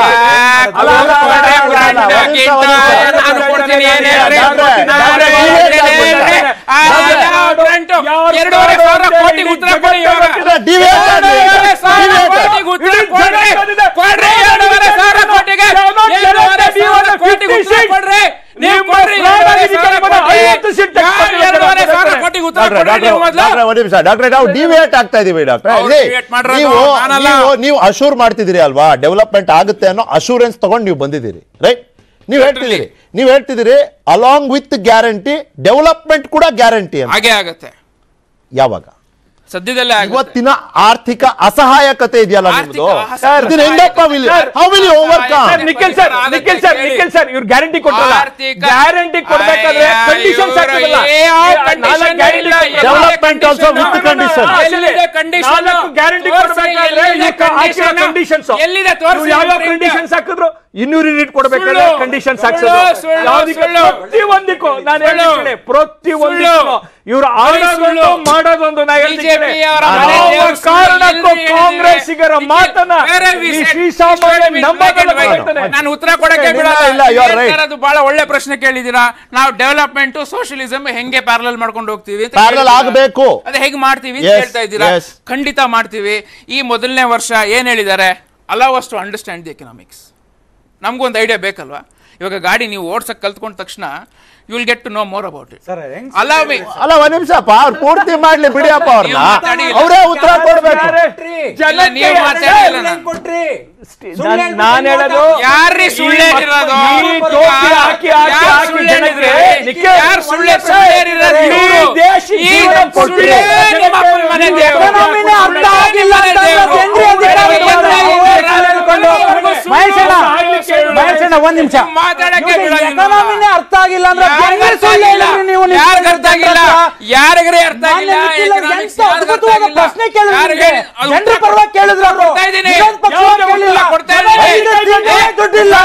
ಅಲ್ಲ, ಅಲ್ಲ, ಅಲ್ಲ, ಅಲ್ಲ, ಒಂದ್ ನಿಮಿಷ, ಒಂದ್ ನಿಮಿಷ. ನಾನು ಕೊಡ್ತೀನಿ, ಏನ್ ಹೇಳ್ರಿ? ಡಾಕ್ಟ್ರೆ, ಡಾಕ್ಟ್ರೆ, ನಾನು ನೀವೇ ಹೇಳ್ತೀನಿ, ಹೇಳ್ರಿ. ಆ, ಯಾವ ಬ್ರ್ಯಾಂಡ್? ಎರಡೂವರೆ ಸಾವಿರ ಕೋಟಿಗೆ ಉತ್ತರ ಕೊಡಿ ಇವಾಗ. deviate ಆಗಿ. ಎರಡೂವರೆ ಸಾವಿರ deviate. ಕೋಟಿಗೆ ಉತ್ತರ ಕೊಡ್ರಿ. ಕೊಡ್ರಿ, ಎರಡೂವರೆ ಸಾವಿರ ಕೋಟಿಗೆ. ಎರಡೂವರೆ ಸಾವಿರ ಕೋಟಿಗೆ ಉತ್ತರ ಕೊಡ್ರಿ. ನೀವು ಕೊಡ್ರಿ, ಎರಡೂವರೆ ಸಾವಿರ ಕೋಟಿ. ಯಾವ ಎರಡೂವರೆ ಸಾವಿರ ಕೋಟಿಗೆ ಉತ್ತರ ಡಾಕ್ಟ್ರೆ, ಕೊಡ್ರಿ ಡಾಕ್ಟ್ರೆ, ನೀವು ಮೊದ್ಲು. ಡಾಕ್ಟ್ರೆ, ಒಂದ್ ನಿಮಿಷ ಡಾಕ್ಟ್ರೆ ನಾವು ಡಿವಿಯೇಟ್ ಆಗ್ತಾ ಇದೀವಿ ಡಾಕ್ಟ್ರೆ ಅವ್ರು ಇಲ್ಲಿ deviate ಮಾಡ್ರೋದು, ನೀವು ನಾನಲ್ಲ. ನೀವು ನೀವು ಅಶೂರ್ ಮಾಡ್ತಿದ್ದೀರಿ ಅಲ್ವಾ ಡೆವಲಪ್ಮೆಂಟ್ ಆಗುತ್ತೆ ಅನ್ನೋ ಅಶೂರೆನ್ಸ್ ತಗೊಂಡು ನೀವು ಬಂದಿದ್ದೀರಿ ರೈಟ್ ನೀವು ಹೇಳ್ತಿದ್ದೀರಿ ನೀವು ಹೇಳ್ತಿದ್ದೀರಿ ಅಲಾಂಗ್ ವಿತ್ ಗ್ಯಾರಂಟಿ ಡೆವಲಪ್ಮೆಂಟ್ ಕೂಡ ಗ್ಯಾರಂಟಿ ಅಂತ ಹಾಗೆ ಆಗತ್ತೆ ಯಾವಾಗ ಸದ್ಯದಲ್ಲೇ ಆಗುತ್ತೆ ಇವತ್ತಿನ ಆರ್ಥಿಕ ಅಸಹಾಯಕತೆ ಇದೆಯಲ್ಲ ಆರ್ಥಿಕ ನಿಮ್ದು ಅಸಹಾಯಕತೆ. ಇದನ್ನ ಹೆಂಗಪ್ಪ will how will overcome sir, Nikhil sir Nikhil sir Nikhil sir ಇವ್ರು ಗ್ಯಾರಂಟಿ ಕೊಟ್ಟಲ್ಲ ಆರ್ಥಿಕ- ಗ್ಯಾರಂಟಿ ಕೊಡ್ಬೇಕಾದ್ರೆ ಅಯ್ಯ, ಕಂಡೀಷನ್ಸ್ ಇವ್ರು ಹಾಕಿಲ್ಲ ಯಾವ condition ಇಲ್ಲ, ಯಾವ ಡೆವಲಪ್ಮೆಂಟ್ ಆಲ್ಸೋ ವಿತ್ ಕಂಡೀಷನ್ ಎಲ್ಲಿದೆ condition? ನಾಲ್ಕು ಗ್ಯಾರಂಟಿ ತೋರ್ಸಿ, ಕೊಡ್ಬೇಕಾದ್ರೆ ಎಲ್ಲಿದೆ ಹಾಕಿರೋ condition? ಕಂಡೀಷನ್ಸ್ ಎಲ್ಲಿದೆ ತೋರ್ಸಿ ಯಾವ print? ಕಂಡೀಷನ್ಸ್ ಹಾಕಿದ್ರು ಇನ್ನೂರು ಯೂನಿಟ್ ಕೊಡ್ಬೇಕಾದ್ರೆ ಸುಳ್ಳು. ಕಂಡೀಷನ್ಸ್ ಸುಳ್ಳು, ಹಾಕ್ಸಿದ್ರು ಸುಳ್ಳು, ಯಾವ್ದಕ್ಕೆ ಸುಳ್ಳು. ಪ್ರತಿ ಒಂದಕ್ಕೂ ನಾನು ಸುಳ್ಳು. ಹೇಳ್ತೀನಿ ಪ್ರತಿ ಒಂದಕ್ಕೂ ಸುಳ್ಳು. ಇವ್ರು ಆಡೋದೊಂದು ಸುಳ್ಳು. ಮಾಡೋದೊಂದು ನಾ ಹೇಳ್ತೀನಿ BJP ಅವರ ಯಾವ ಮನೆ ದೇವ್ರು ಸುಳ್ಳು ಕಾರಣಕ್ಕೂ ಎಲ್ಲಿ ಕಾಂಗ್ರೆಸ್ಸಿಗರ ಹೇಳಿದ್ರೆ? ಮಾತನ್ನ ಬೇರೆ ಈ ವಿಷಯ- ಶ್ರೀಸಾಮಾನ್ಯ ವಿಷಯ- ನಂಬಲ್ಲ ವಿಷಯ- ಗೊತ್ತಾಗ್ತದೆ. ನಾನು ಉತ್ತರ ಕೊಡಕ್ಕೆ ಇಲ್ಲ, ಬಿಡಲ್ಲ ಇಲ್ಲ, you are ಏನ್ right. ಸರ್ ಅದು ಬಹಳ ಒಳ್ಳೆ ಪ್ರಶ್ನೆ ಕೇಳಿದೀರಾ ನಾವು ಡೆವಲಪ್ಮೆಂಟ್ ಸೋಷಿಯಲಿಸಂ ಹೆಂಗೆ ಪ್ಯಾರಲಲ್ ಮಾಡ್ಕೊಂಡು ಹೋಗ್ತೀವಿ ಅಂತ Parallel ಕೇಳಿದ್ದೀರಾ. ಆಗ್ಬೇಕು. ಅದೇ ಹೇಗೆ ಮಾಡ್ತೀವಿ ಅಂತ Yes, ಹೇಳ್ತಾ ಇದ್ದೀರಾ yes. ಖಂಡಿತ ಮಾಡ್ತೀವಿ ಈ ಮೊದಲನೇ ವರ್ಷ ಏನ್ ಹೇಳಿದ್ದಾರೆ allow us to understand the economics ನಮಗೂ ಒಂದು ಐಡಿಯಾ ಬೇಕಲ್ವಾ ಇವಾಗ ಗಾಡಿ ನೀವು ಓಡ್ಸಕ್ ಕಲ್ತ್ಕೊಂಡ ತಕ್ಷಣ you will get to know more about it sir ಹೆಂಗ್ ಅಲವ್ ಮೀ ಅಲ್ಲ ಒಂದ್ ನಿಮಿಷಪ್ಪ ಅವ್ರು ಪೂರ್ತಿ ಮಾಡ್ಲಿ ಬಿಡಿಯಪ್ಪ ಅವ್ರನ್ನ ನೀವು ಮಾತಾಡಿ ಇಲ್ಲ. ಅವರೇ ಉತ್ತರ ಕೊಡ್ಬೇಕು ಇಲ್ಲ ನೀವು ಮಾತಾಡಿಲ್ಲ ನಾನು ಕೊಟ್ರಿ ನಾನ್- ನಾನ್ ಹೇಳೋದು ಯಾರ್ರೀ ಸುಳ್ಳು ಹೇಳಿರೋದು ಈ ಟೋಪಿ ಹಾಕಿ ಹಾಕಿ ಯಾರ್ ಹಾಕಿ ಸುಳ್ಳು ಜನಕ್ಕೆ ಹೇಳಿದ್ರೆ? ನಿಖಿಲ್, ಯಾರ್ ಸುಳ್ಳು ಸುಳ್ಳು ಹೇಳಿರೋದು ಈ ಇವ್ರು? ದೇಶ ಈ ಜೀವನ ಕೊಟ್ರಿ. ಸುಳ್ಳೇ ನಿಮ್ಮ ಅಪ್ಪನ ಮನೆ ನೀವು ದೇವ್ರು. ಎಕಾನಮಿನೇ ಅರ್ಥ ಆಗಿಲ್ಲ ಅಂತ ದೇವ್ರು. ಅಂದ್ರೆ ಹೆಂಗ್ರಿ ಅಧಿಕಾರಿ ಹೇಳ್ಕೊಂಡು ಮಹೇಶಣ್ಣ ಮಹೇಶಣ್ಣ ಒಂದ್ ನಿಮಿಷ ಮಾತಾಡಕ್ಕೆ ಬಿಡಲ್ಲ ಇವ್ನು. ಎಕಾನಮಿನೇ ಅರ್ಥ ಆಗಿಲ್ಲ ಅಂದ್ರೆ ಯಾರ್ಗ್ ಹೆಂಗ್ರಿ ಅರ್ಥ ಸುಳ್ಳು ಆಗಿಲ್ಲ? ಹೇಳಿದ್ರಿ ನೀವು ನಿಮ್ಮ ಯಾರ್ಗ್ ಅರ್ಥ ಆಗಿಲ್ಲ ಹತ್ರ? ಯಾರಿಗ್ರಿ ಅರ್ಥ ಆಗಿಲ್ಲ ನಾನು ನಿಖಿಲ್ Economics ಎಂತ ಯಾರ್ಗ್ ಅರ್ಥ ಅದ್ಭುತವಾದ ಆಗಿಲ್ಲ? ಪ್ರಶ್ನೆ ಕೇಳಿದ್ರು ಯಾರಿಗೆ? ನಿಮ್ಗೆ. ಅದು ಜನರ ಉತ್ತರ ಪರವಾಗಿ ಕೇಳಿದ್ರು ಅವರು. ಕೊಡ್ತಾ ಇದ್ದೀನಿ. ವಿರೋಧ ಪಕ್ಷವಾಗಿ ಯಾವ್ದು ಕೇಳಿಲ್ಲ. ಕೊಡ್ತಾ ಇದ್ದೀನಿ? ಐದು ತಿಂಗಳು ದುಡ್ಡಿಲ್ಲ.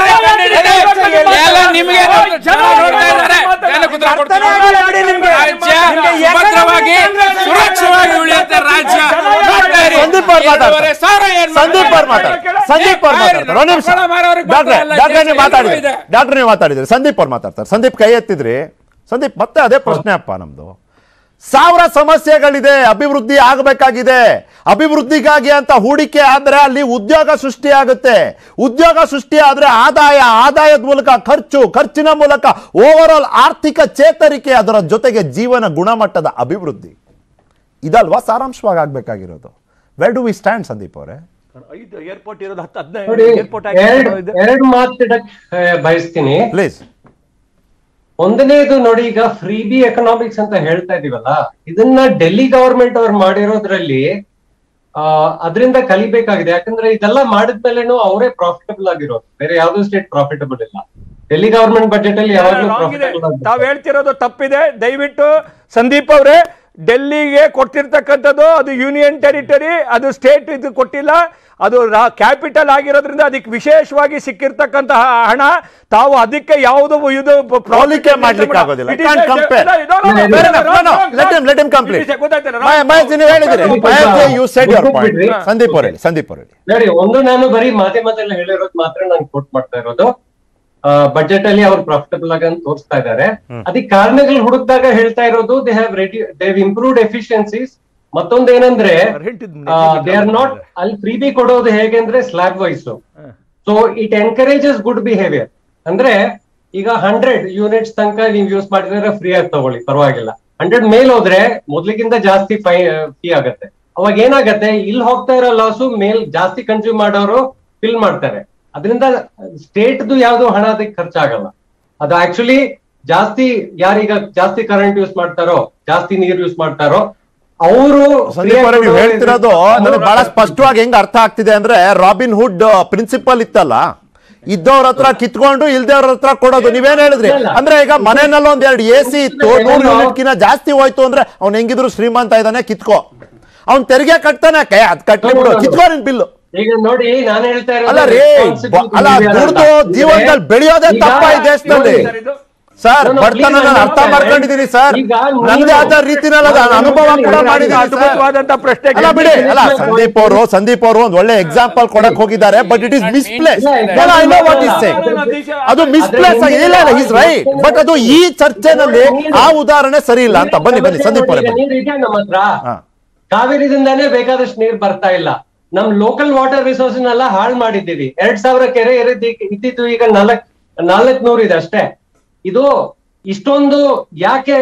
ಎಲ್ಲ ನಿಮಗೆ ಜನ ನೋಡ್ತಾ ಇದ್ದಾರೆ ಜನ ಉತ್ತರ ಕೊಡ್ತಾರೆ. ಅರ್ಥನೇ ಆಗಿಲ್ಲ ನೋಡಿ ನಿಮ್ಗೆ. ರಾಜ್ಯ ನಿಮ್ಗೆ ಸುಭದ್ರವಾಗಿ ಎಕಾನಮಿ ಸುರಕ್ಷವಾಗಿ ಉಳಿಯುತ್ತೆ ರಾಜ್ಯ ನೋಡ್ತಾ ಇರಿ. ಸಂದೀಪ್ ಅವ್ರು ಮಾತಾಡ್ತಾರೆ. ಎರಡೂವರೆ ಸಾವಿರ ಏನ್ ಸಂದೀಪ್ ಅವ್ರು ಮಾತಾಡ್ತಾರೆ ಸಂದೀಪ್ ಅವ್ರು ಮಾತಾಡ್ತಾರೆ ಒಂದ್ ನಿಮಿಷ ಕೊಪ್ಪಳ ಮಾರೋರಿಗೆ ಡಾಕ್ಟ್ರೆ ಗೊತ್ತಲ್ಲ, ಡಾಕ್ಟ್ರೆ ನೀವು ಎಲ್ರಿಗೂ ಮಾತಾಡಿದ್ರಿ ಇದೆ. ಡಾಕ್ಟ್ರೆ ನೀವು ಮಾತಾಡಿದ್ರಿ ಸಂದೀಪ್ ಅವ್ರು ಮಾತಾಡ್ತಾರೆ ಸಂದೀಪ್ ಕೈ ಎತ್ತಿದ್ರಿ ಸಂದೀಪ್ ಮತ್ತೆ ಅದೇ ಪ್ರಶ್ನೆ ಅಪ್ಪ ನಮ್ದು ಸಾವಿರ ಸಮಸ್ಯೆಗಳಿದೆ ಅಭಿವೃದ್ಧಿ ಆಗಬೇಕಾಗಿದೆ ಅಭಿವೃದ್ಧಿಗಾಗಿ ಅಂತ ಹೂಡಿಕೆ ಆದ್ರೆ ಅಲ್ಲಿ ಉದ್ಯೋಗ ಸೃಷ್ಟಿ ಆಗುತ್ತೆ ಉದ್ಯೋಗ ಸೃಷ್ಟಿ ಆದ್ರೆ ಆದಾಯ ಆದಾಯದ ಮೂಲಕ ಖರ್ಚು ಖರ್ಚಿನ ಮೂಲಕ ಓವರ್ ಆಲ್ ಆರ್ಥಿಕ ಚೇತರಿಕೆ ಅದರ ಜೊತೆಗೆ ಜೀವನ ಗುಣಮಟ್ಟದ ಅಭಿವೃದ್ಧಿ ಇದಲ್ವಾ ಸಾರಾಂಶವಾಗಿ ಆಗ್ಬೇಕಾಗಿರೋದು where do we stand Sandeep ಅವರೇ ಐದು ಏರ್ಪೋರ್ಟ್ ಇರೋದು ಹತ್ತು ನೋಡಿ ಹದಿನೈದು ಏರ್ಪೋರ್ಟ್ ಎರಡ್ ಎರಡು ಮಾತಿಡಕ್ ಬಯಸ್ತೀನಿ ಪ್ಲೀಸ್ ಒಂದನೇದು ನೋಡಿ ಈಗ ಫ್ರೀ ಬಿ ಎಕನಾಮಿಕ್ಸ್ ಅಂತ ಹೇಳ್ತಾ ಇದೀವಲ್ಲ ಇದನ್ನ ಡೆಲ್ಲಿ ಗವರ್ಮೆಂಟ್ ಅವ್ರು ಮಾಡಿರೋದ್ರಲ್ಲಿ ಆ ಅದರಿಂದ ಕಲಿಬೇಕಾಗಿದೆ ಯಾಕಂದ್ರೆ ಇದೆಲ್ಲ ಮಾಡಿದ್ಮೇಲೆನೂ ಅವರೇ ಪ್ರಾಫಿಟಬಲ್ ಆಗಿರೋದು ಬೇರೆ ಯಾವ್ದು ಸ್ಟೇಟ್ ಪ್ರಾಫಿಟಬಲ್ ಇಲ್ಲ ಡೆಲ್ಲಿ ಗವರ್ಮೆಂಟ್ ಬಜೆಟ್ ಅಲ್ಲಿ ಯಾವಾಗ್ಲೂ ರಾಂಗ್ ಇದೆ ಪ್ರಾಫಿಟಬಲ್ ತಾವ್ ಹೇಳ್ತಿರೋದು ತಪ್ಪಿದೆ ದಯವಿಟ್ಟು ಸಂದೀಪ್ ಅವರೇ ಡೆಲ್ಲಿಗೆ ಕೊಟ್ಟಿರ್ತಕ್ಕಂಥದ್ದು ಅದು ಯೂನಿಯನ್ ಟೆರಿಟರಿ ಅದು ಸ್ಟೇಟ್ ಇದು ಕೊಟ್ಟಿಲ್ಲ ಅದು ಕ್ಯಾಪಿಟಲ್ ಆಗಿರೋದ್ರಿಂದ ಅದಕ್ಕೆ ವಿಶೇಷವಾಗಿ ಸಿಕ್ಕಿರ್ತಕ್ಕಂತಹ ಹಣ ತಾವು ಅದಕ್ಕೆ ಯಾವುದು ಇದು ಪ- profit ಹೋಲಿಕೆ ಅಂತ ಮಾಡ್ಲಿಕ್ಕೆ ಬಿಡ- ಆಗೋದಿಲ್ಲ. It is Can't a- compare. no, no, no, no, Fair no, enough. wrong, No, no. wrong, Let him- wrong. let him complete. It is a- ಗೊತ್ತಾಯ್ತಲ್ಲ, wrong. ಮಹೇ- ಮಹೇಶ್ ನೀವು ಹೇಳಿದಿರಿ ಸ್ವಲ್ಪ Mahesh you said your point ಬಿಡ್ರಿ. ಸಂದೀಪ್ ಅವ್ರು ಹೇಳಿ ಸಂದೀಪ್ ಅವ್ರು ಹೇಳಿ ನೋಡಿ ಒಂದು ನಾನು ಬರೀ ಮಾಧ್ಯಮದಲ್ಲಿ ಹೇಳಿರೋದು ಮಾತ್ರ ನಾನು ಕೋಟ್ ಮಾಡ್ತಾ ಇರೋದು ಬಜೆಟ್ ಅಲ್ಲಿ ಅವ್ರು ಪ್ರಾಫಿಟಬಲ್ ಆಗಿ ಅಂತ ತೋರಿಸ್ತಾ ಇದ್ದಾರೆ ಅದಕ್ಕೆ ಕಾರಣಗಳು ಹುಡುಕ್ದಾಗ ಹೇಳ್ತಾ ಇರೋದು they have ready they have improved efficiencies ಮತ್ತೊಂದು ಏನಂದ್ರೆ Rent ಇದ್ ದೇ ಆರ್ ನಾಟ್ ಅಲ್ಲಿ ಫ್ರೀ ಬಿ ಕೊಡೋದು ಹೇಗೆ ಅಂದ್ರೆ slab wise so it encourages good behaviour ಅಂದ್ರೆ ಈಗ ಹಂಡ್ರೆಡ್ ಯೂನಿಟ್ಸ್ ತನಕ ನೀವು ಯೂಸ್ ಮಾಡಿದ್ರೆ ಫ್ರೀ ಆಗಿ ತಗೊಳ್ಳಿ ಪರವಾಗಿಲ್ಲ ಹಂಡ್ರೆಡ್ ಮೇಲ್ ಹೋದ್ರೆ ಮೊದ್ಲಿಗಿಂತ ಜಾಸ್ತಿ ಫೈ ಫೀ ಆಗತ್ತೆ ಅವಾಗ ಏನಾಗತ್ತೆ ಇಲ್ಲಿ ಹೋಗ್ತಾ ಇರೋ ಲಾಸು ಮೇಲ್ ಜಾಸ್ತಿ ಕನ್ಸ್ಯೂಮ್ ಮಾಡೋರು ಫಿಲ್ ಮಾಡ್ತಾರೆ ಅದರಿಂದ ಸ್ಟೇಟ್ದು ಯಾವ್ದು ಹಣ ಅದಕ್ಕೆ ಖರ್ಚಾಗಲ್ಲ ಅದು ಆಕ್ಚುಲಿ ಜಾಸ್ತಿ ಯಾರೀಗ ಜಾಸ್ತಿ ಕರೆಂಟ್ ಯೂಸ್ ಮಾಡ್ತಾರೋ ಜಾಸ್ತಿ ನೀರ್ ಯೂಸ್ ಮಾಡ್ತಾರೋ ಅವರು ಸಂದೀಪ್ ಅವರೇ ನೀವು ಹೇಳ್ತಿರೋದು ನನಗೆ ಬಹಳ ಸ್ಪಷ್ಟವಾಗಿ ಹೆಂಗ್ ಅರ್ಥ ಆಗ್ತಿದೆ ಅಂದ್ರೆ ರಾಬಿನ್ ಹುಡ್ ಪ್ರಿನ್ಸಿಪಲ್ ಇತ್ತಲ್ಲ ಇದ್ದವ್ರ ಹತ್ರ ಕಿತ್ಕೊಂಡು ಇಲ್ದವ್ರ ಹತ್ರ ಕೊಡೋದು ನೀವೇನ್ ಹೇಳಿದ್ರಿ ಅಂದ್ರೆ ಈಗ ಮನೆಯಲ್ಲಿ ಒಂದ್ ಎರಡು ಎ ಸಿ ಇತ್ತು ನೂರು ಯೂನಿಟ್ ಕಿನ್ನ ಜಾಸ್ತಿ ಹೋಯ್ತು ಅಂದ್ರೆ ಅವ್ನ್ ಹೆಂಗಿದ್ರು ಶ್ರೀಮಂತ ಇದ್ದಾನೆ ಕಿತ್ಕೋ ಅವ್ನ್ ತೆರಿಗೆ ಕಟ್ತಾನೆ ಕೈ ಅದ್ ಕಟ್ಲಿ ಬಿಡು ಕಿತ್ಕೋ ನಿನ್ ಬಿಲ್ಲು ಈಗ ನೋಡಿ ನಾನು ಹೇಳ್ತಾ ಇರೋದು ಅಲ್ಲ ರೀ ಬ- ಅಲ್ಲ ದುಡ್ದು ಜೀವನದಲ್ಲಿ ಬೆಳೆಯೋದೇ ತಪ್ಪ ಈ ದೇಶದಲ್ಲಿ ಸರ್ ನಾನು ಬಡತನ please ನಾನು ನಾನು ಅರ್ಥ ಹೇಳ್ತಾ ಮಾಡ್ಕೊಂಡಿದ್ದೀನಿ ಸರ್ ಈಗ ನೀವು- ನನ್ನದೇ ಆದ ರೀತಿನಲ್ಲಿ ಅದು ನಾನು ಅನುಭವ ಕೂಡ ನಾನು ಮಾಡಿದ್ದೀನಿ ಸರ್. ಅದ್ಭುತವಾದಂತ ಪ್ರಶ್ನೆ ಅಲ್ಲ ಬಿಡಿ ಅಲ್ಲ ಸಂದೀಪ್ ಅವರು ಸಂದೀಪ್ ಅವರು ಒಂದ್ ಒಳ್ಳೆ ಎಕ್ಸಾಂಪಲ್ ಕೊಡಕ್ ಹೋಗಿದ್ದಾರೆ but it is misplace I know what is say ಅದು ಮಿಸ್ಪ್ಲೇಸ್ ಇಲ್ಲ ಇಲ್ಲ ಇಸ್ ರೈಟ್ ಬಟ್ ಅದು ಈ ಚರ್ಚೆನಲ್ಲಿ ಆ ಉದಾಹರಣೆ ಸರಿ ಇಲ್ಲ ಅಂತ ಬನ್ನಿ ಬನ್ನಿ ಸಂದೀಪ್ ಅವರೇ ಈಗ ಬನ್ನಿ ನೀರ್ ಇದೆ ನಮ್ಮ ಹತ್ರ ಹಾ. ಕಾವೇರಿದಿಂದಾನೇ ಬೇಕಾದಷ್ಟು ನೀರ್ ಬರ್ತಾ ಇಲ್ಲ ನಮ್ ಲೋಕಲ್ ವಾಟರ್ ರಿಸೋರ್ಸ್ನೆಲ್ಲ ಹಾಳು ಮಾಡಿದ್ದೀವಿ ಎರಡ್ ಸಾವಿರ ಕೆರೆ ಇರಿದ್ದು ಇದ್ದಿದ್ದು ಈಗ ನಾಲ್ಕ್ ನಾಲ್ಕ್ ನೂರು ಇದೆ ಅಷ್ಟೇ ಇದು ಇಷ್ಟೊಂದು ಯಾಕೆ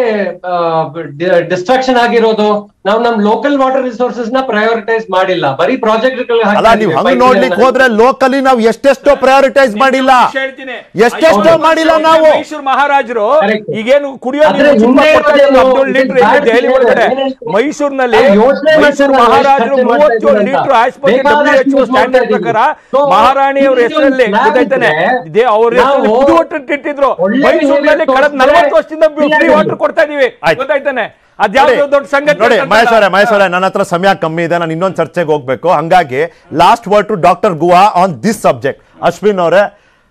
ಡಿಸ್ಟ್ರಾಕ್ಷನ್ ಆಗಿರೋದು ನಾವು ನಮ್ ಲೋಕಲ್ ವಾಟರ್ ರಿಸೋರ್ಸಸ್ ನ ಪ್ರಯೋರಿಟೈಸ್ ಮಾಡಿಲ್ಲ ಬರೀ ಪ್ರಾಜೆಕ್ಟ್ ಅಲ್ಲ ನೀವು ಹಂಗ್ ನೋಡ್ಲಿಕ್ಕೆ ಹೋದ್ರೆ ಲೋಕಲಿ ನಾವು ಎಷ್ಟೆಷ್ಟೋ ಪ್ರಯಾರಿಟೈಸ್ ಮಾಡಿಲ್ಲ ಎಷ್ಟೆಷ್ಟೋ ಮಾಡಿಲ್ಲ ನಾವು ಮೈಸೂರು ಮಹಾರಾಜರು Correct. ಈಗೇನು ಕುಡಿಯೋ ಆದ್ರೆ ನೀರು ತುಂಬಾ ಹಿಂದೆ ಕೊಡ್ತಾ ಇದ್ರು, ಇರೋದು ಹದಿನೇಳು ಲೀಟರ್ ಇದು ಇದೆ ದೆಹಲಿ ಒಳಗಡೆ ಏನ್ ಹೇಳ್ತೀವಿ? ಮೈಸೂರಿನಲ್ಲಿ ಆ ಯೋಚ್ನೆ ಮೈಸೂರು ಮಾಡ್ತಾರೆ, ಮಹಾರಾಜರು ಖರ್ಚು ಮಾಡ್ತಾ ಮೂವತ್ತೇಳು ಇದ್ದೀವಿ ಲೀಟರ್ ಅಂತ. ಆಸ್ಪತ್ರೆ ಬೇಕಾದಷ್ಟು ಡಬ್ಲ್ಯೂ ಎಚ್ use ಮಾಡ್ತಾ ಸ್ಟ್ಯಾಂಡರ್ಡ್ ಇದ್ದೀವಿ. ಪ್ರಕಾರ So, ಮಹಾರಾಣಿ ಅವ್ರ ಇಲ್ಲಿ ಒಂದು ಹೆಸರಲ್ಲಿ plan ಗೊತ್ತಾಯ್ತಾನೆ ಇದ್ರೆ ಇದೇ ಅವ್ರ ಹೆಸರಲ್ಲಿ ನಾವು ಪುದುವಟ್ಟು ಇಟ್ಟಿದ್ರು ಒಳ್ಳೆ ಮೈಸೂರಿನಲ್ಲಿ behavior ಕಳೆದ ನಲವತ್ತು ವರ್ಷದಿಂದ free ಫ್ರೀ ಆಗಿ ವಾಟರ್ ಕೊಡ್ತಾ ಇದೀವಿ ಆಯ್ತು. ಗೊತ್ತಾಯ್ತಾನೆ ಅದ್ಯಾವ್ದು ದೊಡ್ಡ ಸಂಗತಿ ನೋಡಿ ಅಂತ ಮಹೇಶ್ ಅವರೇ ಅಲ್ಲ. ಮಹೇಶ್ ಅವರೇ ನನ್ನ ಹತ್ರ ಸಮಯ ಕಮ್ಮಿ ಇದೆ ನಾನು ಇನ್ನೊಂದು ಚರ್ಚೆಗೆ ಹೋಗ್ಬೇಕು ಹಂಗಾಗಿ last word to doctor Guha on this subject Ashwin ಅವರೇ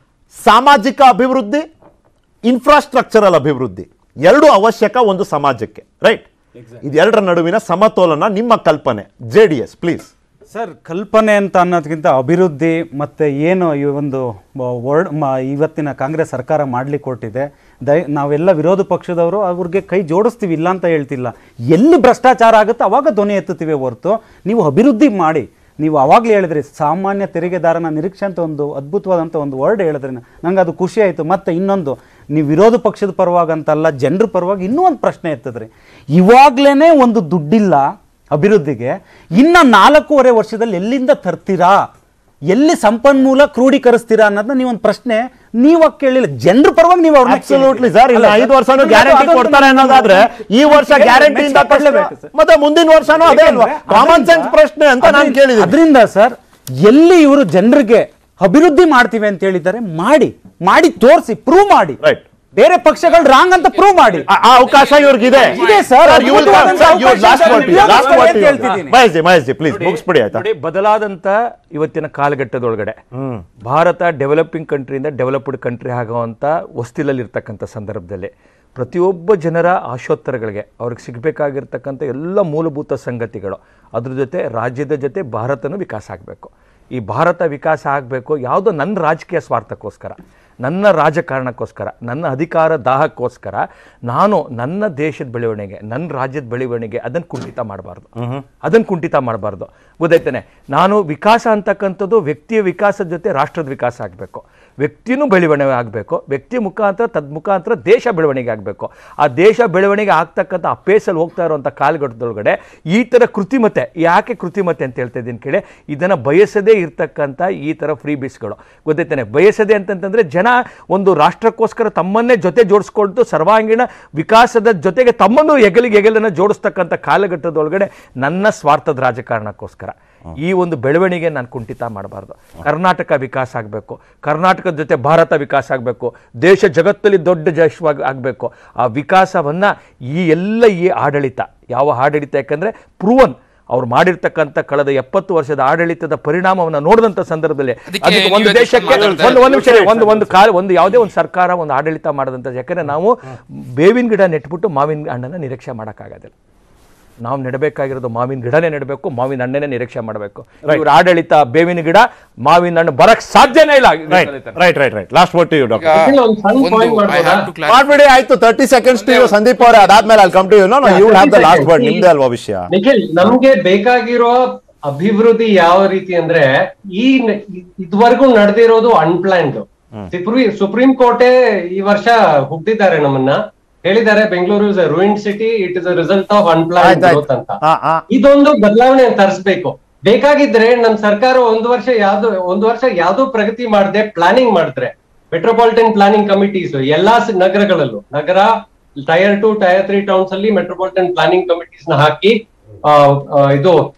ಸಾಮಾಜಿಕ ಅಭಿವೃದ್ಧಿ ಇನ್ಫ್ರಾಸ್ಟ್ರಕ್ಚರಲ್ ಅಭಿವೃದ್ಧಿ ಎರಡು ಅವಶ್ಯಕ ಒಂದು ಸಮಾಜಕ್ಕೆ ರೈಟ್ ಇದೆರಡರ ನಡುವಿನ ಸಮತೋಲನ ನಿಮ್ಮ ಕಲ್ಪನೆ J D S please sir ಕಲ್ಪನೆ ಅಂತ ಅನ್ನೋದಕ್ಕಿಂತ ಅಭಿವೃದ್ಧಿ ಮತ್ತು ಏನು ಈ ಒಂದು ವರ್ಡ್ ಇವತ್ತಿನ ಕಾಂಗ್ರೆಸ್ ಸರ್ಕಾರ ಮಾಡಲಿಕ್ಕೆ ಕೊಟ್ಟಿದೆ ದಯ ನಾವೆಲ್ಲ ವಿರೋಧ ಪಕ್ಷದವರು ಅವ್ರಿಗೆ ಕೈ ಜೋಡಿಸ್ತೀವಿ ಇಲ್ಲ ಅಂತ ಹೇಳ್ತಿಲ್ಲ ಎಲ್ಲಿ ಭ್ರಷ್ಟಾಚಾರ ಆಗುತ್ತೆ ಅವಾಗ ಧ್ವನಿ ಎತ್ತುತ್ತೀವಿ ಹೊರತು ನೀವು ಅಭಿವೃದ್ಧಿ ಮಾಡಿ ನೀವು ಅವಾಗಲೇ ಹೇಳಿದ್ರಿ ಸಾಮಾನ್ಯ ತೆರಿಗೆದಾರನ ನಿರೀಕ್ಷೆ ಅಂತ ಒಂದು ಅದ್ಭುತವಾದಂಥ ಒಂದು ವರ್ಡ್ ಹೇಳಿದ್ರಿ ನಂಗೆ ಅದು ಖುಷಿ ಆಯಿತು ಮತ್ತು ಇನ್ನೊಂದು ನೀವು ವಿರೋಧ ಪಕ್ಷದ ಪರವಾಗಿ ಅಂತಲ್ಲ ಜನರ ಪರವಾಗಿ ಇನ್ನೂ ಒಂದು ಪ್ರಶ್ನೆ ಎತ್ತಿದ್ರಿ ಇವಾಗಲೇ ಒಂದು ದುಡ್ಡಿಲ್ಲ ಅಭಿವೃದ್ಧಿಗೆ ಇನ್ನ ನಾಲ್ಕೂವರೆ ವರ್ಷದಲ್ಲಿ ಎಲ್ಲಿಂದ ತರ್ತೀರಾ ಎಲ್ಲಿ ಸಂಪನ್ಮೂಲ ಕ್ರೋಢೀಕರಿಸ್ತೀರಾ ಅನ್ನೋದನ್ನ ನೀವೊಂದು ಪ್ರಶ್ನೆ ನೀವಾಗ ಕೇಳಿಲ್ಲ ಜನರ ಪರವಾಗಿ ನೀವು ಅವ್ರನ್ನ ಅಬ್ಸಲ್ಯೂಟ್ಲಿ ಸರ್ ಇಲ್ಲ ಐದು ವರ್ಷನೂ ಗ್ಯಾರಂಟಿ ಕೊಡ್ತಾರೆ ಅನ್ನೋದಾದ್ರೆ ಈ ವರ್ಷ ಗ್ಯಾರಂಟಿ ಇಂದ ಕೊಡ್ಲೇಬೇಕು ಸರ್. ಮತ್ತೆ ಮುಂದಿನ ವರ್ಷನೂ ಅದೇ ಅಲ್ವಾ ಕಾಮನ್ ಸೆನ್ಸ್ ಪ್ರಶ್ನೆ ಅಂತ ನಾನು ಕೇಳಿದ್ದೀನಿ ಅದರಿಂದ ಸರ್ ಎಲ್ಲಿ ಇವರು ಜನರಿಗೆ ಅಭಿವೃದ್ಧಿ ಮಾಡ್ತೀವಿ ಅಂತ ಹೇಳಿದ್ದಾರೆ ಮಾಡಿ ಮಾಡಿ ತೋರಿಸಿ ಪ್ರೂವ್ ಮಾಡಿ Right. ಬೇರೆ ಪಕ್ಷಗಳು ರಾಂಗ್ ಅಂತ ಪ್ರೂವ್ ಮಾಡಿ ಆ ಆ ಅವಕಾಶ ಇವ್ರಿಗಿದೆ ಇದೆ sir, Sir, you will come, ಅದ್ಭುತವಾದಂತ sir, you will- last ಅವಕಾಶ word to you, ಇದೆ. last word to you. ಹೇಳ್ತಿದ್ದೀನಿ. ಮಹೇಶ್ ಜಿ ಮಹೇಶ್ ಜಿ ಪ್ಲೀಸ್ ಮುಗಿಸ್ಬಿಡಿ ಆಯ್ತಾ ನೋಡಿ ಬದಲಾದಂತ ಇವತ್ತಿನ ಕಾಲಘಟ್ಟದೊಳಗಡೆ ಭಾರತ ಡೆವಲಪಿಂಗ್ ಕಂಟ್ರಿಯಿಂದ ಡೆವಲಪ್ಡ್ ಕಂಟ್ರಿ ಆಗುವಂಥ ಹೊಸ್ತಿಲಲ್ಲಿರ್ತಕ್ಕಂಥ ಸಂದರ್ಭದಲ್ಲಿ ಪ್ರತಿಯೊಬ್ಬ ಜನರ ಆಶೋತ್ತರಗಳಿಗೆ ಅವ್ರಿಗೆ ಸಿಗಬೇಕಾಗಿರ್ತಕ್ಕಂಥ ಎಲ್ಲ ಮೂಲಭೂತ ಸಂಗತಿಗಳು ಅದ್ರ ಜೊತೆ ರಾಜ್ಯದ ಜೊತೆ ಭಾರತನೂ ವಿಕಾಸ ಆಗಬೇಕು ಈ ಭಾರತ ವಿಕಾಸ ಆಗಬೇಕು ಯಾವುದೋ ನನ್ನ ರಾಜಕೀಯ ಸ್ವಾರ್ಥಕ್ಕೋಸ್ಕರ ನನ್ನ ರಾಜಕಾರಣಕ್ಕೋಸ್ಕರ ನನ್ನ ಅಧಿಕಾರ ದಾಹಕ್ಕೋಸ್ಕರ ನಾನು ನನ್ನ ದೇಶದ ಬೆಳವಣಿಗೆ ನನ್ನ ರಾಜ್ಯದ ಬೆಳವಣಿಗೆ ಅದನ್ನು ಕುಂಠಿತ ಮಾಡಬಾರ್ದು ಅದನ್ನು ಕುಂಠಿತ ಮಾಡಬಾರ್ದು ಗೊತ್ತಾಯ್ತಾನೆ ನಾನು ವಿಕಾಸ ಅಂತಕ್ಕಂಥದ್ದು ವ್ಯಕ್ತಿಯ ವಿಕಾಸದ ಜೊತೆ ರಾಷ್ಟ್ರದ ವಿಕಾಸ ಆಗಬೇಕು ವ್ಯಕ್ತಿನೂ ಬೆಳವಣಿಗೆ ಆಗಬೇಕು ವ್ಯಕ್ತಿ ಮುಖಾಂತರ ತದ್ ಮುಖಾಂತರ ದೇಶ ಬೆಳವಣಿಗೆ ಆಗಬೇಕು ಆ ದೇಶ ಬೆಳವಣಿಗೆ ಆಗ್ತಕ್ಕಂಥ ಆ ಪೇಸಲ್ಲಿ ಹೋಗ್ತಾ ಇರುವಂಥ ಕಾಲಘಟ್ಟದೊಳಗಡೆ ಈ ಥರ ಕೃತಿಮತೆ ಯಾಕೆ ಕೃತಿಮತೆ ಅಂತ ಹೇಳ್ತಾ ಇದ್ದೀನಿ ಕೇಳಿ ಇದನ್ನು ಬಯಸದೇ ಇರ್ತಕ್ಕಂಥ ಈ ಥರ ಫ್ರೀ ಬೀಸ್ಗಳು ಗೊತ್ತೈತಾನೆ ಬಯಸದೆ ಅಂತಂತಂದರೆ ಜನ ಒಂದು ರಾಷ್ಟ್ರಕ್ಕೋಸ್ಕರ ತಮ್ಮನ್ನೇ ಜೊತೆ ಜೋಡಿಸ್ಕೊಳ್ತು ಸರ್ವಾಂಗೀಣ ವಿಕಾಸದ ಜೊತೆಗೆ ತಮ್ಮನ್ನು ಹೆಗಲಿಗೆ ಹೆಗಲನ್ನು ಜೋಡಿಸ್ತಕ್ಕಂಥ ಕಾಲಘಟ್ಟದೊಳಗಡೆ ನನ್ನ ಸ್ವಾರ್ಥದ ರಾಜಕಾರಣಕ್ಕೋಸ್ಕರ ಈ ಒಂದು ಬೆಳವಣಿಗೆ ನಾನು ಕುಂಠಿತ ಮಾಡಬಾರ್ದು ಕರ್ನಾಟಕ ವಿಕಾಸ ಆಗಬೇಕು ಕರ್ನಾಟಕದ ಜೊತೆ ಭಾರತ ವಿಕಾಸ ಆಗಬೇಕು ದೇಶ ಜಗತ್ತಲ್ಲಿ ದೊಡ್ಡ ದೇಶವಾಗಿ ಆಗಬೇಕು ಆ ವಿಕಾಸವನ್ನು ಈ ಎಲ್ಲ ಈ ಆಡಳಿತ ಯಾವ ಆಡಳಿತ ಯಾಕಂದರೆ ಪ್ರೂವನ್ ಅವ್ರು ಮಾಡಿರ್ತಕ್ಕಂಥ ಕಳೆದ ಎಪ್ಪತ್ತು ವರ್ಷದ ಆಡಳಿತದ ಪರಿಣಾಮವನ್ನು ನೋಡಿದಂಥ ಸಂದರ್ಭದಲ್ಲಿ ಅದಕ್ಕೆ ಅದಕ್ಕೆ ಒಂದು ನೀವು ದೇಶಕ್ಕೆ ಮಾತಾಡ್ತಾ ಒಂದು ಒಂದು ನಿಮಿಷ ಒಂದು ಒಂದು ಕಾಲ ಒಂದು ಯಾವುದೇ ಒಂದು ಸರ್ಕಾರ ಒಂದು ಆಡಳಿತ ಮಾಡದಂಥ ಯಾಕಂದರೆ ನಾವು ಬೇವಿನ ಗಿಡ ನೆಟ್ಬಿಟ್ಟು ಮಾವಿನ ಹಣ್ಣನ್ನು ನಿರೀಕ್ಷೆ ಮಾಡೋಕ್ಕಾಗೋದಿಲ್ಲ ನಾವು ನೆಡಬೇಕಾಗಿರೋದು ಮಾವಿನ ಗಿಡನೇ ನೆಡಬೇಕು ಮಾವಿನ ಹಣ್ಣನ್ನೇ ನಿರೀಕ್ಷೆ ಮಾಡಬೇಕು ಇವ್ರ ಆಡಳಿತ ಬೇವಿನ ಗಿಡ ಮಾವಿನ ಹಣ್ಣು ಬರಕ್ ಸಾಧ್ಯನೇ ಇಲ್ಲ right right right right last word to you doctor ಇಲ್ಲಿ ಒಂದು ಸಣ್ಣ ಒಂದು point I have to clarify. ಮಾಡ್ಬಿಡಿ ಆಯ್ತು thirty seconds to you Sandeep ಅವರೇ ಅದಾದ್ಮೇಲೆ ಅಲ್ಲಿ come to you know you have the last word ನಿಮ್ದೇ ಅಲ್ವಾ ವಿಷಯ ನಿಖಿಲ್ ನಮ್ಗೆ ಬೇಕಾಗಿರೋ ಅಭಿವೃದ್ಧಿ ಯಾವ ರೀತಿ ಅಂದ್ರೆ ಈ ನ- ಇದುವರೆಗೂ ನಡೆದಿರೋದು ಅನ್ಪ್ಲಾನ್ಡ್ ಸುಪ್ರೀಂ ಕೋರ್ಟೇ ಈ ವರ್ಷ ಹುಟ್ಟಿದ್ದಾರೆ ನಮ್ಮನ್ನ ಹೇಳಿದ್ದಾರೆ Bengaluru is ruin city it is result of unplanned ಆಯ್ತಾಯ್ತು. ಗ್ರೋತ್ ಅಂತ ಹಾ, ಹಾ. ಇದೊಂದು ಬದಲಾವಣೆ ತರಿಸ್ಬೇಕು ಬೇಕಾಗಿದ್ರೆ ನಮ್ ಸರ್ಕಾರ ಒಂದು ವರ್ಷ ಯಾವ್ದು ಒಂದು ವರ್ಷ ಯಾವ್ದು ಪ್ರಗತಿ ಮಾಡದೆ ಪ್ಲಾನಿಂಗ್ ಮಾಡಿದ್ರೆ ಮೆಟ್ರೋಪಾಲಿಟನ್ ಪ್ಲಾನಿಂಗ್ ಕಮಿಟೀಸ್ ಎಲ್ಲಾ ಸ- ನಗರಗಳಲ್ಲೂ ನಗರ tier two tier three towns ಅಲ್ಲಿ ಮೆಟ್ರೋಪಾಲಿಟನ್ ಪ್ಲಾನಿಂಗ್ ಕಮಿಟೀಸ್ ನ ಹಾಕಿ ಆ, ಆ, ಇದು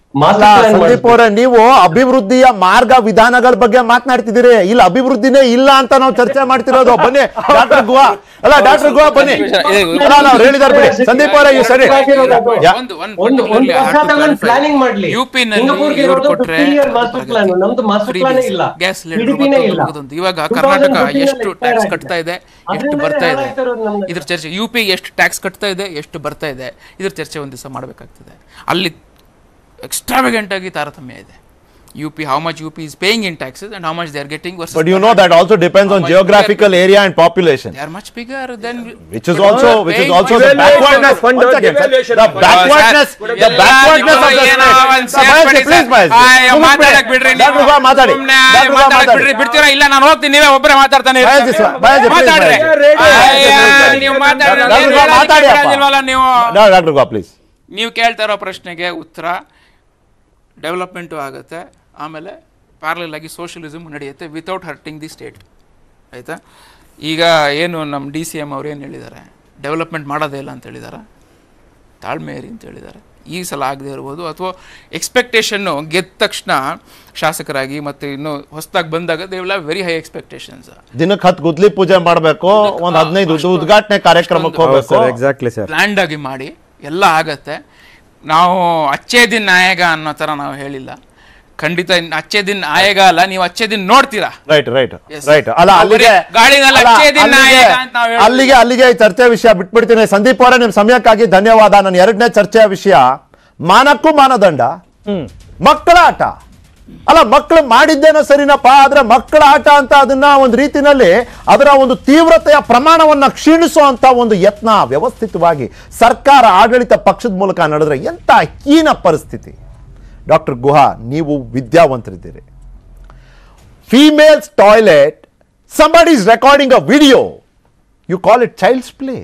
ಮಾಸ್ಟರ್ ಅಲ್ಲ, ಪ್ಲಾನ್ ಸಂದೀಪ್ ಅವರೇ ನೀವು ಅಭಿವೃದ್ಧಿಯ ಮಾರ್ಗ ವಿಧಾನಗಳ ಬಗ್ಗೆ ಮಾತನಾಡ್ತಿದ್ದೀರಿ ಇಲ್ಲಿ ಅಭಿವೃದ್ಧಿನೇ ಇಲ್ಲ ಅಂತ ನಾವು ಚರ್ಚೆ ಮಾಡ್ತಿರೋದು ಬನ್ನಿ ಡಾಕ್ಟರ್ ಗುವಾ ಅಲ್ಲ ಡಾಕ್ಟರ್ ಗುವಾ ಬನ್ನಿ ಅಲ್ಲ ಅಲ್ಲ ಅವ್ರು ಹೇಳಿದಾರೆ ಬಿಡಿ ಸಂದೀಪ್ ಅವರೇ ಈ ಸರಿ ಯಾ- ಒಂದು ಒಂದು ಒಂದು ಒಂದು particularly I ವರ್ಷ have to ತಗೊಂಡು clarify. ಪ್ಲಾನಿಂಗ್ ಮಾಡ್ಲಿ UP ನಲ್ಲಿ ಸಿಂಗಪೂರ್ಗೆ ಇವ್ರು ಇರೋದು ಕೊಟ್ರೆ 50 year ಮಾಸ್ಟರ್ ಪ್ಲಾನ್ ನಮ್ದು ಮಾಸ್ಟರ್ free ಪ್ಲಾನ್ gas- ಇಲ್ಲ gas cylinder PDP-ನೇ ಇಲ್ಲ ಮತ್ತೊಂದು ಇವಾಗ ಕರ್ನಾಟಕ 2015 ಎಷ್ಟು expire ಟ್ಯಾಕ್ಸ್ ಆಗಿದೆ. ಕಟ್ತಾ ಇದೆ ಎಷ್ಟು ಅದ್ರಿಂದಲೇ ಬರ್ತಾ ಇದೆ ಹಾಳಾಗ್ತಾ ಇರೋದು ನಮ್ದು. ಇದ್ರ ಚರ್ಚೆ ಯು ಪಿ ಎಷ್ಟು ಟ್ಯಾಕ್ಸ್ ಕಟ್ತಾ ಇದೆ ಎಷ್ಟು ಬರ್ತಾ ಇದೆ ಇದ್ರ ಚರ್ಚೆ ಒಂದು ದಿವಸ ಮಾಡಬೇಕಾಗ್ತದೆ ಅಲ್ಲಿ ಎಕ್ಸ್ಟ್ರಾವೆಗೆಂಟ್ ಆಗಿ ತಾರತಮ್ಯ ಇದೆ U P how much U P is paying in taxes and how much they are getting But you know that also depends on geographical area and population. They are much bigger than Which is also, which is also the backwardness. One second, sir. The backwardness, the backwardness of the state. Sir, Mahesh, please, Mahesh. ಮಾತಾಡಕ್ ಬಿಡ್ರಿ ನೀವು. Dr. Gua, ಮಾತಾಡಿ. ಸುಮ್ನೆ Dr. Gua, ಮಾತಾಡಕ್ ಮಾತಾಡಿ. ಬಿಡ್ರಿ ಬಿಡ್ತೀರಾ ಇಲ್ಲ ನಾನು ಹೋಗ್ತೀನಿ ನೀವೇ ಒಬ್ಬರೇ ಮಾತಾಡ್ತಾನೆ ಮಹೇಶ್ ಇರ್ತೀರಿ. ಸರ್, ಮಹೇಶ್ please, ಮಾತಾಡ್ರಿ ಮಹೇಶ್. ಅಯ್ಯ, ನೀವು ಮಾತಾಡ್ರಿ Dr. ಏನು Gua, ಹೇಳೋದಕ್ಕೆ ಮಾತಾಡಿ ಅಪ್ಪ. ಬಿಡೋದಿಲ್ವಲ್ಲ ನೀವು No, Dr. Gua, please. ನೀವು ಕೇಳ್ತಾ ಇರೋ ಪ್ರಶ್ನೆಗೆ ಉತ್ತರ ಡೆವಲಪ್ಮೆಂಟು ಆಗುತ್ತೆ ಆಮೇಲೆ ಪ್ಯಾರಲಲ್ ಆಗಿ ಸೋಷಿಯಲಿಸಮ್ ನಡೆಯುತ್ತೆ ವಿತೌಟ್ ಹರ್ಟಿಂಗ್ ದಿ ಸ್ಟೇಟ್ ಆಯಿತಾ ಈಗ ಏನು ನಮ್ಮ ಡಿ ಸಿ ಎಮ್ ಅವ್ರು ಏನು ಹೇಳಿದ್ದಾರೆ ಡೆವಲಪ್ಮೆಂಟ್ ಮಾಡೋದೇ ಇಲ್ಲ ಅಂತ ಹೇಳಿದ್ದಾರೆ ತಾಳ್ಮೆ ಇರಿ ಅಂತ ಹೇಳಿದ್ದಾರೆ ಈ ಸಲ ಆಗದೆ ಇರ್ಬೋದು ಅಥವಾ ಎಕ್ಸ್ಪೆಕ್ಟೇಷನ್ನು ಗೆದ್ದ ತಕ್ಷಣ ಶಾಸಕರಾಗಿ ಮತ್ತು ಇನ್ನು ಹೊಸದಾಗಿ ಬಂದಾಗ they will have very high expectations ದಿನಕ್ಕೆ ಹತ್ತು ಗುದ್ಲಿ ಪೂಜೆ ಮಾಡಬೇಕು ಒಂದ್ ಹದಿನೈದು ಉದ್ಘಾಟನೆ ಕಾರ್ಯಕ್ರಮಕ್ಕೆ ಹೋಗ್ಬೇಕು ಎಕ್ಸಾಕ್ಟ್ಲಿ ಸರ್ ಪ್ಲ್ಯಾಂಡ್ ಆಗಿ ಮಾಡಿ ಎಲ್ಲ ಆಗತ್ತೆ ನಾವು ಅಚ್ಚೇ ದಿನ ನಾಯಕ ಅನ್ನೋ ಥರ ನಾವು ಹೇಳಿಲ್ಲ ಖಂಡಿತ ಇನ್ ಅಚ್ಚೇ ದಿನ ನಾಯಕ ಅಲ್ಲ ನೀವು ಅಚ್ಚೇ ದಿನ ನೋಡ್ತೀರಾ ರೈಟ್ ರೈಟ್ Yes. ರೈಟ್ ಅಲ್ಲ ನಾವು ಅಲ್ಲಿಗೆ ಬರೀ ಗಾಳಿನಲ್ಲಿ ಅಲ್ಲ, ಅಚ್ಚೇ ದಿನ ಅಲ್ಲಿಗೆ- ನಾಯಕ ಅಂತ ನಾವು ಹೇಳ್ತೀವಿ. ಅಲ್ಲಿಗೆ ಅಲ್ಲಿಗೆ ಈ ಚರ್ಚೆ ವಿಷಯ ಬಿಟ್ಬಿಡ್ತೀನಿ ಸಂದೀಪ್ ಅವರೇ ನಿಮ್ ಸಮಯಕ್ಕಾಗಿ ಧನ್ಯವಾದ ನನ್ನ ಎರಡನೇ ಚರ್ಚೆಯ ವಿಷಯ ಮಾನಕ್ಕೂ ಮಾನದಂಡ ಮಕ್ಕಳ ಆಟ ಅಲ್ಲ ಮಕ್ಕಳು ಮಾಡಿದ್ದೇನೋ ಸರಿನಪ್ಪ ಆದ್ರೆ ಮಕ್ಕಳ ಆಟ ಅಂತ ಅದನ್ನ ಒಂದು ರೀತಿನಲ್ಲಿ ಅದರ ಒಂದು ತೀವ್ರತೆಯ ಪ್ರಮಾಣವನ್ನ ಕ್ಷೀಣಿಸುವಂತ ಒಂದು ಯತ್ನ ವ್ಯವಸ್ಥಿತವಾಗಿ ಸರ್ಕಾರ ಆಡಳಿತ ಪಕ್ಷದ ಮೂಲಕ ನಡೆದ್ರೆ ಎಂತ ಹೀನ ಪರಿಸ್ಥಿತಿ ಡಾಕ್ಟರ್ ಗುಹಾ ನೀವು ವಿದ್ಯಾವಂತರಿದ್ದೀರಿ female's toilet, somebody is recording a video. You call it child's play.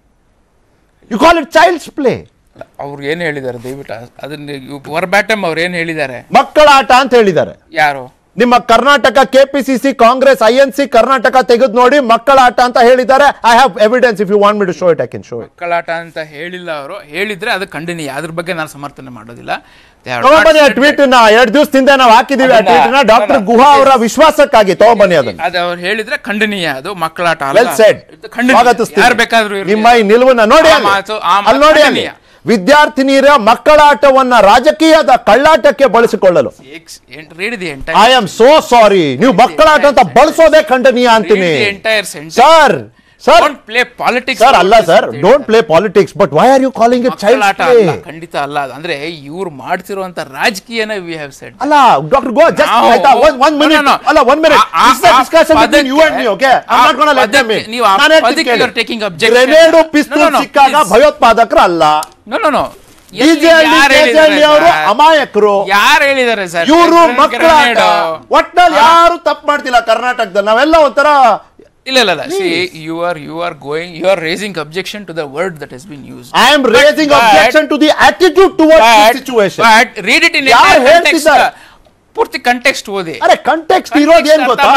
You call it child's play. ಅವ್ರು ಏನು ಹೇಳಿದ್ದಾರೆ ದಯವಿಟ್ಟು ಅದನ್ನ ವರ್ಬ್ಯಾಟಮ್ ಅವ್ರು ಏನು ಹೇಳಿದ್ದಾರೆ ಮಕ್ಕಳ ಆಟ ಅಂತ ಹೇಳಿದ್ದಾರೆ ಯಾರು ನಿಮ್ಮ Karnataka KPCC Congress I N C Karnataka ತೆಗೆದು ನೋಡಿ ಮಕ್ಕಳ ಆಟ ಅಂತ ಹೇಳಿದ್ದಾರೆ I have evidence if you want me to show it I can show it ಮಕ್ಕಳಾಟ ಅಂತ ಹೇಳಿಲ್ಲ ಅವರು ಹೇಳಿದ್ರೆ ಅದು ಖಂಡನೀಯ ಅದ್ರ ಬಗ್ಗೆ ನಾನು ಸಮರ್ಥನೆ ಮಾಡೋದಿಲ್ಲ They have not ತಗೊಂಬನ್ನಿ ಆ said ಟ್ವೀಟ್ ನ ಎರಡ್ ದಿವಸದಿಂದ ನಾವು ಹಾಕಿದೀವಿ ಆ ಅದನ್ನ- ಟ್ವೀಟ್ ನ ಡಾಕ್ಟರ್ ಗುಹಾ ಅವರ ವಿಶ್ವಾಸಕ್ಕಾಗಿ ತಗೊಂಬನ್ನಿ ಅದನ್ನ ಅದು ಅವ್ರು ಹೇಳಿದ್ರೆ ಖಂಡನೀಯ ಅದು ಮಕ್ಕಳಾಟ ವೆಲ್ ಸೆಡ್ ಇದು ಖಂಡನೀಯ. ಯಾರು ಬೇಕಾದ್ರೂ ಇರ್ಲಿ. ನಿಮ್ಮ ಈ ನಿಲುವನ್ನ ನೋಡಿ ಆ ಅಲ್ಲಿ. ಮಾತು- ಆ ಮಾತು ಅಲ್ಲಿ ನೋಡಿ ಅಲ್ಲಿ ಖಂಡನೀಯ. ವಿದ್ಯಾರ್ಥಿನಿಯರ ಮಕ್ಕಳಾಟವನ್ನ ರಾಜಕೀಯದ ಕಳ್ಳಾಟಕ್ಕೆ ಬಳಸಿಕೊಳ್ಳಲು read the I am so sorry ನೀವು ಮಕ್ಕಳಾಟ ಅಂತ ಬಳಸೋದೇ ಖಂಡನೀಯ ಅಂತೀನಿ entire sentence sir sir don't play politics sir ಅಲ್ಲ sir don't play politics but why are you calling it child ಮಕ್ಕಳಾಟ ಅಲ್ಲ ಖಂಡಿತ ಅಲ್ಲ ಅದು. ಅಂದ್ರೆ ಇವ್ರು ಮಾಡ್ತಿರುವಂತ ರಾಜಕೀಯನ ವಿ ಹ್ಯಾವ್ ಸೆಡ್ ಅಲ್ಲ ಡಾಕ್ಟರ್ ಗೋ ಜಸ್ಟ್ ನಾವು- ಆಯ್ತಾ ಒಂದ್ ಒಂದ್ ಮಿನಿಟ್ No, no, no. ಅಲ್ಲ ಒಂದ್ ಮಿನಿಟ್ ಆ- ಆ- it's a ah discussion between you and me ಪದಕ್ಕೆ- okay I ah not gonna let them ಪದಕ್ಕೆ ನೀವು ಆ ಪದಕ್ಕೆ you are taking objection. Grenade No, pistol no, no, ಸಿಕ್ಕಾಗ please. ಭಯೋತ್ಪಾದಕರು ಅಲ್ಲ no no no BJ Halli KJ Halli ಅವರು ಅಮಾಯಕರು ಯಾರು ಹೇಳಿದ್ದಾರೆ ಸರ್ ಇವರು ಮಕ್ಕಳ ಆಟ ಒಟ್ನಲ್ಲಿ ಯಾರು ತಪ್ಪು ಮಾಡ್ತಿಲ್ಲ ಕರ್ನಾಟಕದಲ್ಲಿ ನಾವೆಲ್ಲ ಒಂಥರ ಇಲ್ಲ ಇಲ್ಲ ಇಲ್ಲ see you are you are going you are raising objection to the word that has been use I am raising objection to the attitude towards situation but read it in ಯಾರು ಹೇಳ್ತಿದ್ದಾರೆ? ಪೂರ್ತಿ ಕಂಟೆಕ್ಸ್ಟ್ ಓದಿ ಅರೆ ಕಂಟೆಕ್ಸ್ಟ್ ಇರೋದು ಏನ್ ಗೊತ್ತಾ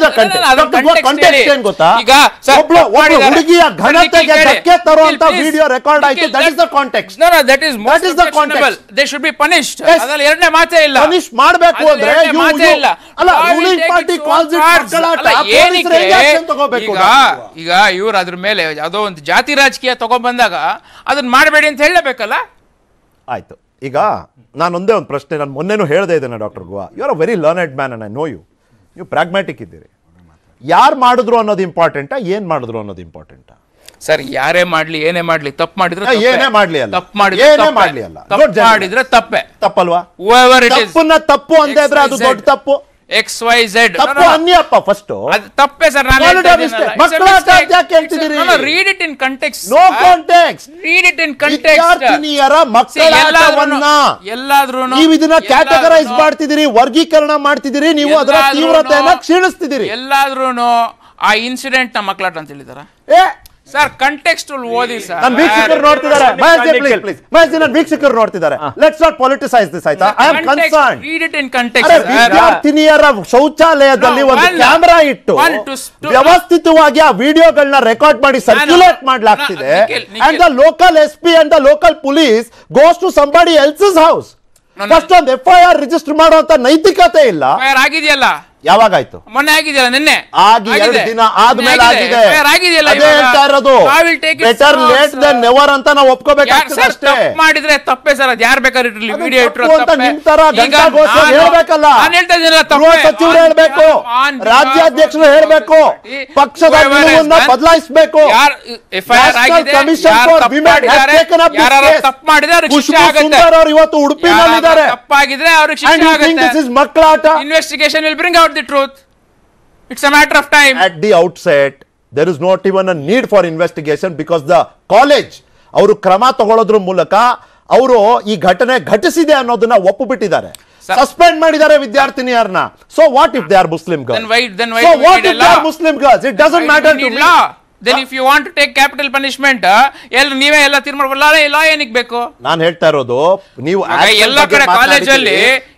ಕಂಟೆಕ್ಸ್ಟ್ ಏನ್ ಗೊತ್ತಾ ಈಗ ಒಬ್ಳು ಒಬ್ಳು ಹುಡುಗಿಯ ಘನತೆಗೆ ಧಕ್ಕೆ ತರುವಂತ ವಿಡಿಯೋ ರೆಕಾರ್ಡ್ ಆಯ್ತು that is the context No, no, that is most That is the objectionable. context. They should be punished. Yes. ಅದ್ರಲ್ಲಿ ಎರಡನೇ ಮಾತೇ ಇಲ್ಲ ಪನಿಷ್ ಮಾಡಬೇಕು ಅದ್ರಲ್ಲಿ ಅಂದ್ರೆ ಎರಡನೇ you- ಮಾತೇ you- ಇಲ್ಲ ಅಲ್ಲ Why we ruling take party it so calls it hard? ಮಕ್ಕಳಾಟ ಅಲ್ಲ, ಪೊಲೀಸರು ಏನಕ್ಕೆ ಹೇಗೆ action ತಗೋಬೇಕು ಈಗ ಈಗ ಇವ್ರು ಅದ್ರ ಮೇಲೆ ಯಾವುದೋ ಒಂದು ಜಾತಿ ರಾಜಕೀಯ ತಗೊಂಡ್ಬಂದಾಗ ಅದನ್ನ ಮಾಡಬೇಡಿ ಅಂತ ಹೇಳಬೇಕಲ್ಲ ಆಯ್ತು ಈಗ ನಾನು ಒಂದೇ ಒಂದು ಪ್ರಶ್ನೆ ನಾನು ಮೊನ್ನೆನೂ ಹೇಳ್ದೆ ಇದ್ದೇನೆ doctor Guha you are a very learned man and I know you ನೀವು ಪ್ರಾಗ್ಮ್ಯಾಟಿಕ್ ಇದ್ದೀರಿ ಯಾರು ಮಾಡಿದ್ರು ಅನ್ನೋದು ಇಂಪಾರ್ಟೆಂಟಾ ಏನ್ ಮಾಡಿದ್ರು ಅನ್ನೋದು ಇಂಪಾರ್ಟೆಂಟಾ ಸರ್ ಯಾರೇ ಮಾಡ್ಲಿ ಏನೇ ಮಾಡ್ಲಿ ತಪ್ಪು ಮಾಡಿದ್ರೆ ಏ, ಏನೇ ಮಾಡ್ಲಿ ಅಲ್ಲ. ತಪ್ಪು ಮಾಡಿದ್ರೆ ಏನೇ ತಪ್ಪೇ. ಮಾಡ್ಲಿ ಅಲ್ಲ. ತಪ್ಪು Don't generalize. ಮಾಡಿದ್ರೆ ತಪ್ಪೆ ತಪ್ಪಲ್ವಾ Whoever it is. ತಪ್ಪನ್ನ ತಪ್ಪು ಅಂದೇ ಇದ್ರೆ ಅದು ದೊಡ್ಡ ತಪ್ಪು ಎಕ್ಸ್ ವೈ ಝೆಡ್ ತಪ್ಪು ಅನ್ನಿಯಪ್ಪ ಫಸ್ಟ್ ಅದು ತಪ್ಪೇ ಸರ್ ನಾನು Solid or mistake? ಮಕ್ಕಳಾಟ ಅಂತ ಯಾಕೆ ಹೇಳ್ತಿದ್ದೀರಿ? Read it in context no context read it in context ವಿದ್ಯಾರ್ಥಿನಿಯರ ಮಕ್ಕಳಾಟವನ್ನ ಎಲ್ಲಾದ್ರೂ ನೀವು ಇದನ್ನ ಕ್ಯಾಟಗರೈಸ್ ಮಾಡ್ತಿದ್ದೀರಿ ವರ್ಗೀಕರಣ ಮಾಡ್ತಿದ್ದೀರಿ ನೀವು ಅದರ ಎಲ್ಲಾದ್ರೂನು- ತೀವ್ರತೆಯನ್ನ ಕ್ಷೀಣಿಸ್ತಿದ್ದೀರಿ ಎಲ್ಲಾದ್ರೂ ಆ ಇನ್ಸಿಡೆಂಟ್ ನ ಮಕ್ಕಳಾಟ ಅಂತ ಹೇಳಿದಾರ ಏ ಸರ್ ಕಂಟೆಕ್ಸ್ಟ್ ಓದಿ ಸರ್ ನನ್ನ ವೀಕ್ಷಕರು ನೋಡ್ತಿದ್ದಾರೆ ಮಹೇಶ್ ಪ್ಲೀಸ್ ಪ್ಲೀಸ್ ಮಹೇಶ್ ನನ್ನ ವೀಕ್ಷಕರು ನೋಡ್ತಿದ್ದಾರೆ ಲೆಟ್ಸ್ ನಾಟ್ ಪೊಲಿಟಿಸೈಸ್ ದಿಸ್ ಆಯ್ತಾ I am concern read it in are context ವಿದ್ಯಾರ್ಥಿನಿಯರ ಶೌಚಾಲಯದಲ್ಲಿ No, ಒಂದು one- ಕ್ಯಾಮೆರಾ ಇಟ್ಟು one to stu- ವ್ಯವಸ್ಥಿತವಾಗಿ ಆ ವಿಡಿಯೋಗಳನ್ನ ರೆಕಾರ್ಡ್ ಮಾಡಿ ಸರ್ಕ್ಯುಲೇಟ್ ನಾನು- ಮಾಡ್ಲಾಗ್ತಿದೆ ನಾ- Nikhil, Nikhil. And the local S P and the local police goes to somebody else's house first ಒಂದು ಎಫ್ ಐ ಆರ್ ರಿಜಿಸ್ಟರ್ ಮಾಡುವಂತ ನೈತಿಕತೆ ಇಲ್ಲ FIR ಆಗಿದೆಯಲ್ಲ ಯಾವಾಗಾಯ್ತು ಮೊನ್ನೆ ಆಗಿದೆಯಲ್ಲ ನಿನ್ನೆ ಆಗಿ ಎರಡು ಆಗಿದೆ. ದಿನ ಆದ್ಮೇಲೆ ಮೊನ್ನೆ ಆಗಿದೆ FIR ಆಗಿದೆಯಲ್ಲ ಅದೇ ಇವಾಗ. ಹೇಳ್ತಾ ಇರೋದು I will take it better slow, late sir. Then never ಅಂತ ನಾವು ಯಾರ್ ಒಪ್ಕೋಬೇಕಾಗ್ತದೆ ಸರ್ ಅಷ್ಟೇ ತಪ್ಪು ಮಾಡಿದ್ರೆ ತಪ್ಪೇ ಸರ್ ಅದ್ ಯಾರ್ ಬೇಕಾದ್ರೆ ಇರ್ಲಿ ಅದು ವಿಡಿಯೋ ಇಟ್ರು ತಪ್ಪು ಅಂತ ತಪ್ಪೇ. ನಿಮ್ ತರ ಈಗ ಘಂಟಾಘೋಷ ನಾನು- ಹೇಳ್ಬೇಕಲ್ಲ ನಾನು ಹೇಳ್ತಾ ಇದ್ದೀನಲ್ಲ ಗೃಹ ತಪ್ಪೇ. ಸಚಿವರು On- ಹೇಳ್ಬೇಕು on behalf ರಾಜ್ಯಾಧ್ಯಕ್ಷರು of ಹೇಳ್ಬೇಕು party, ಪಕ್ಷದ whoever has ನಿಲುವನ್ನ done- ಬದಲಾಯಿಸಬೇಕು ಯಾರ್ ಎಫ್ಐಆರ್ National ಆಗಿದೆ Commission ಯಾರು for ತಪ್ಪು Women has ಮಾಡಿದ್ದಾರೆ taken up this ಯಾರು case. ತಪ್ಪು ಮಾಡಿದ್ರೆ ಅವ್ರಿಗೆ ಶಿಕ್ಷೆ ಖುಷ್ಬು ಆಗುತ್ತೆ ಸುಂದರ್ ಅವರು ಇವತ್ತು ಉಡುಪಿನಲ್ಲಿದ್ದಾರೆ ಯಾರಾದ್ರೂ ತಪ್ಪಾಗಿದ್ರೆ ಅವ್ರಿಗೆ And ಶಿಕ್ಷೆ you think this ಆಗುತ್ತೆ is ಮಕ್ಕಳಾಟ investigation will bring out the truth it's a matter of time at the outset there is not even a need for investigation because the college ಅವರು ಕ್ರಮ ತಗೊಳ್ಳೋದ್ರ ಮೂಲಕ ಅವರು ಈ ಘಟನೆ ಘಟಿಸಿದೆ ಅನ್ನೋದನ್ನ ಒಪ್ಪುಬಿಟ್ಟಿದ್ದಾರೆ Sir- ಸಸ್ಪೆಂಡ್ ಮಾಡಿದ್ದಾರೆ ವಿದ್ಯಾರ್ಥಿನಿಯರನ್ನ so what if they are Muslim Then why- then why so do we what need if a they are law? Muslim girls it doesn't matter to law then if you want to take capital punishment ಎಲ್ಲ ನೀವೇ ಎಲ್ಲ ತೀರ್ಮಾನ ಲಾ ಲಾ ಏನಕ್ಕೆ ಬೇಕು ನಾನು ಹೇಳ್ತಾ ಇರೋದು ನೀವು ಇವಾಗ ಎಲ್ಲ ಕಡೆ ಕಾಲೇಜಲ್ಲಿ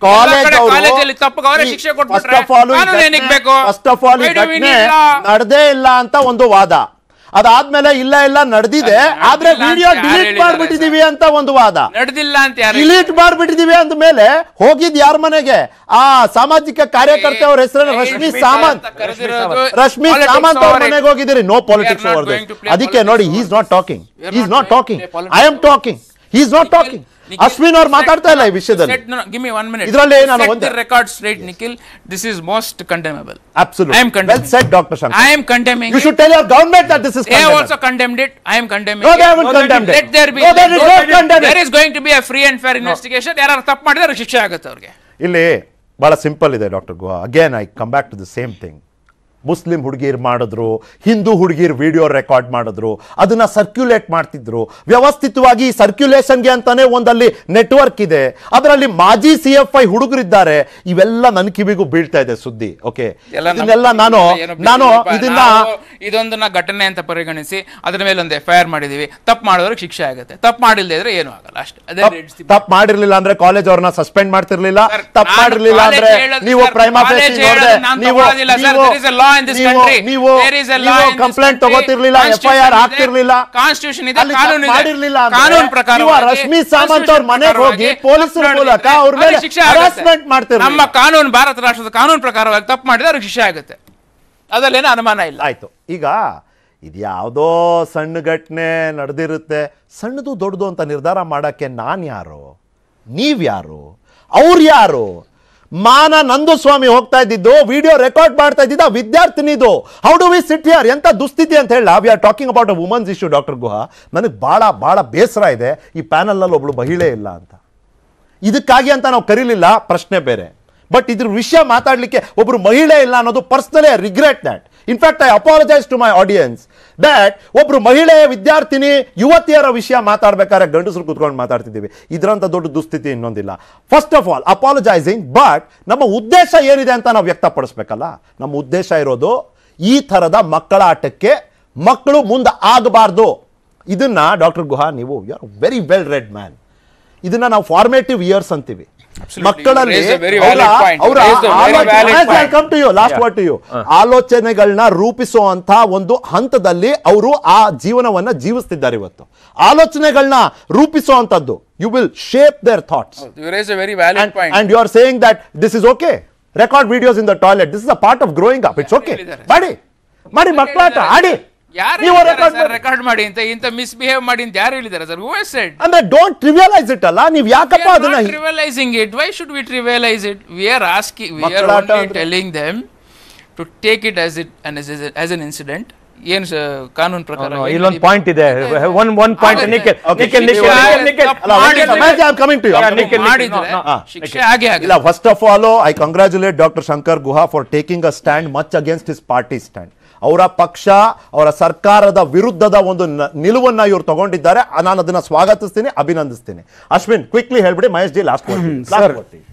ಕಾಲೇಜಲ್ಲಿ ತಪ್ಪಿಗೆ ಅವರೇ ಶಿಕ್ಷೆ ಕೊಟ್ಬಿಟ್ರೆ ಕಾನೂನು ಏನಕ್ಕೆ ಬೇಕು ಫಸ್ಟ್ ಆಫ್ ಆಲ್ ಈ Why do we ಘಟನೆ need law? ನಡೆದೇ ಇಲ್ಲ ಅಂತ ಒಂದು ವಾದ ಅದಾದ್ಮೇಲೆ ಇಲ್ಲ ಇಲ್ಲ ನಡೆದಿದೆ ಅದು ಆದ್ರೆ ನಡೆದಿಲ್ಲ ವಿಡಿಯೋ ಅಂತ ಯಾರು ಡಿಲೀಟ್ ಹೇಳಿದ್ದಾರೆ ಮಾಡ್ಬಿಟ್ಟಿದೀವಿ ಅಂತ ಒಂದು ವಾದ ನಡೆದಿಲ್ಲ ಅಂತ ಯಾರು ಡಿಲೀಟ್ ಮಾಡ್ಬಿಟ್ಟಿದೀವಿ ಅಂದ ಮೇಲೆ ಹೋಗಿದ್ ಯಾರ ಮನೆಗೆ ಆ ಸಾಮಾಜಿಕ ಕಾರ್ಯಕರ್ತೆ ಅವ್ರ ಹೆಸರು ರಶ್ಮಿ ಸಾಮಂತ್ ರಶ್ಮಿ Politics ಸಾಮಂತ್ ಅವ್ರ over it. ಮನೆಗೆ ಹೋಗಿದ್ದೀರಿ no politics not over going to play ಅದಕ್ಕೆ politics ನೋಡಿ over is not talking We are is not not going to talking play politics. I am talking is not talking Ashwin ಅವ್ರು ಮಾತಾಡ್ತಾ ಇಲ್ಲ ಈ ವಿಷಯದಲ್ಲಿ ಗಿವ್ ಮಿ ಒನ್ ಮಿನಿಟ್ ಇದ್ರಲ್ಲಿ ನಾನು ಒಂದು- record straight Nikhil this is most condemnable Absolutely. I am condemning. Well said, Dr. Shankar. I am condemning You should tell your government that this is They condemnable. also condemned it. I am condemning No, it. they haven't condemned it. Let there be. No, they did not condemn it. There is going to be a free and fair investigation. ಯಾರು ತಪ್ಪು ಮಾಡಿದ್ರೆ ಅವ್ರಿಗೆ ಶಿಕ್ಷೆ ಆಗುತ್ತೆ ಅವ್ರಿಗೆ ಇಲ್ಲಿ ಬಹಳ ಸಿಂಪಲ್ ಇದೆ doctor Guha again I come back to the same thing Muslim ಹುಡುಗಿರ್ ಮಾಡಿದ್ರು ಹಿಂದೂ ಹುಡುಗಿರ್ ವಿಡಿಯೋ ರೆಕಾರ್ಡ್ ಮಾಡಿದ್ರು ಅದನ್ನ ಸರ್ಕ್ಯುಲೇಟ್ ಮಾಡ್ತಿದ್ರು ವ್ಯವಸ್ಥಿತವಾಗಿ ಸರ್ಕ್ಯುಲೇಷನ್ಗೆ ಅಂತಾನೆ ಒಂದಲ್ಲಿ ನೆಟ್ವರ್ಕ್ ಇದೆ ಅದರಲ್ಲಿ ಮಾಜಿ ಸಿ ಎಫ್ ಐ ಹುಡುಗರಿದ್ದಾರೆ ಇವೆಲ್ಲ ನನ್ನ ಕಿವಿಗೂ ಬೀಳ್ತಾ ಇದೆ ಸುದ್ದಿ ಓಕೆ ಎಲ್ಲ ನಮ್ಮ- ಇದನ್ನೆಲ್ಲ ನಾನು ಏನೋ ನಾನು ಬಿಟ್ಟಿದ್ದೀವಿ. ಇದನ್ನ ನಾವು ಇದೊಂದನ್ನ ಘಟನೆ ಅಂತ ಪರಿಗಣಿಸಿ ಅದರ ಮೇಲೆ ಒಂದು ಎಫ್ ಐ ಆರ್ ಮಾಡಿದೀವಿ ತಪ್ಪು ಮಾಡೋರಿಗೆ ಶಿಕ್ಷೆ ಆಗುತ್ತೆ ತಪ್ಪು ಮಾಡಿಲ್ಲದೆ ಇದ್ರೆ ಏನು ಆಗಲ್ಲ ಅಷ್ಟೇ ಅದೇ it's the- ತಪ್ಪು ಮಾಡಿರ್ಲಿಲ್ಲ ಅಂದ್ರೆ ಕಾಲೇಜ್ ಅವ್ರನ್ನ ಸಸ್ಪೆಂಡ್ ಮಾಡ್ತಿರ್ಲಿಲ್ಲ Sir, ತಪ್ಪು ನಾನು ಮಾಡಿರ್ಲಿಲ್ಲ college ಅಂದ್ರೆ ಹೇಳೋದು- ನೀವು sir, ಪ್ರೈಮಾ college ಹೇಳೋದು ನಾನು ತಗೊಳ್ಳೋದಿಲ್ಲ, sir. There is a law in this country. ನೀವು There is a law in this complaint country. ತಗೋತಿರ್ಲಿಲ್ಲ ಎಫ್ ಐ ಆರ್ Constitution ಇದೆ, ಹಾಕ್ತಿರ್ಲಿಲ್ಲ Constitution ಇದೆ, ಅಲ್ಲಿ ಕಾನೂನು ತಪ್ಪು ಇದೆ. ಮಾಡಿರ್ಲಿಲ್ಲ ಅಂದ್ರೆ ಕಾನೂನು ಪ್ರಕಾರವಾಗಿ, ನೀವು ರಶ್ಮಿ ಸಾಮಂತ್ ಅವ್ರ ಮನೆಗೆ ಹೋಗಿ ಪ್ರಕಾರವಾಗಿ ಪೊಲೀಸರ ತಪ್ಪು ಮೂಲಕ ಮಾಡಿದ್ರೆ ಅವ್ರ ಮೇಲೆ ಅವ್ರಿಗೆ ಶಿಕ್ಷೆ ಆಗುತ್ತೆ. ಹರಾಸ್ಮೆಂಟ್ ಮಾಡ್ತಿರ್ಲಿಲ್ಲ ನಮ್ಮ ಕಾನೂನು ಭಾರತ ರಾಷ್ಟ್ರದ ಕಾನೂನು ಪ್ರಕಾರವಾಗಿ ತಪ್ಪು ಮಾಡಿದ್ರೆ ಅವ್ರಿಗೆ ಶಿಕ್ಷೆ ಆಗುತ್ತೆ ಅದರಲ್ಲೇನು ಅನುಮಾನ ಇಲ್ಲ ಆಯ್ತು ಈಗ ಇದು ಯಾವುದೋ ಸಣ್ಣ ಘಟನೆ ನಡೆದಿರುತ್ತೆ ಸಣ್ಣದು ದೊಡ್ಡದು ಅಂತ ನಿರ್ಧಾರ ಮಾಡಕ್ಕೆ ನಾನು ಯಾರು ನೀವ್ಯಾರು ಅವ್ರು ಯಾರು ಮಾನ ನಂದು ಸ್ವಾಮಿ ಹೋಗ್ತಾ ಇದ್ದಿದ್ದು ವಿಡಿಯೋ ರೆಕಾರ್ಡ್ ಮಾಡ್ತಾ ಇದ್ದಿದ್ದ ವಿದ್ಯಾರ್ಥಿನಿದು how do we sit here ಎಂತ ದುಸ್ಥಿತಿ ಅಂತ ಹೇಳ we are talking about a woman's issue doctor Guha ನನಗೆ ಭಾಳ ಭಾಳ ಬೇಸರ ಇದೆ ಈ ಪ್ಯಾನಲ್ನಲ್ಲಿ ಒಬ್ಳು ಮಹಿಳೆ ಇಲ್ಲ ಅಂತ ಇದಕ್ಕಾಗಿ ಅಂತ ನಾವು ಕರೀಲಿಲ್ಲ ಪ್ರಶ್ನೆ ಬೇರೆ ಬಟ್ ಇದ್ರ ವಿಷಯ ಮಾತಾಡಲಿಕ್ಕೆ ಒಬ್ರು ಮಹಿಳೆ ಇಲ್ಲ ಅನ್ನೋದು personally I regret that in fact I apologise to my audience that ಒಬ್ರು ಮಹಿಳೆ ವಿದ್ಯಾರ್ಥಿನಿ ಯುವತಿಯರ ವಿಷಯ ಮಾತಾಡ್ಬೇಕಾದ್ರೆ ಗಂಡಸರು ಕುತ್ಕೊಂಡು ಮಾತಾಡ್ತಿದ್ದೀವಿ ಇದರಂತ ದೊಡ್ಡ ದುಸ್ಥಿತಿ ಇನ್ನೊಂದಿಲ್ಲ first of all apologising but ನಮ್ಮ ಉದ್ದೇಶ ಏನಿದೆ ಅಂತ ನಾವು ವ್ಯಕ್ತಪಡಿಸ್ಬೇಕಲ್ಲ ನಮ್ಮ ಉದ್ದೇಶ ಇರೋದು ಈ ಥರದ ಮಕ್ಕಳ ಆಟಕ್ಕೆ ಮಕ್ಕಳು ಮುಂದೆ ಆಗಬಾರ್ದು ಇದನ್ನ ಡಾಕ್ಟರ್ ಗುಹಾ ನೀವು you are very well read man ಇದನ್ನ ನಾವು ಫಾರ್ಮೇಟಿವ್ ಇಯರ್ಸ್ ಅಂತೀವಿ ಮಕ್ಕಳಲ್ಲಿ You raised a very valid point. You raised a very valid point. Come to you last what to you ಆಲೋಚನೆಗಳನ್ನ ರೂಪಿಸುವಂತ ಒಂದು ಹಂತದಲ್ಲಿ ಅವರು ಆ ಜೀವನವನ್ನ ಜೀವಿಸ್ತಿದ್ದಾರೆ ಇವತ್ತು ಆಲೋಚನೆಗಳನ್ನ ರೂಪಿಸುವಂತದ್ದು you will shape their thoughts You raised a very valid point. and you are saying that this is okay record videos in the toilet this is a part of growing up it's okay ಹೇಳಿದ್ದಾರೆ? ಮಾಡಿ ಮಾಡಿ ಮಕ್ಕಳಾಟ ಆಡಿ ಯಾರು ನೀವು record ಮಾಡಿ. ರೆಕಾರ್ಡ್ ಮಾಡಿ ಅಂತ ಇಂತ ಮಿಸ್ಬಿಹೇವ್ ಮಾಡಿ ಅಂತ ಯಾರು ಹೇಳಿದ್ದಾರೆ ಸರ್ ಹೂ ಸೆಡ್ ಅಂದ್ರೆ ಡೋಂಟ್ ಟ್ರಿವಿಯಲೈಸ್ ಇಟ್ ಅಲ್ಲ ನೀವು ಯಾಕಪ್ಪ ಅದನ್ನ trivializing it. Why should we trivialize it? We are asking, we are ಮಕ್ಕಳಾಟ only ಅಂದ್ರೆ- telling them to take it as it and as, as an incident. ಏನು ಕಾನೂನು ಪ್ರಕಾರ ಏನ್ ಇಲ್ಲೊಂದು ನಡೀಬೇಕು? ಪಾಯಿಂಟ್ ಇದೆ ಒನ್ ಒನ್ ಪಾಯಿಂಟ್ ಆಗುತ್ತೆ. ನಿಖಿಲ್ Okay, ನಿಖಿಲ್ ನಿಖಿಲ್ ಶಿಕ್ಷೆ ನಿಖಿಲ್ ನಿಖಿಲ್ ತಪ್ಪು ಅಲ್ಲ, ಒಂದು ಮಾಡಿದ್ರೆ- ಸಮಾಜ I'm coming to you. Yeah, I'm coming Nikhil, to you. Nikhil. ಮಾಡಿದ್ರೆ no, no. ಶಿಕ್ಷೆ ಆಗೇ ಆಗುತ್ತೆ ಇಲ್ಲ first of all I congratulate doctor Shankar Guha for taking a stand much against his party stand ಅವರ ಪಕ್ಷ ಅವರ ಸರ್ಕಾರದ ವಿರುದ್ಧದ ಒಂದು ನ- ನಿಲುವನ್ನ ಇವ್ರು ತಗೊಂಡಿದ್ದಾರೆ ಆ, ನಾನು ಅದನ್ನ ಸ್ವಾಗತಿಸ್ತೀನಿ ಅಭಿನಂದಿಸ್ತೀನಿ ಅಶ್ವಿನ್ ಕ್ವಿಕ್ಲಿ ಹೇಳ್ಬಿಡಿ ಮಹೇಶ್ ಜಿ ಲಾಸ್ಟ್ ಸರ್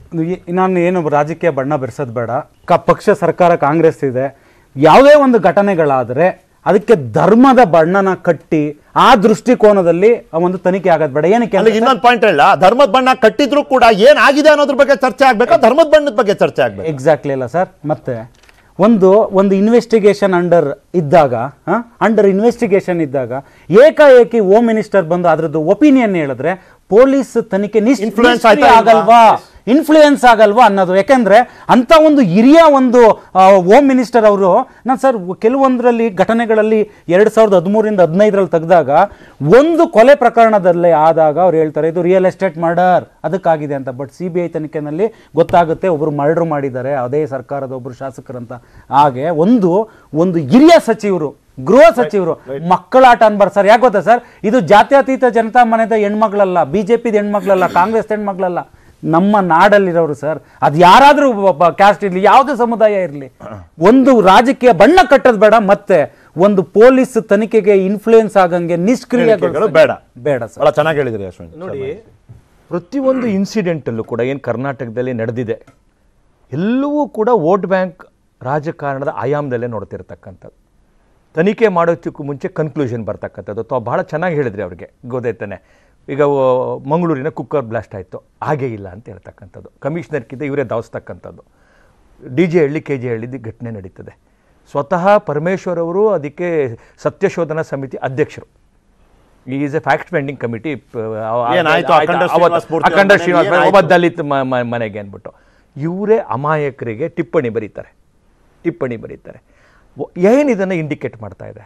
ನಾನು ಏನು ರಾಜಕೀಯ ಬಣ್ಣ ಬೆರೆಸೋದು ಬೇಡ ಕ ಪಕ್ಷ ಸರ್ಕಾರ ಕಾಂಗ್ರೆಸ್ ಇದೆ ಯಾವುದೇ ಒಂದು ಘಟನೆಗಳಾದರೆ ಅದಕ್ಕೆ ಧರ್ಮದ ಬಣ್ಣನ ಕಟ್ಟಿ ಆ ದೃಷ್ಟಿಕೋನದಲ್ಲಿ ಆ ಒಂದು ತನಿಖೆ ಆಗೋದು ಬೇಡ ಏನಕ್ಕೆ ಅಲ್ಲಿ ಅಂದ್ರೆ ಇನ್ನೊಂದು ಪಾಯಿಂಟ್ ಹೇಳ ಧರ್ಮದ ಬಣ್ಣ ಕಟ್ಟಿದ್ರು ಕೂಡ ಏನಾಗಿದೆ ಅನ್ನೋದ್ರ ಬಗ್ಗೆ ಚರ್ಚೆ ಆಗ್ಬೇಕಾ ಧರ್ಮದ ಬಣ್ಣದ ಬಗ್ಗೆ ಚರ್ಚೆ ಆಗ್ಬೇಕು ಎಕ್ಸಾಕ್ಟ್ಲಿ ಅಲ್ಲ ಸರ್ ಮತ್ತೆ ಒಂದು ಒಂದು ಇನ್ವೆಸ್ಟಿಗೇಷನ್ ಅಂಡರ್ ಇದ್ದಾಗ ಅಂಡರ್ ಇನ್ವೆಸ್ಟಿಗೇಷನ್ ಇದ್ದಾಗ ಏಕಾಏಕಿ ಹೋಮ್ ಮಿನಿಸ್ಟರ್ ಬಂದು ಅದರದ್ದು ಒಪಿನಿಯನ್ ಹೇಳಿದ್ರೆ ಪೊಲೀಸ್ ತನಿಖೆ ನಿಶ್- Influence ನಿಷ್ಕ್ರಿಯ ಆಯ್ತಾ ಆಗಲ್ವಾ ಇನ್ಫ್ಲೂಯೆನ್ಸ್ ಆಗಲ್ವಾ ಅನ್ನೋದು ಯಾಕೆಂದ್ರೆ ಅಂತ ಒಂದು ಹಿರಿಯ ಒಂದು ಹೋಮ್ ಮಿನಿಸ್ಟರ್ ಅವರು ನಾನು ಸರ್ ಕೆಲವೊಂದರಲ್ಲಿ ಘಟನೆಗಳಲ್ಲಿ ಎರಡು ಸಾವಿರದ ಹದಿಮೂರಿಂದ ಹದಿನೈದರಲ್ಲಿ ತೆಗೆದಾಗ ಒಂದು ಕೊಲೆ ಪ್ರಕರಣದಲ್ಲೇ ಆದಾಗ ಅವ್ರು ಹೇಳ್ತಾರೆ ಇದು ರಿಯಲ್ ಎಸ್ಟೇಟ್ ಮರ್ಡರ್ ಅದಕ್ಕಾಗಿದೆ ಅಂತ ಬಟ್ ಸಿ ಬಿ ಐ ತನಿಖೆನಲ್ಲಿ ಗೊತ್ತಾಗುತ್ತೆ ಒಬ್ಬರು ಮರ್ಡರ್ ಮಾಡಿದ್ದಾರೆ ಅದೇ ಸರ್ಕಾರದ ಒಬ್ಬರು ಶಾಸಕರಂತ ಹಾಗೆ ಒಂದು ಒಂದು ಹಿರಿಯ ಸಚಿವರು ಗೃಹ ಸಚಿವರು ಮಕ್ಕಳಾಟ ಅನ್ಬಾರ್ದು ಸರ್ ಯಾಕೆ ಗೊತ್ತಾ ಸರ್ ಇದು ಜಾತ್ಯತೀತ ಜನತಾ ಮನೆದ ಹೆಣ್ಮಕ್ಳಲ್ಲ ಬಿಜೆಪಿದ ಹೆಣ್ಮಕ್ಳಲ್ಲ ಕಾಂಗ್ರೆಸ್ ಹೆಣ್ಮಕ್ಳಲ್ಲ ನಮ್ಮ ನಾಡಲ್ಲಿರೋರು ಸರ್ ಅದು ಯಾರಾದ್ರೂ ಒಬ್ಬ ಕ್ಯಾಸ್ಟ್ ಇರಲಿ ಯಾವುದೇ ಸಮುದಾಯ ಇರಲಿ ಒಂದು ರಾಜಕೀಯ ಬಣ್ಣ ಕಟ್ಟೋದು ಬೇಡ ಮತ್ತೆ ಒಂದು ಪೊಲೀಸ್ ತನಿಖೆಗೆ ಇನ್ಫ್ಲೂಯೆನ್ಸ್ ಆಗಂಗೆ ನಿಷ್ಕ್ರಿಯ ಹೇಳಿಕೆಗಳು ಬೇಡ ಬೇಡ ಸರ್ ಬಹಳ ಚೆನ್ನಾಗಿ ಹೇಳಿದ್ರಿ ಅಶ್ವಿನ್ ನೋಡಿ ಪ್ರತಿಯೊಂದು ಇನ್ಸಿಡೆಂಟಲ್ಲೂ ಕೂಡ ಏನು ಕರ್ನಾಟಕದಲ್ಲಿ ನಡೆದಿದೆ ಎಲ್ಲವೂ ಕೂಡ ವೋಟ್ ಬ್ಯಾಂಕ್ ರಾಜಕಾರಣದ ಆಯಾಮದಲ್ಲೇ ನೋಡ್ತಿರ್ತಕ್ಕಂಥದ್ದು ತನಿಖೆ ಮಾಡೋದಕ್ಕೂ ಮುಂಚೆ ಕನ್ಕ್ಲೂಷನ್ ಬರ್ತಕ್ಕಂಥದ್ದು ಅಥವಾ ಭಾಳ ಚೆನ್ನಾಗಿ ಹೇಳಿದ್ರಿ ಅವ್ರಿಗೆ ಗೊತ್ತಾಯ್ತಾನೆ ಈಗ ಓ- ಮಂಗಳೂರಿನ ಕುಕ್ಕರ್ ಬ್ಲಾಸ್ಟ್ ಆಯಿತು ಹಾಗೇ ಇಲ್ಲ ಅಂತ ಹೇಳ್ತಕ್ಕಂಥದ್ದು ಕಮಿಷನರ್ಕಿಂತ ಇವರೇ ದಾವಿಸ್ತಕ್ಕಂಥದ್ದು D J Halli K J ಹಳ್ಳಿದ್ದು ಘಟನೆ ನಡೀತದೆ ಸ್ವತಃ ಪರಮೇಶ್ವರ್ ಅವರು ಅದಕ್ಕೆ ಸತ್ಯಶೋಧನಾ ಸಮಿತಿ ಅಧ್ಯಕ್ಷರು is a fact finding committee ಏನಾಯ್ತು? ಅಖಂಡ ಶ್ರೀನಿವಾಸ್ ಮೂರ್ತಿ ಅವ್ರ ಅಖಂಡ ಮನೆಗೆ ಶ್ರೀನಿವಾಸ್ ಏನಾಯ್ತು? ಒಬ್ಬ ದಲಿತ ಮ- ಮ- ಮನೆಗೆ ಅಂದ್ಬಿಟ್ಟು ಇವರೇ ಅಮಾಯಕರಿಗೆ ಟಿಪ್ಪಣಿ ಬರೀತಾರೆ ಟಿಪ್ಪಣಿ ಬರೀತಾರೆ ಏನು ಇದನ್ನು ಇಂಡಿಕೇಟ್ ಮಾಡ್ತಾ ಇದೆ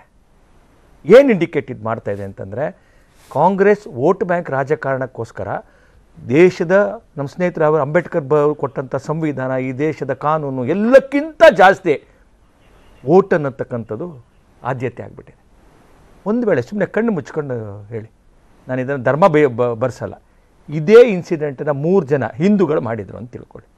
ಏನು ಇಂಡಿಕೇಟ್ ಇದು ಮಾಡ್ತಾ ಇದೆ ಅಂತಂದರೆ ಕಾಂಗ್ರೆಸ್ ವೋಟ್ ಬ್ಯಾಂಕ್ ರಾಜಕಾರಣಕ್ಕೋಸ್ಕರ ದೇಶದ ನಮ್ಮ ಸ್ನೇಹಿತರು ಅವರು ಅಂಬೇಡ್ಕರ್ ಬ ಕೊಟ್ಟಂಥ ಸಂವಿಧಾನ ಈ ದೇಶದ ಕಾನೂನು ಎಲ್ಲಕ್ಕಿಂತ ಜಾಸ್ತಿ ವೋಟ್ ಅನ್ನತಕ್ಕಂಥದ್ದು ಆದ್ಯತೆ ಆಗಿಬಿಟ್ಟಿದೆ ಒಂದು ವೇಳೆ ಸುಮ್ಮನೆ ಕಣ್ಣು ಮುಚ್ಕೊಂಡು ಹೇಳಿ ನಾನು ಇದನ್ನು ಧರ್ಮ ಬೇ ಬ- ಬರ್ಸಲ್ಲ ಇದೇ ಇನ್ಸಿಡೆಂಟನ್ನು ಮೂರು ಜನ ಹಿಂದೂಗಳು ಮಾಡಿದರು ಅಂತ ತಿಳ್ಕೊಳ್ಳಿ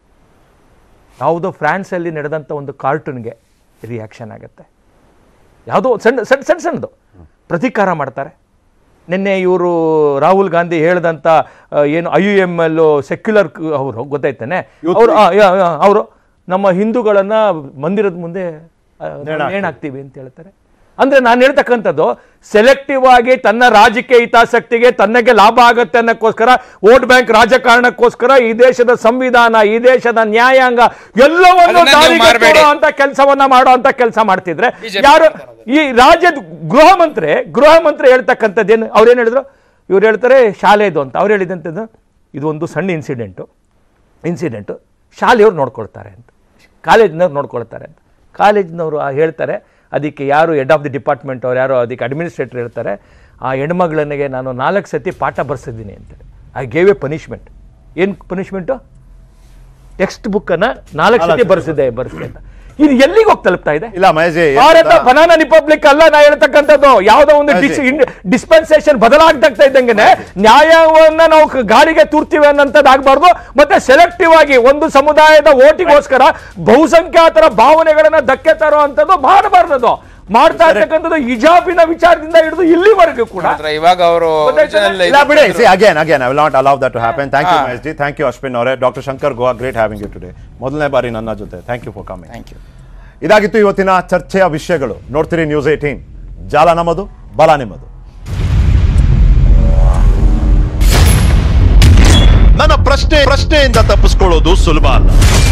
ಯಾವುದೋ ಫ್ರಾನ್ಸಲ್ಲಿ ನಡೆದಂಥ ಒಂದು ಕಾರ್ಟೂನ್ಗೆ ರಿಯಾಕ್ಷನ್ ಆಗುತ್ತೆ ಯಾವುದೋ ಸಣ್ಣ ಸಣ್ಣ ಸಣ್ಣ ಸಣ್ಣದು ಪ್ರತೀಕಾರ ಮಾಡ್ತಾರೆ ನಿನ್ನೆ ಇವರು ರಾಹುಲ್ ಗಾಂಧಿ ಹೇಳ್ದಂಥ ಆ, ಏನು I U M L secular ಅವರು ಗೊತ್ತಾಯ್ತಾನೆ ಅವರು ಅವರು ನಮ್ಮ ಹಿಂದೂಗಳನ್ನು ಮಂದಿರದ ಮುಂದೆ ನೇಣಾಕ್ತೀವಿ ಅಂತ ಹೇಳ್ತಾರೆ ಅಂದ್ರೆ ನಾನು ಹೇಳ್ತಕ್ಕಂಥದ್ದು ಸೆಲೆಕ್ಟಿವ್ ಆಗಿ ತನ್ನ ರಾಜಕೀಯ ಹಿತಾಸಕ್ತಿಗೆ ತನ್ನಗೆ ಲಾಭ ಆಗತ್ತೆ ಅನ್ನೋಕ್ಕೋಸ್ಕರ ವೋಟ್ ಬ್ಯಾಂಕ್ ರಾಜಕಾರಣಕ್ಕೋಸ್ಕರ ಈ ದೇಶದ ಸಂವಿಧಾನ ಈ ದೇಶದ ನ್ಯಾಯಾಂಗ ಎಲ್ಲವನ್ನು ಅದನ್ನ ನೀವು ದಾರಿಗೆ ಮಾಡ್ಬೇಡಿ. ತೋರೋ ಅಂತ ಕೆಲಸವನ್ನ ಮಾಡೋ ಅಂತ ಕೆಲಸ ಮಾಡ್ತಿದ್ರೆ BJP ಯಾರು ಈ ರಾಜ್ಯದ ಗೃಹ ಮಂತ್ರಿ ಗೃಹ ಮಂತ್ರಿ ಹೇಳ್ತಕ್ಕಂಥದ್ದೇನು ಅವ್ರೇನು ಹೇಳಿದ್ರು ಇವ್ರು ಹೇಳ್ತಾರೆ ಶಾಲೆದು ಅಂತ ಅವ್ರು ಹೇಳಿದಂಥದ್ದು ಇದು ಒಂದು ಸಣ್ಣ ಇನ್ಸಿಡೆಂಟು ಇನ್ಸಿಡೆಂಟು ಶಾಲೆಯವ್ರು ನೋಡ್ಕೊಳ್ತಾರೆ ಅಂತ ಕಾಲೇಜಿನವ್ರು ನೋಡ್ಕೊಳ್ತಾರೆ ಅಂತ ಕಾಲೇಜಿನವರು ಹೇಳ್ತಾರೆ ಅದಕ್ಕೆ ಯಾರು ಹೆಡ್ ಆಫ್ ದಿ ಡಿಪಾರ್ಟ್ಮೆಂಟ್ ಅವ್ರು ಯಾರೋ ಅದಕ್ಕೆ ಅಡ್ಮಿನಿಸ್ಟ್ರೇಟರ್ ಇರ್ತಾರೆ ಆ ಹೆಣ್ಮಗಳನಿಗೆ ನಾನು ನಾಲ್ಕು ಸತಿ ಪಾಠ ಬರ್ಸಿದ್ದೀನಿ ಅಂತ ಐ ಗೇವ್ ಎ ಪನಿಷ್ಮೆಂಟ್ ಏನು ಪನಿಷ್ಮೆಂಟು ಟೆಕ್ಸ್ಟ್ ಬುಕ್ಕನ್ನು ನಾಲ್ಕು ಸತಿ ಬರ್ಸಿದೆ ಬರ್ಸಿದೆ ಅಂತ ಇದು ಎಲ್ಲಿಗೆ ಹೋಗಿ ತಲುಪ್ತಾ ಇದೆ ಇಲ್ಲ ಮಹೇಶ್ ಜಿ, ಭಾರತ ಎಂತ- ಬನಾನಾ ರಿಪಬ್ಲಿಕ್ ಅಲ್ಲ ನಾ ಹೇಳ್ತಕ್ಕಂಥದ್ದು ಯಾವುದೋ ಒಂದು ಮಹೇಶ್ ಜಿ. ಡಿಸ್ಪೆನ್ಸೇಷನ್ ಬದಲಾಗ್ತಾ ಇದ್ದಂಗೆ ನ್ಯಾಯವನ್ನ ನಾವು ಕ- ಗಾಳಿಗೆ ತೂರ್ತೀವಿ ಅನ್ನೋಂಥದ್ದು ಆಗ್ಬಾರ್ದು ಮತ್ತೆ ಸೆಲೆಕ್ಟಿವ್ ಆಗಿ ಒಂದು ಸಮುದಾಯದ ಓಟಿಗೋಸ್ಕರ ಬಹುಸಂಖ್ಯಾತರ ಭಾವನೆಗಳನ್ನ ಧಕ್ಕೆ ತರೋ ಅಂಥದ್ದು ಮಾಡಬಾರ್ದು ಮಾಡ್ತಾ ಇರ್ತಕ್ಕಂಥದ್ದು ಹಿಜಾಬಿನ ವಿಚಾರದಿಂದ ಹಿಡಿದು ಇಲ್ಲಿವರೆಗೂ ಕೂಡ ಮಾತ್ರ ಇವಾಗ ಅವರು ಗೊತ್ತಾಯ್ತಲ್ಲ? ಇಲ್ಲ ಬಿಡಿ see again again I will not allow that to happen thank you Mahesh ji thank you Ashwin ಅವರೇ doctor Shankar Goa great having you today ಮೊದಲನೇ ಬಾರಿ ನನ್ನ ಜೊತೆ thank you for coming thank you ಇದಾಗಿತ್ತು ಇವತ್ತಿನ ಚರ್ಚೆಯ ವಿಷಯಗಳು ನೋಡ್ತೀರಿ ನ್ಯೂಸ್ ಏಟೀನ್ ಜಾಲ ನಮ್ಮದು ಬಲ ನಿಮ್ಮದು ನನ್ನ ಪ್ರಶ್ನೆ ಪ್ರಶ್ನೆಯಿಂದ ತಪ್ಪಿಸ್ಕೊಳ್ಳೋದು ಸುಲಭ ಅಲ್ಲ